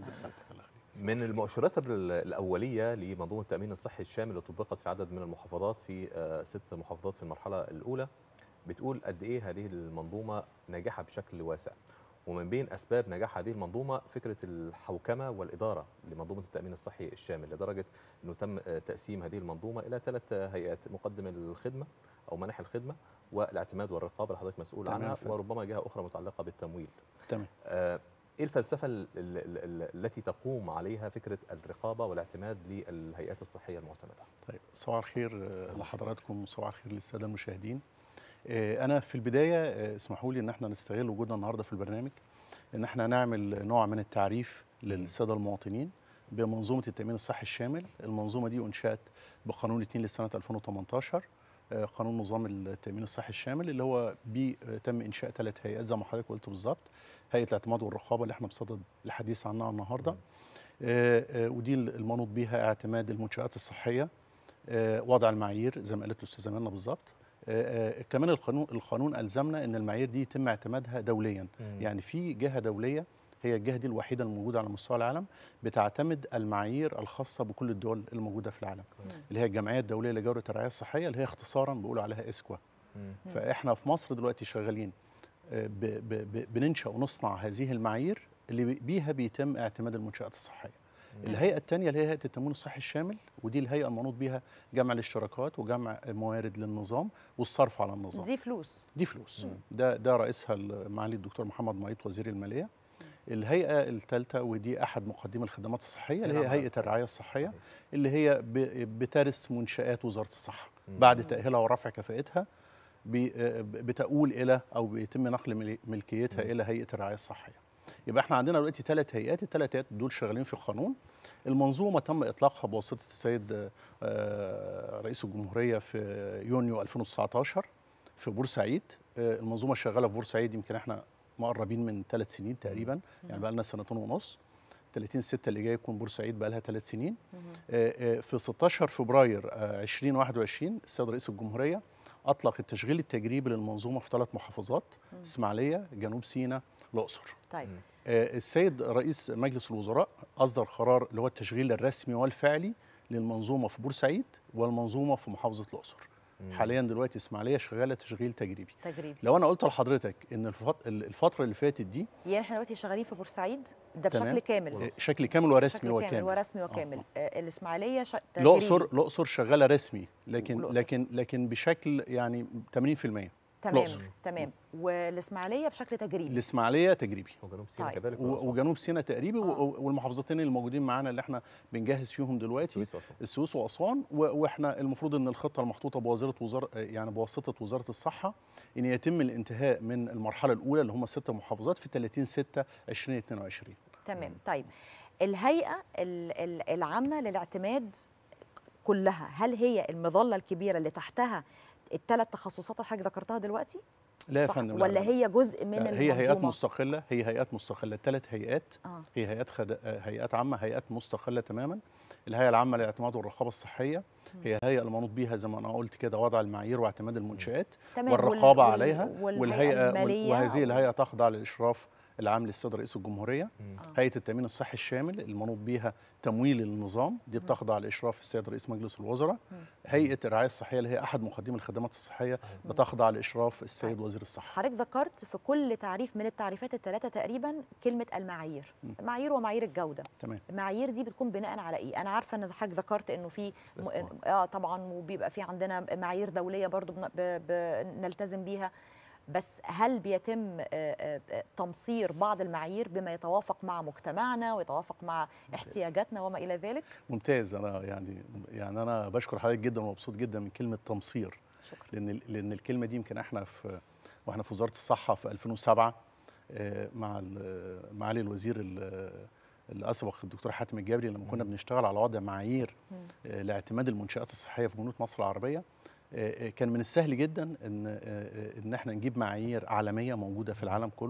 من المؤشرات ال- الأولية لمنظومة التأمين الصحي الشامل اللي طبقت في عدد من المحافظات في آه، ست محافظات في المرحلة الأولى بتقول قد إيه هذه المنظومة ناجحة بشكل واسع ومن بين أسباب نجاح هذه المنظومة فكرة الحوكمة والإدارة لمنظومة التأمين الصحي الشامل لدرجة أنه تم آه، تقسيم هذه المنظومة إلى ثلاث آه، هيئات مقدم الخدمة أو منح الخدمة والاعتماد والرقابة اللي حضرتك مسؤول تمام عنها فندم. وربما جهة أخرى متعلقة بالتمويل تمام آه، ايه الفلسفه ال- ال- ال- ال- التي تقوم عليها فكره الرقابه والاعتماد للهيئات الصحيه المعتمده؟ طيب صباح الخير آه، لحضراتكم وصباح الخير للساده المشاهدين آه، انا في البدايه آه، اسمحوا لي ان احنا نستغل وجودنا النهارده في البرنامج ان احنا نعمل نوع من التعريف للساده المواطنين بمنظومه التامين الصحي الشامل المنظومه دي انشات بقانون 2 لسنه 2018 آه، قانون نظام التامين الصحي الشامل اللي هو بيه آه، تم انشاء ثلاث هيئات زي ما حضرتك قلت بالظبط هيئه الاعتماد والرقابه اللي احنا بصدد الحديث عنها النهارده آه، آه، ودي المنوط بيها اعتماد المنشآت الصحية آه، وضع المعايير زي ما قالت الأستاذة منى بالظبط آه، آه، كمان القانون القانون ألزمنا أن المعايير دي يتم اعتمادها دوليا مم. يعني في جهة دولية هي الجهة دي الوحيدة الموجودة على مستوى العالم بتعتمد المعايير الخاصة بكل الدول الموجودة في العالم اللي هي الجمعية الدولية لجودة الرعاية الصحية اللي هي اختصارا بيقولوا عليها إسكوا فاحنا في مصر دلوقتي شغالين آه، ب- ب- ب- بننشا ونصنع هذه المعايير اللي بي- بيها بيتم اعتماد المنشات الصحيه. الهيئه الثانيه اللي هي هيئه التموين الصحي الشامل ودي الهيئه المنوط بيها جمع الاشتراكات وجمع موارد للنظام والصرف على النظام. دي فلوس دي فلوس ده ده رئيسها معالي الدكتور محمد معيط وزير الماليه. الهيئه الثالثه ودي احد مقدمي الخدمات الصحيه اللي هي نعم، هيئه الرعايه الصحيه اللي هي ب- بترس منشات وزاره الصحه مم. بعد تاهيلها ورفع كفاءتها بي- آه، بتؤول الى او بيتم نقل مل- ملكيتها الى هيئه الرعايه الصحيه. يبقى احنا عندنا دلوقتي ثلاث هيئات، الثلاث هيئات دول شغالين في القانون. المنظومه تم اطلاقها بواسطه السيد آه، رئيس الجمهوريه في يونيو 2019 في بورسعيد. آه، المنظومه شغاله في بورسعيد يمكن احنا مقربين من ثلاث سنين تقريبا يعني بقى لنا سنتين ونص. 30 6 اللي جاي يكون بورسعيد بقى لها ثلاث سنين. آه، آه، في 16 فبراير آه، 2021 السيد رئيس الجمهوريه اطلق التشغيل التجريبي للمنظومه في ثلاث محافظات اسماعيليه جنوب سيناء الاقصر طيب آه، السيد رئيس مجلس الوزراء اصدر قرار اللي هو التشغيل الرسمي والفعلي للمنظومه في بورسعيد والمنظومه في محافظه الاقصر حاليا دلوقتي اسماعيليه شغاله تشغيل تجريبي تجريبي لو انا قلت لحضرتك ان الفت- الفتره اللي فاتت دي يعني احنا دلوقتي شغالين في بورسعيد ده تمام. بشكل كامل آه، شكل كامل ورسمي شكل وكامل كامل ورسمي وكامل آه، الاسماعيليه ش... الاقصر تجريبي. الاقصر شغاله رسمي لكن والأقصر. لكن لكن بشكل يعني 80% تمام الأقصر. تمام والاسماعيليه بشكل تجريبي الاسماعيليه تجريبي وجنوب سيناء طيب. كذلك و- وجنوب سيناء تقريبي و- والمحافظتين الموجودين معانا اللي احنا بنجهز فيهم دلوقتي السويس واسوان و- واحنا المفروض ان الخطه المحطوطه بوزاره وزاره يعني بواسطه وزاره الصحه ان يتم الانتهاء من المرحله الاولى اللي هم الست محافظات في 30 6 2022 تمام طيب الهيئه ال- ال- العامه للاعتماد كلها هل هي المظله الكبيره اللي تحتها الثلاث تخصصات اللي حضرتك ذكرتها دلوقتي لا يا صح فندم لا، ولا لا، لا. هي جزء من لا، المنظومه هي هيئات مستقله هي هيئات مستقله ثلاث هيئات آه. هي هيئات خد... آه، هيئات عامه هيئات مستقله تماما الهيئه العامه للاعتماد والرقابه الصحيه هي الهيئه المنوط بيها زي ما انا قلت كده وضع المعايير واعتماد المنشات تمام، والرقابه وال- عليها والهيئة والهيئه المالية وهذه أو- الهيئه تخضع للاشراف العام للسيد رئيس الجمهوريه هيئه التامين الصحي الشامل المنوط بيها تمويل النظام دي بتخضع لاشراف السيد رئيس مجلس الوزراء هيئه الرعايه الصحيه اللي هي احد مقدمي الخدمات الصحيه بتخضع لاشراف السيد وزير الصحه حضرتك ذكرت في كل تعريف من التعريفات الثلاثه تقريبا كلمه المعايير معايير ومعايير الجوده تمام المعايير دي بتكون بناء على ايه انا عارفه ان حضرتك ذكرت انه في م... الأسوار. اه طبعا وبيبقى في عندنا معايير دوليه برضو بن... ب... بنلتزم بيها بس هل بيتم آه، آه، آه، تمصير بعض المعايير بما يتوافق مع مجتمعنا ويتوافق مع احتياجاتنا وما الى ذلك ممتاز انا يعني يعني انا بشكر حضرتك جدا ومبسوط جدا من كلمه تمصير شكرا. لان لان الكلمه دي يمكن احنا في واحنا في وزاره الصحه في 2007 آه، مع ال- معالي الوزير ال- الاسبق الدكتور حاتم الجبري لما كنا بنشتغل على وضع معايير آه، لاعتماد المنشات الصحيه في جنوب مصر العربيه آه، آه، كان من السهل جدا ان آه، آه، ان احنا نجيب معايير عالميه موجوده في العالم كله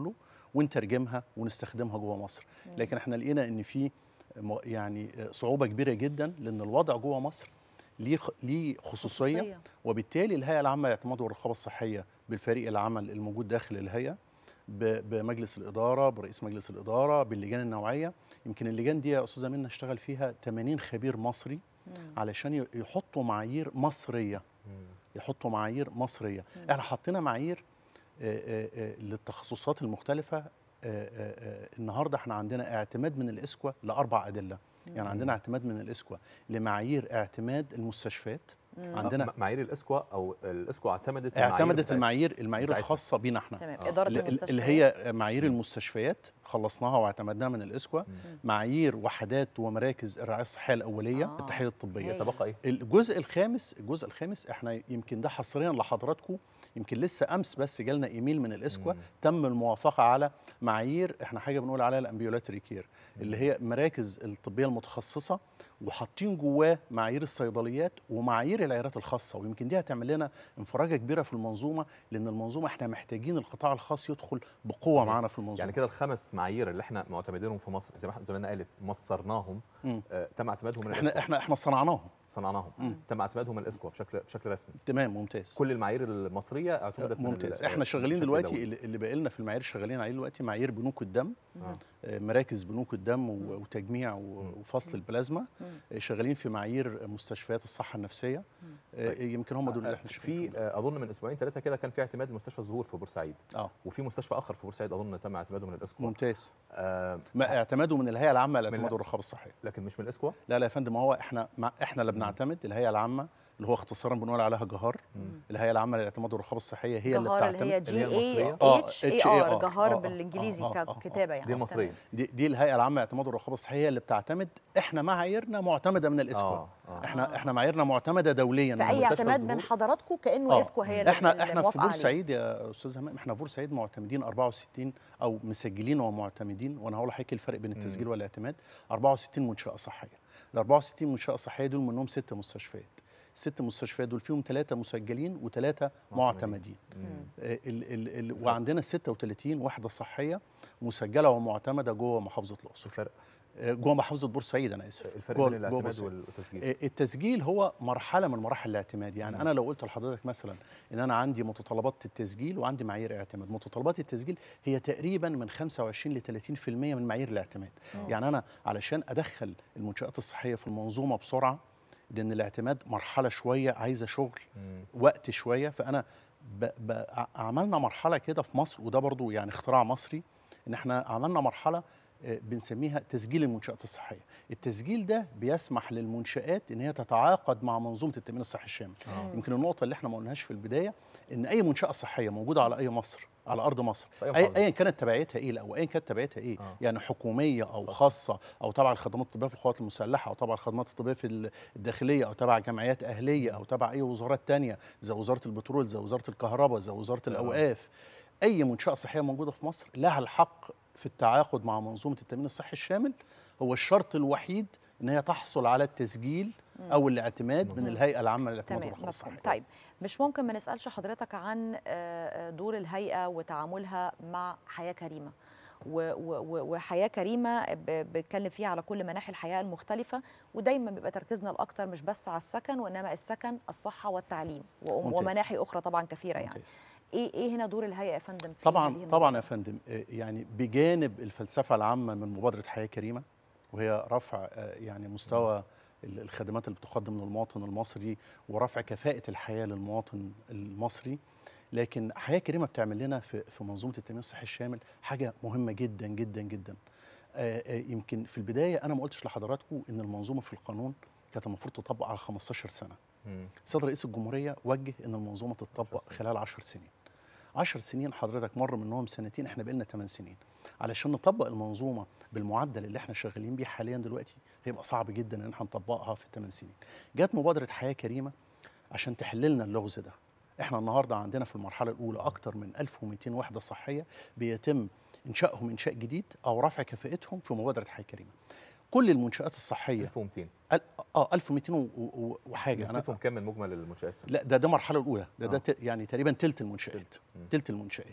ونترجمها ونستخدمها جوه مصر لكن احنا لقينا ان في م- يعني صعوبه كبيره جدا لان الوضع جوه مصر ليه خ- ليه خصوصيه خصوصية. وبالتالي الهيئه العامه للاعتماد والرقابه الصحيه بالفريق العمل الموجود داخل الهيئه ب- بمجلس الاداره برئيس مجلس الاداره باللجان النوعيه يمكن اللجان دي يا استاذه منى اشتغل فيها 80 خبير مصري علشان ي- يحطوا معايير مصريه يحطوا معايير مصريه احنا حطينا معايير آه، آه، آه، للتخصصات المختلفه آه، آه، آه، النهارده احنا عندنا اعتماد من الاسكوا لاربع ادله يعني عندنا اعتماد من الاسكوا لمعايير اعتماد المستشفيات عندنا م- معايير الاسكوا او الاسكوا اعتمدت المعايير اعتمدت بتاعت- المعايير المعايير بتاعتها. الخاصه بينا احنا تمام. إدارة ال- ال- اللي المستشفيات. هي معايير المستشفيات خلصناها واعتمدناها من الاسكوا معايير وحدات ومراكز الرعايه الصحيه الاوليه آه. التحاليل الطبيه يتبقى ايه؟ الجزء الخامس الجزء الخامس احنا يمكن ده حصريا لحضراتكم يمكن لسه امس بس جالنا ايميل من الاسكوا تم الموافقه على معايير احنا حاجه بنقول عليها الامبيولاتري كير اللي هي مراكز الطبيه المتخصصه وحاطين جواه معايير الصيدليات ومعايير العيادات الخاصه ويمكن دي هتعمل لنا انفراجه كبيره في المنظومه لان المنظومه احنا محتاجين القطاع الخاص يدخل بقوه صحيح. معانا في المنظومه يعني كده الخمس معايير اللي احنا معتمدينهم في مصر زي ما احنا- زي ما انا قالت مصرناهم مم. آه تم اعتمادهم من احنا الاسكوا احنا احنا صنعناهم صنعناهم مم. تم اعتمادهم من الاسكوا بشكل بشكل رسمي تمام ممتاز كل المعايير المصريه اعتمدت من ممتاز ال- احنا شغالين بشكل دلوقتي دولي. اللي اللي باقي لنا في المعايير شغالين عليه دلوقتي معايير بنوك الدم آه. آه، مراكز بنوك الدم و- وتجميع و- وفصل البلازما آه، شغالين في معايير مستشفيات الصحه النفسيه آه، يمكن هم دول اللي احنا شغالين في آه، اظن من اسبوعين ثلاثه كده كان في اعتماد لمستشفى الزهور في بورسعيد اه وفي مستشفى اخر في بورسعيد اظن تم اعتماده من الاسكوا ممتاز آه ما اعتماده من الهيئه العامه من للاعتماد ال- والرقابه الصحيه لكن مش من الاسكوا لا لا يا فندم هو احنا مع احنا اللي بنعتمد الهيئه العامه اللي هو اختصارا بنقول عليها جهار الهيئه العامه للاعتماد والرقابه الصحيه هي اللي جهار بتعتمد اللي هي جي اي آه، اتش اي ار HAR. جهار آه، آه، بالانجليزي آه، آه، آه. ككتابه يعني دي المصريه دي, دي الهيئه العامه للاعتماد والرقابه الصحيه هي اللي بتعتمد احنا معاييرنا معتمده من الاسكوا آه، آه. احنا احنا معاييرنا معتمده دوليا من فاي مستشفى اعتماد من الزهور. حضراتكم كانه آه. اسكوا هي اللي- احنا اللي احنا في موافقة عليه. بورسعيد يا استاذ همام احنا في بورسعيد معتمدين 64 او مسجلين ومعتمدين وانا هقول لحضرتك الفرق بين التسجيل والاعتماد 64 منشاه صحيه ال 64 منشاه صحيه دول منهم ست مستشفيات الست مستشفيات دول فيهم ثلاثه مسجلين وثلاثه معتمدين آه، ال ال ال وعندنا 36 وحده صحيه مسجله ومعتمده جوه محافظه الاقصر الفرق جوه محافظه بورسعيد انا اسف الفرق جوه- بين جوه الاعتماد بورسعيد. والتسجيل آه، التسجيل هو مرحله من مراحل الاعتماد يعني مم. انا لو قلت لحضرتك مثلا ان انا عندي متطلبات التسجيل وعندي معايير اعتماد متطلبات التسجيل هي تقريبا من 25 ل 30% من معايير الاعتماد آه. يعني انا علشان ادخل المنشات الصحيه في المنظومه بسرعه لان الاعتماد مرحله شويه عايزه شغل مم. وقت شويه فانا ب ب ع- عملنا مرحله كده في مصر وده برضو يعني اختراع مصري ان احنا عملنا مرحله آه، بنسميها تسجيل المنشات الصحيه التسجيل ده بيسمح للمنشات ان هي تتعاقد مع منظومه التامين الصحي الشامل آه. يمكن النقطه اللي احنا ما قلناش في البدايه ان اي منشاه صحيه موجوده على اي مصر على ارض مصر في أي أي محافظة. ايا كانت تبعيتها ايه او ايا كانت تبعيتها ايه آه. يعني حكوميه او خاصه او تبع الخدمات الطبيه في القوات المسلحه او تبع الخدمات الطبيه في ال- الداخليه او تبع جمعيات اهليه او تبع اي وزارات تانية زي وزاره البترول زي وزاره الكهرباء زي وزاره الاوقاف اي منشاه صحيه موجوده في مصر لها الحق في التعاقد مع منظومه التامين الصحي الشامل هو الشرط الوحيد ان هي تحصل على التسجيل او الاعتماد من الهيئه العامه للاعتماد تمام والرقابه مفهوم الصحيه طيب مش ممكن ما نسالش حضرتك عن آه، آه، دور الهيئه وتعاملها مع حياه كريمه و- و- و- وحياه كريمه ب- بنتكلم فيها على كل مناحي الحياه المختلفه ودايما بيبقى تركيزنا الاكتر مش بس على السكن وانما السكن الصحه والتعليم و- ممتاز. ومناحي اخرى طبعا كثيره يعني ممتاز. ايه ايه هنا دور الهيئه يا فندم في طبعا هذه طبعا يا فندم آه، يعني بجانب الفلسفه العامه من مبادره حياه كريمه وهي رفع آه، يعني مستوى ال- الخدمات اللي بتقدم للمواطن المصري ورفع كفاءه الحياه للمواطن المصري لكن حياه كريمه بتعمل لنا في في منظومه التامين الصحي الشامل حاجه مهمه جدا جدا جدا آه، آه، يمكن في البدايه انا ما قلتش لحضراتكم ان المنظومه في القانون كانت المفروض تطبق على 15 سنه مم. سيد رئيس الجمهوريه وجه ان المنظومه تطبق خلال 10 سنين 10 سنين حضرتك مر منهم سنتين احنا بقينا 8 سنين علشان نطبق المنظومه بالمعدل اللي احنا شغالين بيه حاليا دلوقتي هيبقى صعب جدا ان احنا نطبقها في 8 سنين جت مبادره حياه كريمه عشان تحل لنا اللغز ده احنا النهارده عندنا في المرحله الاولى اكتر من 1200 وحده صحيه بيتم انشائهم انشاء جديد او رفع كفاءتهم في مبادره حياه كريمه كل المنشات الصحيه 1200 ال- اه 1200 و- و- وحاجه أنا- نسبتهم كام من مجمل المنشآت؟ لا ده ده المرحله الاولى ده ده آه. ت- يعني تقريبا تلت المنشات تلت المنشات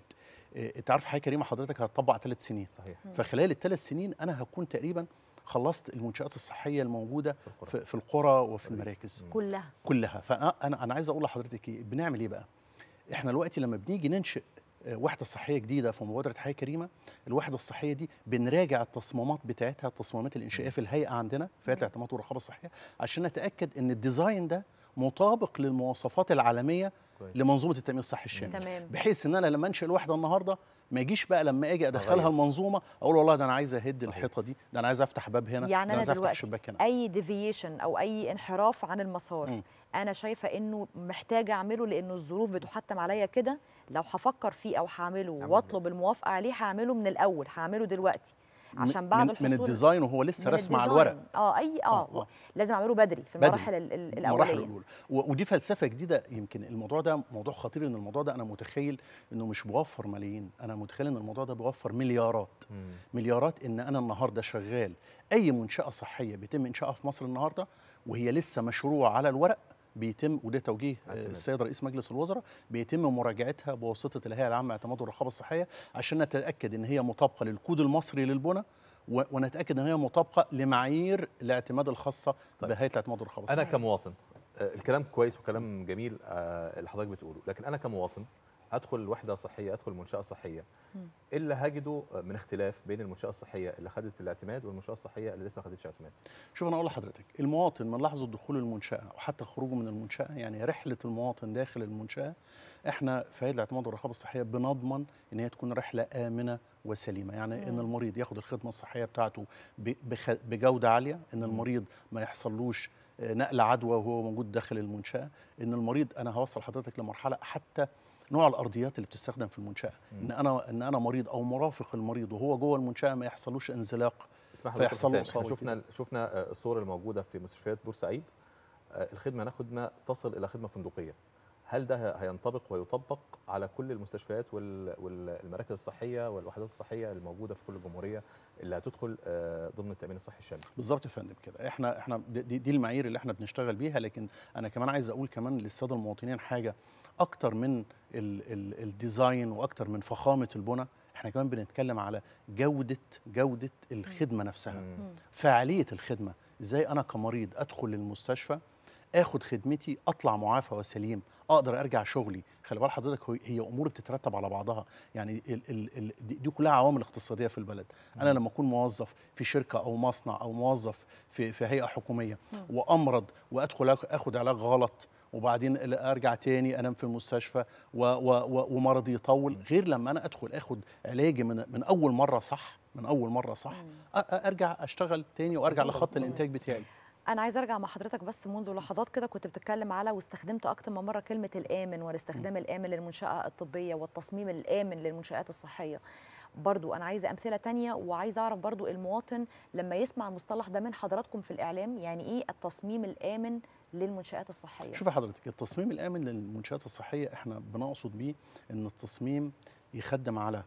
آه، انت عارف حاجه كريمه حضرتك هتطبق ثلاث سنين صحيح فخلال الثلاث سنين انا هكون تقريبا خلصت المنشات الصحيه الموجوده في, في القرى وفي المراكز كلها كلها فانا انا انا عايز اقول لحضرتك ايه بنعمل ايه بقى احنا دلوقتي لما بنيجي ننشئ آه، وحده صحيه جديده في مبادره حياه كريمه الوحده الصحيه دي بنراجع التصميمات بتاعتها التصميمات الانشائيه في الهيئه عندنا في هيئه الاعتماد والرقابه الصحيه عشان نتاكد ان الديزاين ده مطابق للمواصفات العالميه كويس. لمنظومه التامين الصحي الشامل تمام. بحيث ان انا لما انشئ الوحده النهارده ما يجيش بقى لما اجي ادخلها أغير. المنظومه اقول والله ده انا عايز اهد الحيطه دي ده انا عايز افتح باب هنا ده يعني انا انا عايز افتح دلوقتي شباك هنا اي ديفيشن او اي انحراف عن المسار مم. انا شايفه انه محتاجه اعمله لانه الظروف بتحتم عليا كده لو هفكر فيه او هعمله واطلب الموافقه عليه هعمله من الاول هعمله دلوقتي عشان بعد من, الحصول من الديزاين وهو لسه من رسم على الديزاين. الورق اه اي اه, آه، آه. لازم اعمله بدري في بدري. المراحل ال- ال- المراحل الاوليه الاولى و- ودي فلسفه جديده يمكن الموضوع ده موضوع خطير ان الموضوع ده انا متخيل انه مش بيوفر ملايين انا متخيل ان الموضوع ده بيوفر مليارات مليارات ان انا النهارده شغال اي منشاه صحيه بيتم انشائها في مصر النهارده وهي لسه مشروع على الورق بيتم وده توجيه آه، السيد رئيس مجلس الوزراء بيتم مراجعتها بواسطه الهيئه العامه للاعتماد والرقابه الصحيه عشان نتاكد ان هي مطابقه للكود المصري للبنى و- ونتاكد ان هي مطابقه لمعايير الاعتماد الخاصه طيب. بهيئه الاعتماد والرقابه انا الصحيه كمواطن آه، الكلام كويس وكلام جميل آه، اللي حضرتك بتقوله لكن انا كمواطن ادخل وحده صحيه ادخل منشاه صحيه ايه اللي هجده من اختلاف بين المنشاه الصحيه اللي خدت الاعتماد والمنشاه الصحيه اللي لسه ما خدتش اعتماد شوف انا اقول لحضرتك المواطن من لحظه دخول المنشاه وحتى خروجه من المنشاه يعني رحله المواطن داخل المنشاه احنا في هيئه الاعتماد والرقابه الصحيه بنضمن ان هي تكون رحله امنه وسليمه يعني ان مم. المريض ياخد الخدمه الصحيه بتاعته ب- بخ- بجوده عاليه ان المريض ما يحصلوش آه، نقل عدوى وهو موجود داخل المنشاه ان المريض انا هوصل حضرتك لمرحله حتى نوع الارضيات اللي بتستخدم في المنشاه ان انا ان انا مريض او مرافق المريض وهو جوه المنشاه ما يحصلوش انزلاق اسمح لي فيحصل له احنا اصابه شفنا شفنا آه، الصور الموجوده في مستشفيات بورسعيد آه، الخدمه هناك خدمه تصل الى خدمه فندقيه هل ده ه- هينطبق ويطبق على كل المستشفيات وال- والمراكز الصحيه والوحدات الصحيه الموجوده في كل الجمهوريه اللي هتدخل آه، ضمن التامين الصحي الشامل بالظبط يا فندم كده احنا احنا دي- دي, دي المعايير اللي احنا بنشتغل بيها لكن انا كمان عايز اقول كمان للساده المواطنين حاجه اكتر من ال ال الديزاين واكتر من فخامه البنى احنا كمان بنتكلم على جوده جوده الخدمه نفسها فعاليه الخدمه ازاي انا كمريض ادخل المستشفى اخد خدمتي اطلع معافى وسليم اقدر ارجع شغلي خلي بال حضرتك هو- هي امور بتترتب على بعضها يعني ال ال ال دي دي كلها عوامل اقتصاديه في البلد انا لما اكون موظف في شركه او مصنع او موظف في في هيئه حكوميه وامرض وادخل آخ- اخد علاج غلط وبعدين ال- ارجع تاني انام في المستشفى و و و ومرضي يطول غير لما انا ادخل اخد علاجي من من اول مره صح من اول مره صح أ- أ- ارجع اشتغل تاني وارجع لخط الانتاج بتاعي انا عايزه ارجع مع حضرتك بس منذ لحظات كده كنت بتتكلم على واستخدمت اكتر من مره كلمه الامن والاستخدام الامن للمنشاه الطبيه والتصميم الامن للمنشات الصحيه برضو انا عايزه امثله تانية وعايزه اعرف برضو المواطن لما يسمع المصطلح ده من حضراتكم في الاعلام يعني ايه التصميم الامن للمنشات الصحيه شوف حضرتك التصميم الامن للمنشات الصحيه احنا بنقصد بيه ان التصميم يخدم على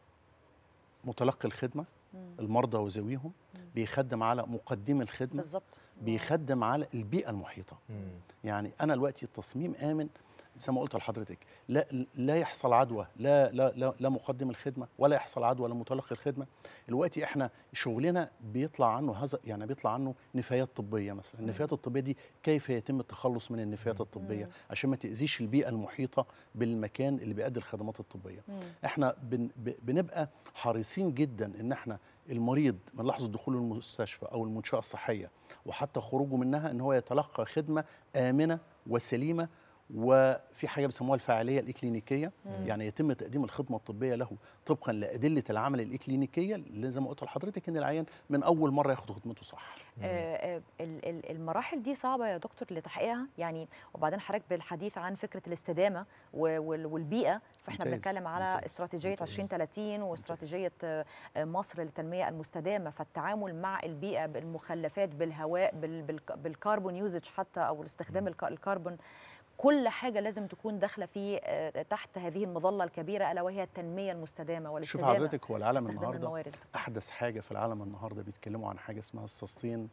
متلقي الخدمه المرضى وذويهم بيخدم على مقدمي الخدمه بالظبط بيخدم على البيئه المحيطه يعني انا دلوقتي التصميم امن زي ما قلت لحضرتك لا لا يحصل عدوى لا لا لا, لا مقدم الخدمه ولا يحصل عدوى لمتلقي الخدمه دلوقتي احنا شغلنا بيطلع عنه هذا يعني بيطلع عنه نفايات طبيه مثلا النفايات الطبيه دي كيف يتم التخلص من النفايات الطبيه عشان ما تاذيش البيئه المحيطه بالمكان اللي بيأدي الخدمات الطبيه احنا بن ب- بنبقى حريصين جدا ان احنا المريض من لحظه دخوله المستشفى او المنشاه الصحيه وحتى خروجه منها ان هو يتلقى خدمه امنه وسليمه وفي حاجه بيسموها الفاعليه الاكلينيكيه مم. يعني يتم تقديم الخدمه الطبيه له طبقا لادله العمل الاكلينيكيه اللي زي ما قلت لحضرتك ان العيان من اول مره ياخد خدمته صح آه، آه، ال- ال- المراحل دي صعبة يا دكتور لتحقيقها يعني وبعدين حضرتك بالحديث عن فكرة الاستدامة و- وال- والبيئة فاحنا ممتاز، بنتكلم على استراتيجية 2030 واستراتيجية آه، آه، مصر للتنمية المستدامة فالتعامل مع البيئة بالمخلفات بالهواء بال- بالك- بالكربون يوزج حتى أو استخدام الك- الكربون كل حاجة لازم تكون داخلة في آه، تحت هذه المظلة الكبيرة ألا وهي التنمية المستدامة شوف والاستدامة حضرتك هو العالم استخدام النهارده الموارد. احدث حاجه في العالم النهارده بيتكلموا عن حاجه اسمها السستين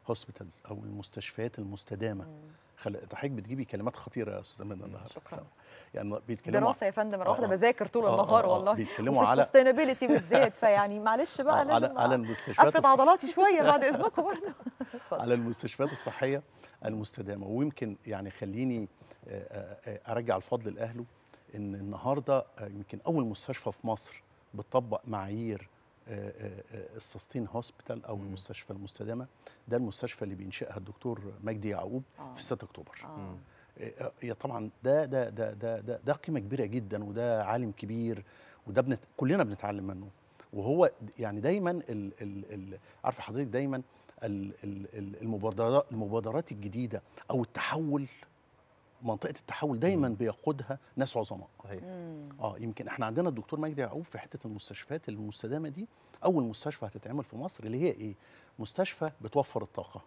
هوسبيتالز او المستشفيات المستدامه خل... حضرتك بتجيبي كلمات خطيره يا استاذ منى النهارده شكرا يعني بيتكلموا دراسه يا فندم انا واخده آه. بذاكر طول آه، آه، النهار آه. والله بيتكلموا وفي على السستينابيلتي بالذات فيعني معلش بقى آه، على لازم على المستشفيات افرد الصح- عضلاتي شويه بعد اذنكم برضه على المستشفيات الصحيه المستدامه ويمكن يعني خليني آه، آه، آه، ارجع الفضل لاهله ان النهارده آه، يمكن اول مستشفى في مصر بتطبق معايير آه، آه، آه، السستين هوسبيتال او المستشفى المستدامه ده المستشفى اللي بينشئها الدكتور مجدي يعقوب آه. في 6 اكتوبر آه. آه، هي طبعا ده ده ده ده ده, ده قيمه كبيره جدا وده عالم كبير وده بنت كلنا بنتعلم منه وهو يعني دايما ال ال ال عارفه حضرتك دايما ال ال ال المبادرات المبادرات الجديده او التحول منطقه التحول دايما بيقودها ناس عظماء صحيح اه يمكن احنا عندنا الدكتور مجدي يعقوب في حته المستشفيات المستدامه دي اول مستشفى هتتعمل في مصر اللي هي ايه مستشفى بتوفر الطاقه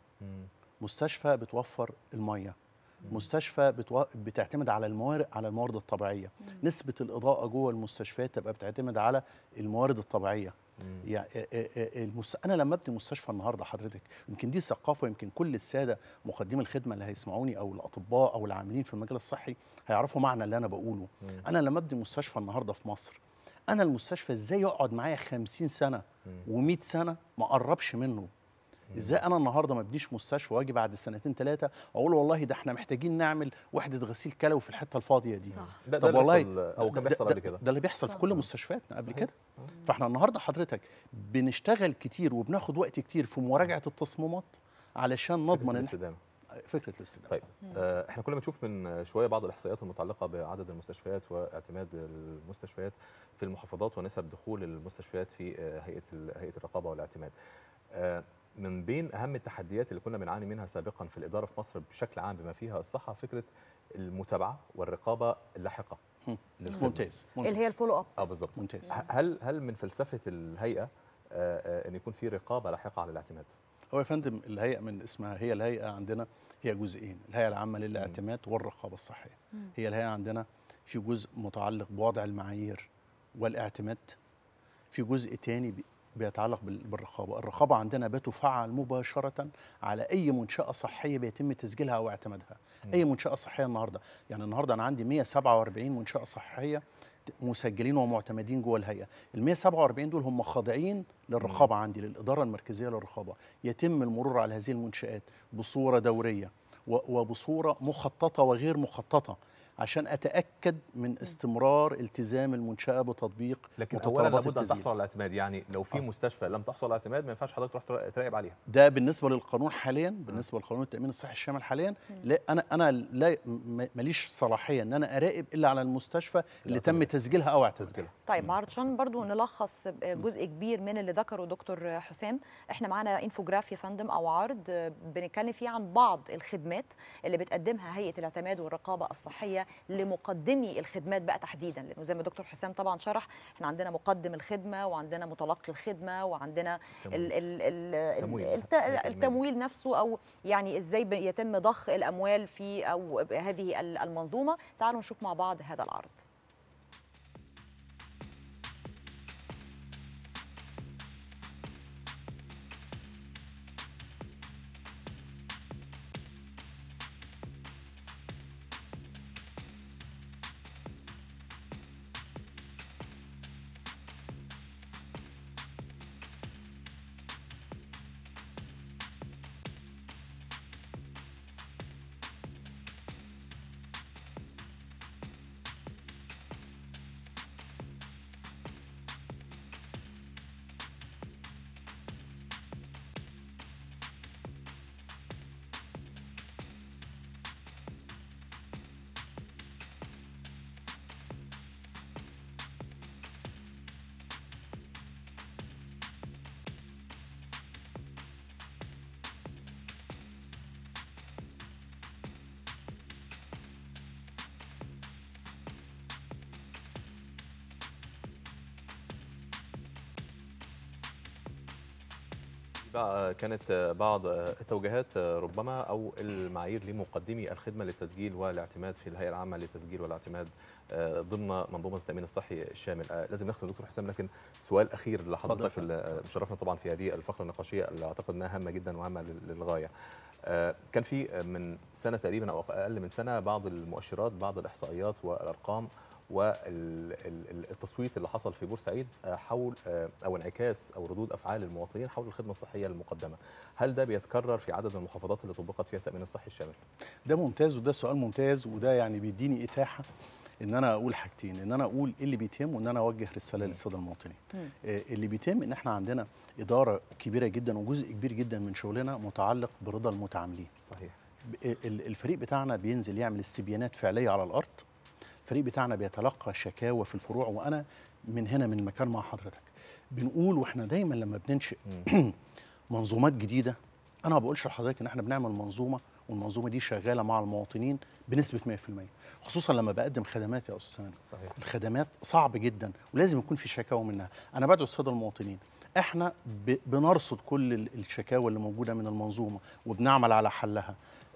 مستشفى بتوفر الميه مستشفى بتو... بتعتمد على الموارد على الموارد الطبيعيه نسبه الاضاءه جوه المستشفيات تبقى بتعتمد على الموارد الطبيعيه يعني آه، آه، آه، المس... انا لما ابني مستشفى النهارده حضرتك يمكن دي ثقافه يمكن كل الساده مقدمي الخدمه اللي هيسمعوني او الاطباء او العاملين في المجال الصحي هيعرفوا معنى اللي انا بقوله انا لما ابني مستشفى النهارده في مصر انا المستشفى ازاي يقعد معايا 50 سنه و100 سنه ما اقربش منه ازاي انا النهارده ما ابنيش مستشفى واجي بعد سنتين ثلاثه اقول والله ده احنا محتاجين نعمل وحده غسيل كلوي في الحته الفاضيه دي صح. ده- ده اللي بيحصل أو كان بيحصل ده- قبل كده. ده اللي بيحصل في صح. كل مستشفياتنا قبل صحيح. كده فاحنا النهارده حضرتك بنشتغل كتير وبناخد وقت كتير في مراجعه التصميمات علشان نضمن ان إحنا- الاستدامه فكره الاستدامه طيب آه، احنا كنا بنشوف من شويه بعض الاحصائيات المتعلقه بعدد المستشفيات واعتماد المستشفيات في المحافظات ونسب دخول المستشفيات في آه، هيئه ال- هيئه الرقابه والاعتماد. آه، من بين اهم التحديات اللي كنا بنعاني منها سابقا في الاداره في مصر بشكل عام بما فيها الصحه فكره المتابعه والرقابه اللاحقه. للخدمة. ممتاز اللي هي الفولو اب اه بالظبط ممتاز. ه- هل هل من فلسفه الهيئه آه، آه، ان يكون في رقابه لاحقه على الاعتماد؟ هو يا فندم الهيئه من اسمها هي الهيئه عندنا هي جزئين الهيئه العامه للاعتماد والرقابه الصحيه مم. هي الهيئه عندنا في جزء متعلق بوضع المعايير والاعتماد في جزء تاني بي- بيتعلق بال- بالرقابه الرقابه عندنا بتفعل مباشره على اي منشاه صحيه بيتم تسجيلها او اعتمادها اي منشاه صحيه النهارده يعني النهارده انا عندي 147 منشاه صحيه مسجلين ومعتمدين جوه الهيئه ال 147 دول هم خاضعين للرقابه عندي للاداره المركزيه للرقابه يتم المرور على هذه المنشات بصوره دوريه و- وبصوره مخططه وغير مخططه عشان اتاكد من استمرار التزام المنشاه بتطبيق لكن اولا متطلبات لابد ان التسجيل تحصل على الاعتماد يعني لو في مستشفى لم تحصل على الاعتماد ما ينفعش حضرتك تروح تراقب عليها ده بالنسبه للقانون حاليا بالنسبه لقانون التامين الصحي الشامل حاليا لا انا انا لا م- ماليش صلاحيه ان انا اراقب الا على المستشفى اللي تم تسجيلها او اعتمادها طيب عشان برضو نلخص جزء كبير من اللي ذكره دكتور حسام احنا معانا انفوجراف يا فندم او عرض بنتكلم فيه عن بعض الخدمات اللي بتقدمها هيئه الاعتماد والرقابه الصحيه لمقدمي الخدمات بقى تحديدا لانه زي ما دكتور حسام طبعا شرح احنا عندنا مقدم الخدمه وعندنا متلقي الخدمه وعندنا ال ال ال تمويل. الت- التمويل نفسه او يعني ازاي بي- يتم ضخ الاموال في او هذه المنظومه تعالوا نشوف مع بعض هذا العرض بقى كانت بعض التوجيهات ربما او المعايير لمقدمي الخدمه للتسجيل والاعتماد في الهيئه العامه للتسجيل والاعتماد ضمن منظومه التامين الصحي الشامل لازم نختم دكتور حسام لكن سؤال اخير لحضرتك مشرفنا طبعا في هذه الفقره النقاشيه اللي اعتقد انها هامه جدا وهامه للغايه كان في من سنه تقريبا او اقل من سنه بعض المؤشرات بعض الاحصائيات والارقام والتصويت اللي حصل في بورسعيد حول او انعكاس او ردود افعال المواطنين حول الخدمه الصحيه المقدمه هل ده بيتكرر في عدد من المحافظات اللي طبقت فيها التامين الصحي الشامل ده ممتاز وده سؤال ممتاز وده يعني بيديني اتاحه ان انا اقول حاجتين ان انا اقول ايه اللي بيتم وان انا اوجه رساله للساده المواطنين آه اللي بيتم ان احنا عندنا اداره كبيره جدا وجزء كبير جدا من شغلنا متعلق برضا المتعاملين صحيح الفريق بتاعنا بينزل يعمل استبيانات فعليه على الارض الفريق بتاعنا بيتلقى شكاوى في الفروع وانا من هنا من مكان مع حضرتك بنقول واحنا دايما لما بننشئ منظومات جديده انا ما بقولش لحضرتك ان احنا بنعمل منظومه والمنظومه دي شغاله مع المواطنين بنسبه 100% خصوصا لما بقدم خدمات يا استاذ سنان صحيح. الخدمات صعب جدا ولازم يكون في شكاوى منها انا بدعو الساده المواطنين احنا بنرصد كل الشكاوى اللي موجوده من المنظومه وبنعمل على حلها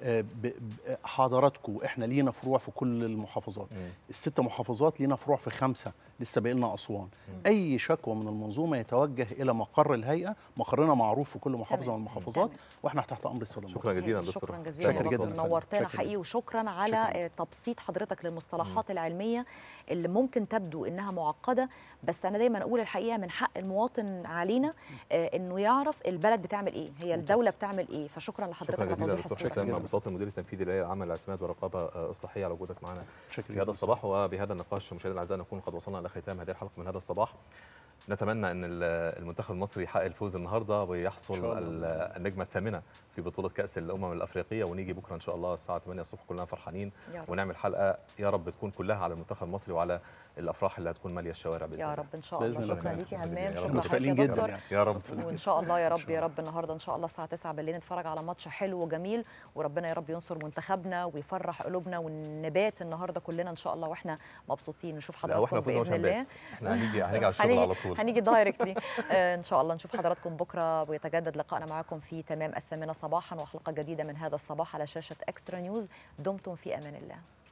حضراتكم احنا لينا فروع في كل المحافظات مم. الست محافظات لينا فروع في خمسه لسه باقي لنا اسوان اي شكوى من المنظومه يتوجه الى مقر الهيئه مقرنا معروف في كل محافظه من المحافظات واحنا تحت امر الساده شكرا جزيلا دكتور شكرا جزيلا شكرا جدا نورتنا حقيقي وشكرا على شكرا. تبسيط حضرتك للمصطلحات العلميه اللي ممكن تبدو انها معقده بس انا دايما اقول الحقيقه من حق المواطن علينا آه انه يعرف البلد بتعمل ايه هي الدوله بتعمل ايه فشكرا لحضرتك شكرا جزيلا دكتور حسام بساطه المدير التنفيذي للهيئه العامه للاعتماد والرقابه الصحيه على وجودك معنا في هذا الصباح وبهذا النقاش مشاهدينا الاعزاء نكون قد وصلنا الى ختام هذه الحلقه من هذا الصباح نتمنى ان المنتخب المصري يحقق الفوز النهارده ويحصل النجمه الثامنه في بطوله كاس الامم الافريقيه ونيجي بكره ان شاء الله الساعه 8 الصبح كلنا فرحانين ونعمل حلقه يا رب تكون كلها على المنتخب المصري وعلى الافراح اللي هتكون ماليه الشوارع باذن يا الله رب ان شاء الله شكرا ليك يا همام شكرا متفائلين جدا يعني. يا رب وان شاء الله يا رب يا رب النهارده ان شاء الله الساعه 9 بالليل نتفرج على ماتش حلو وجميل وربنا يا رب ينصر منتخبنا ويفرح قلوبنا والنبات النهارده كلنا ان شاء الله واحنا مبسوطين نشوف حضراتكم باذن الله احنا هنيجي هنيجي على الشغل على طول هنيجي دايركتلي ان شاء الله نشوف حضراتكم بكره ويتجدد لقائنا معكم في تمام الثامنه صباحا وحلقه جديده من هذا الصباح على شاشه اكسترا نيوز دمتم في امان الله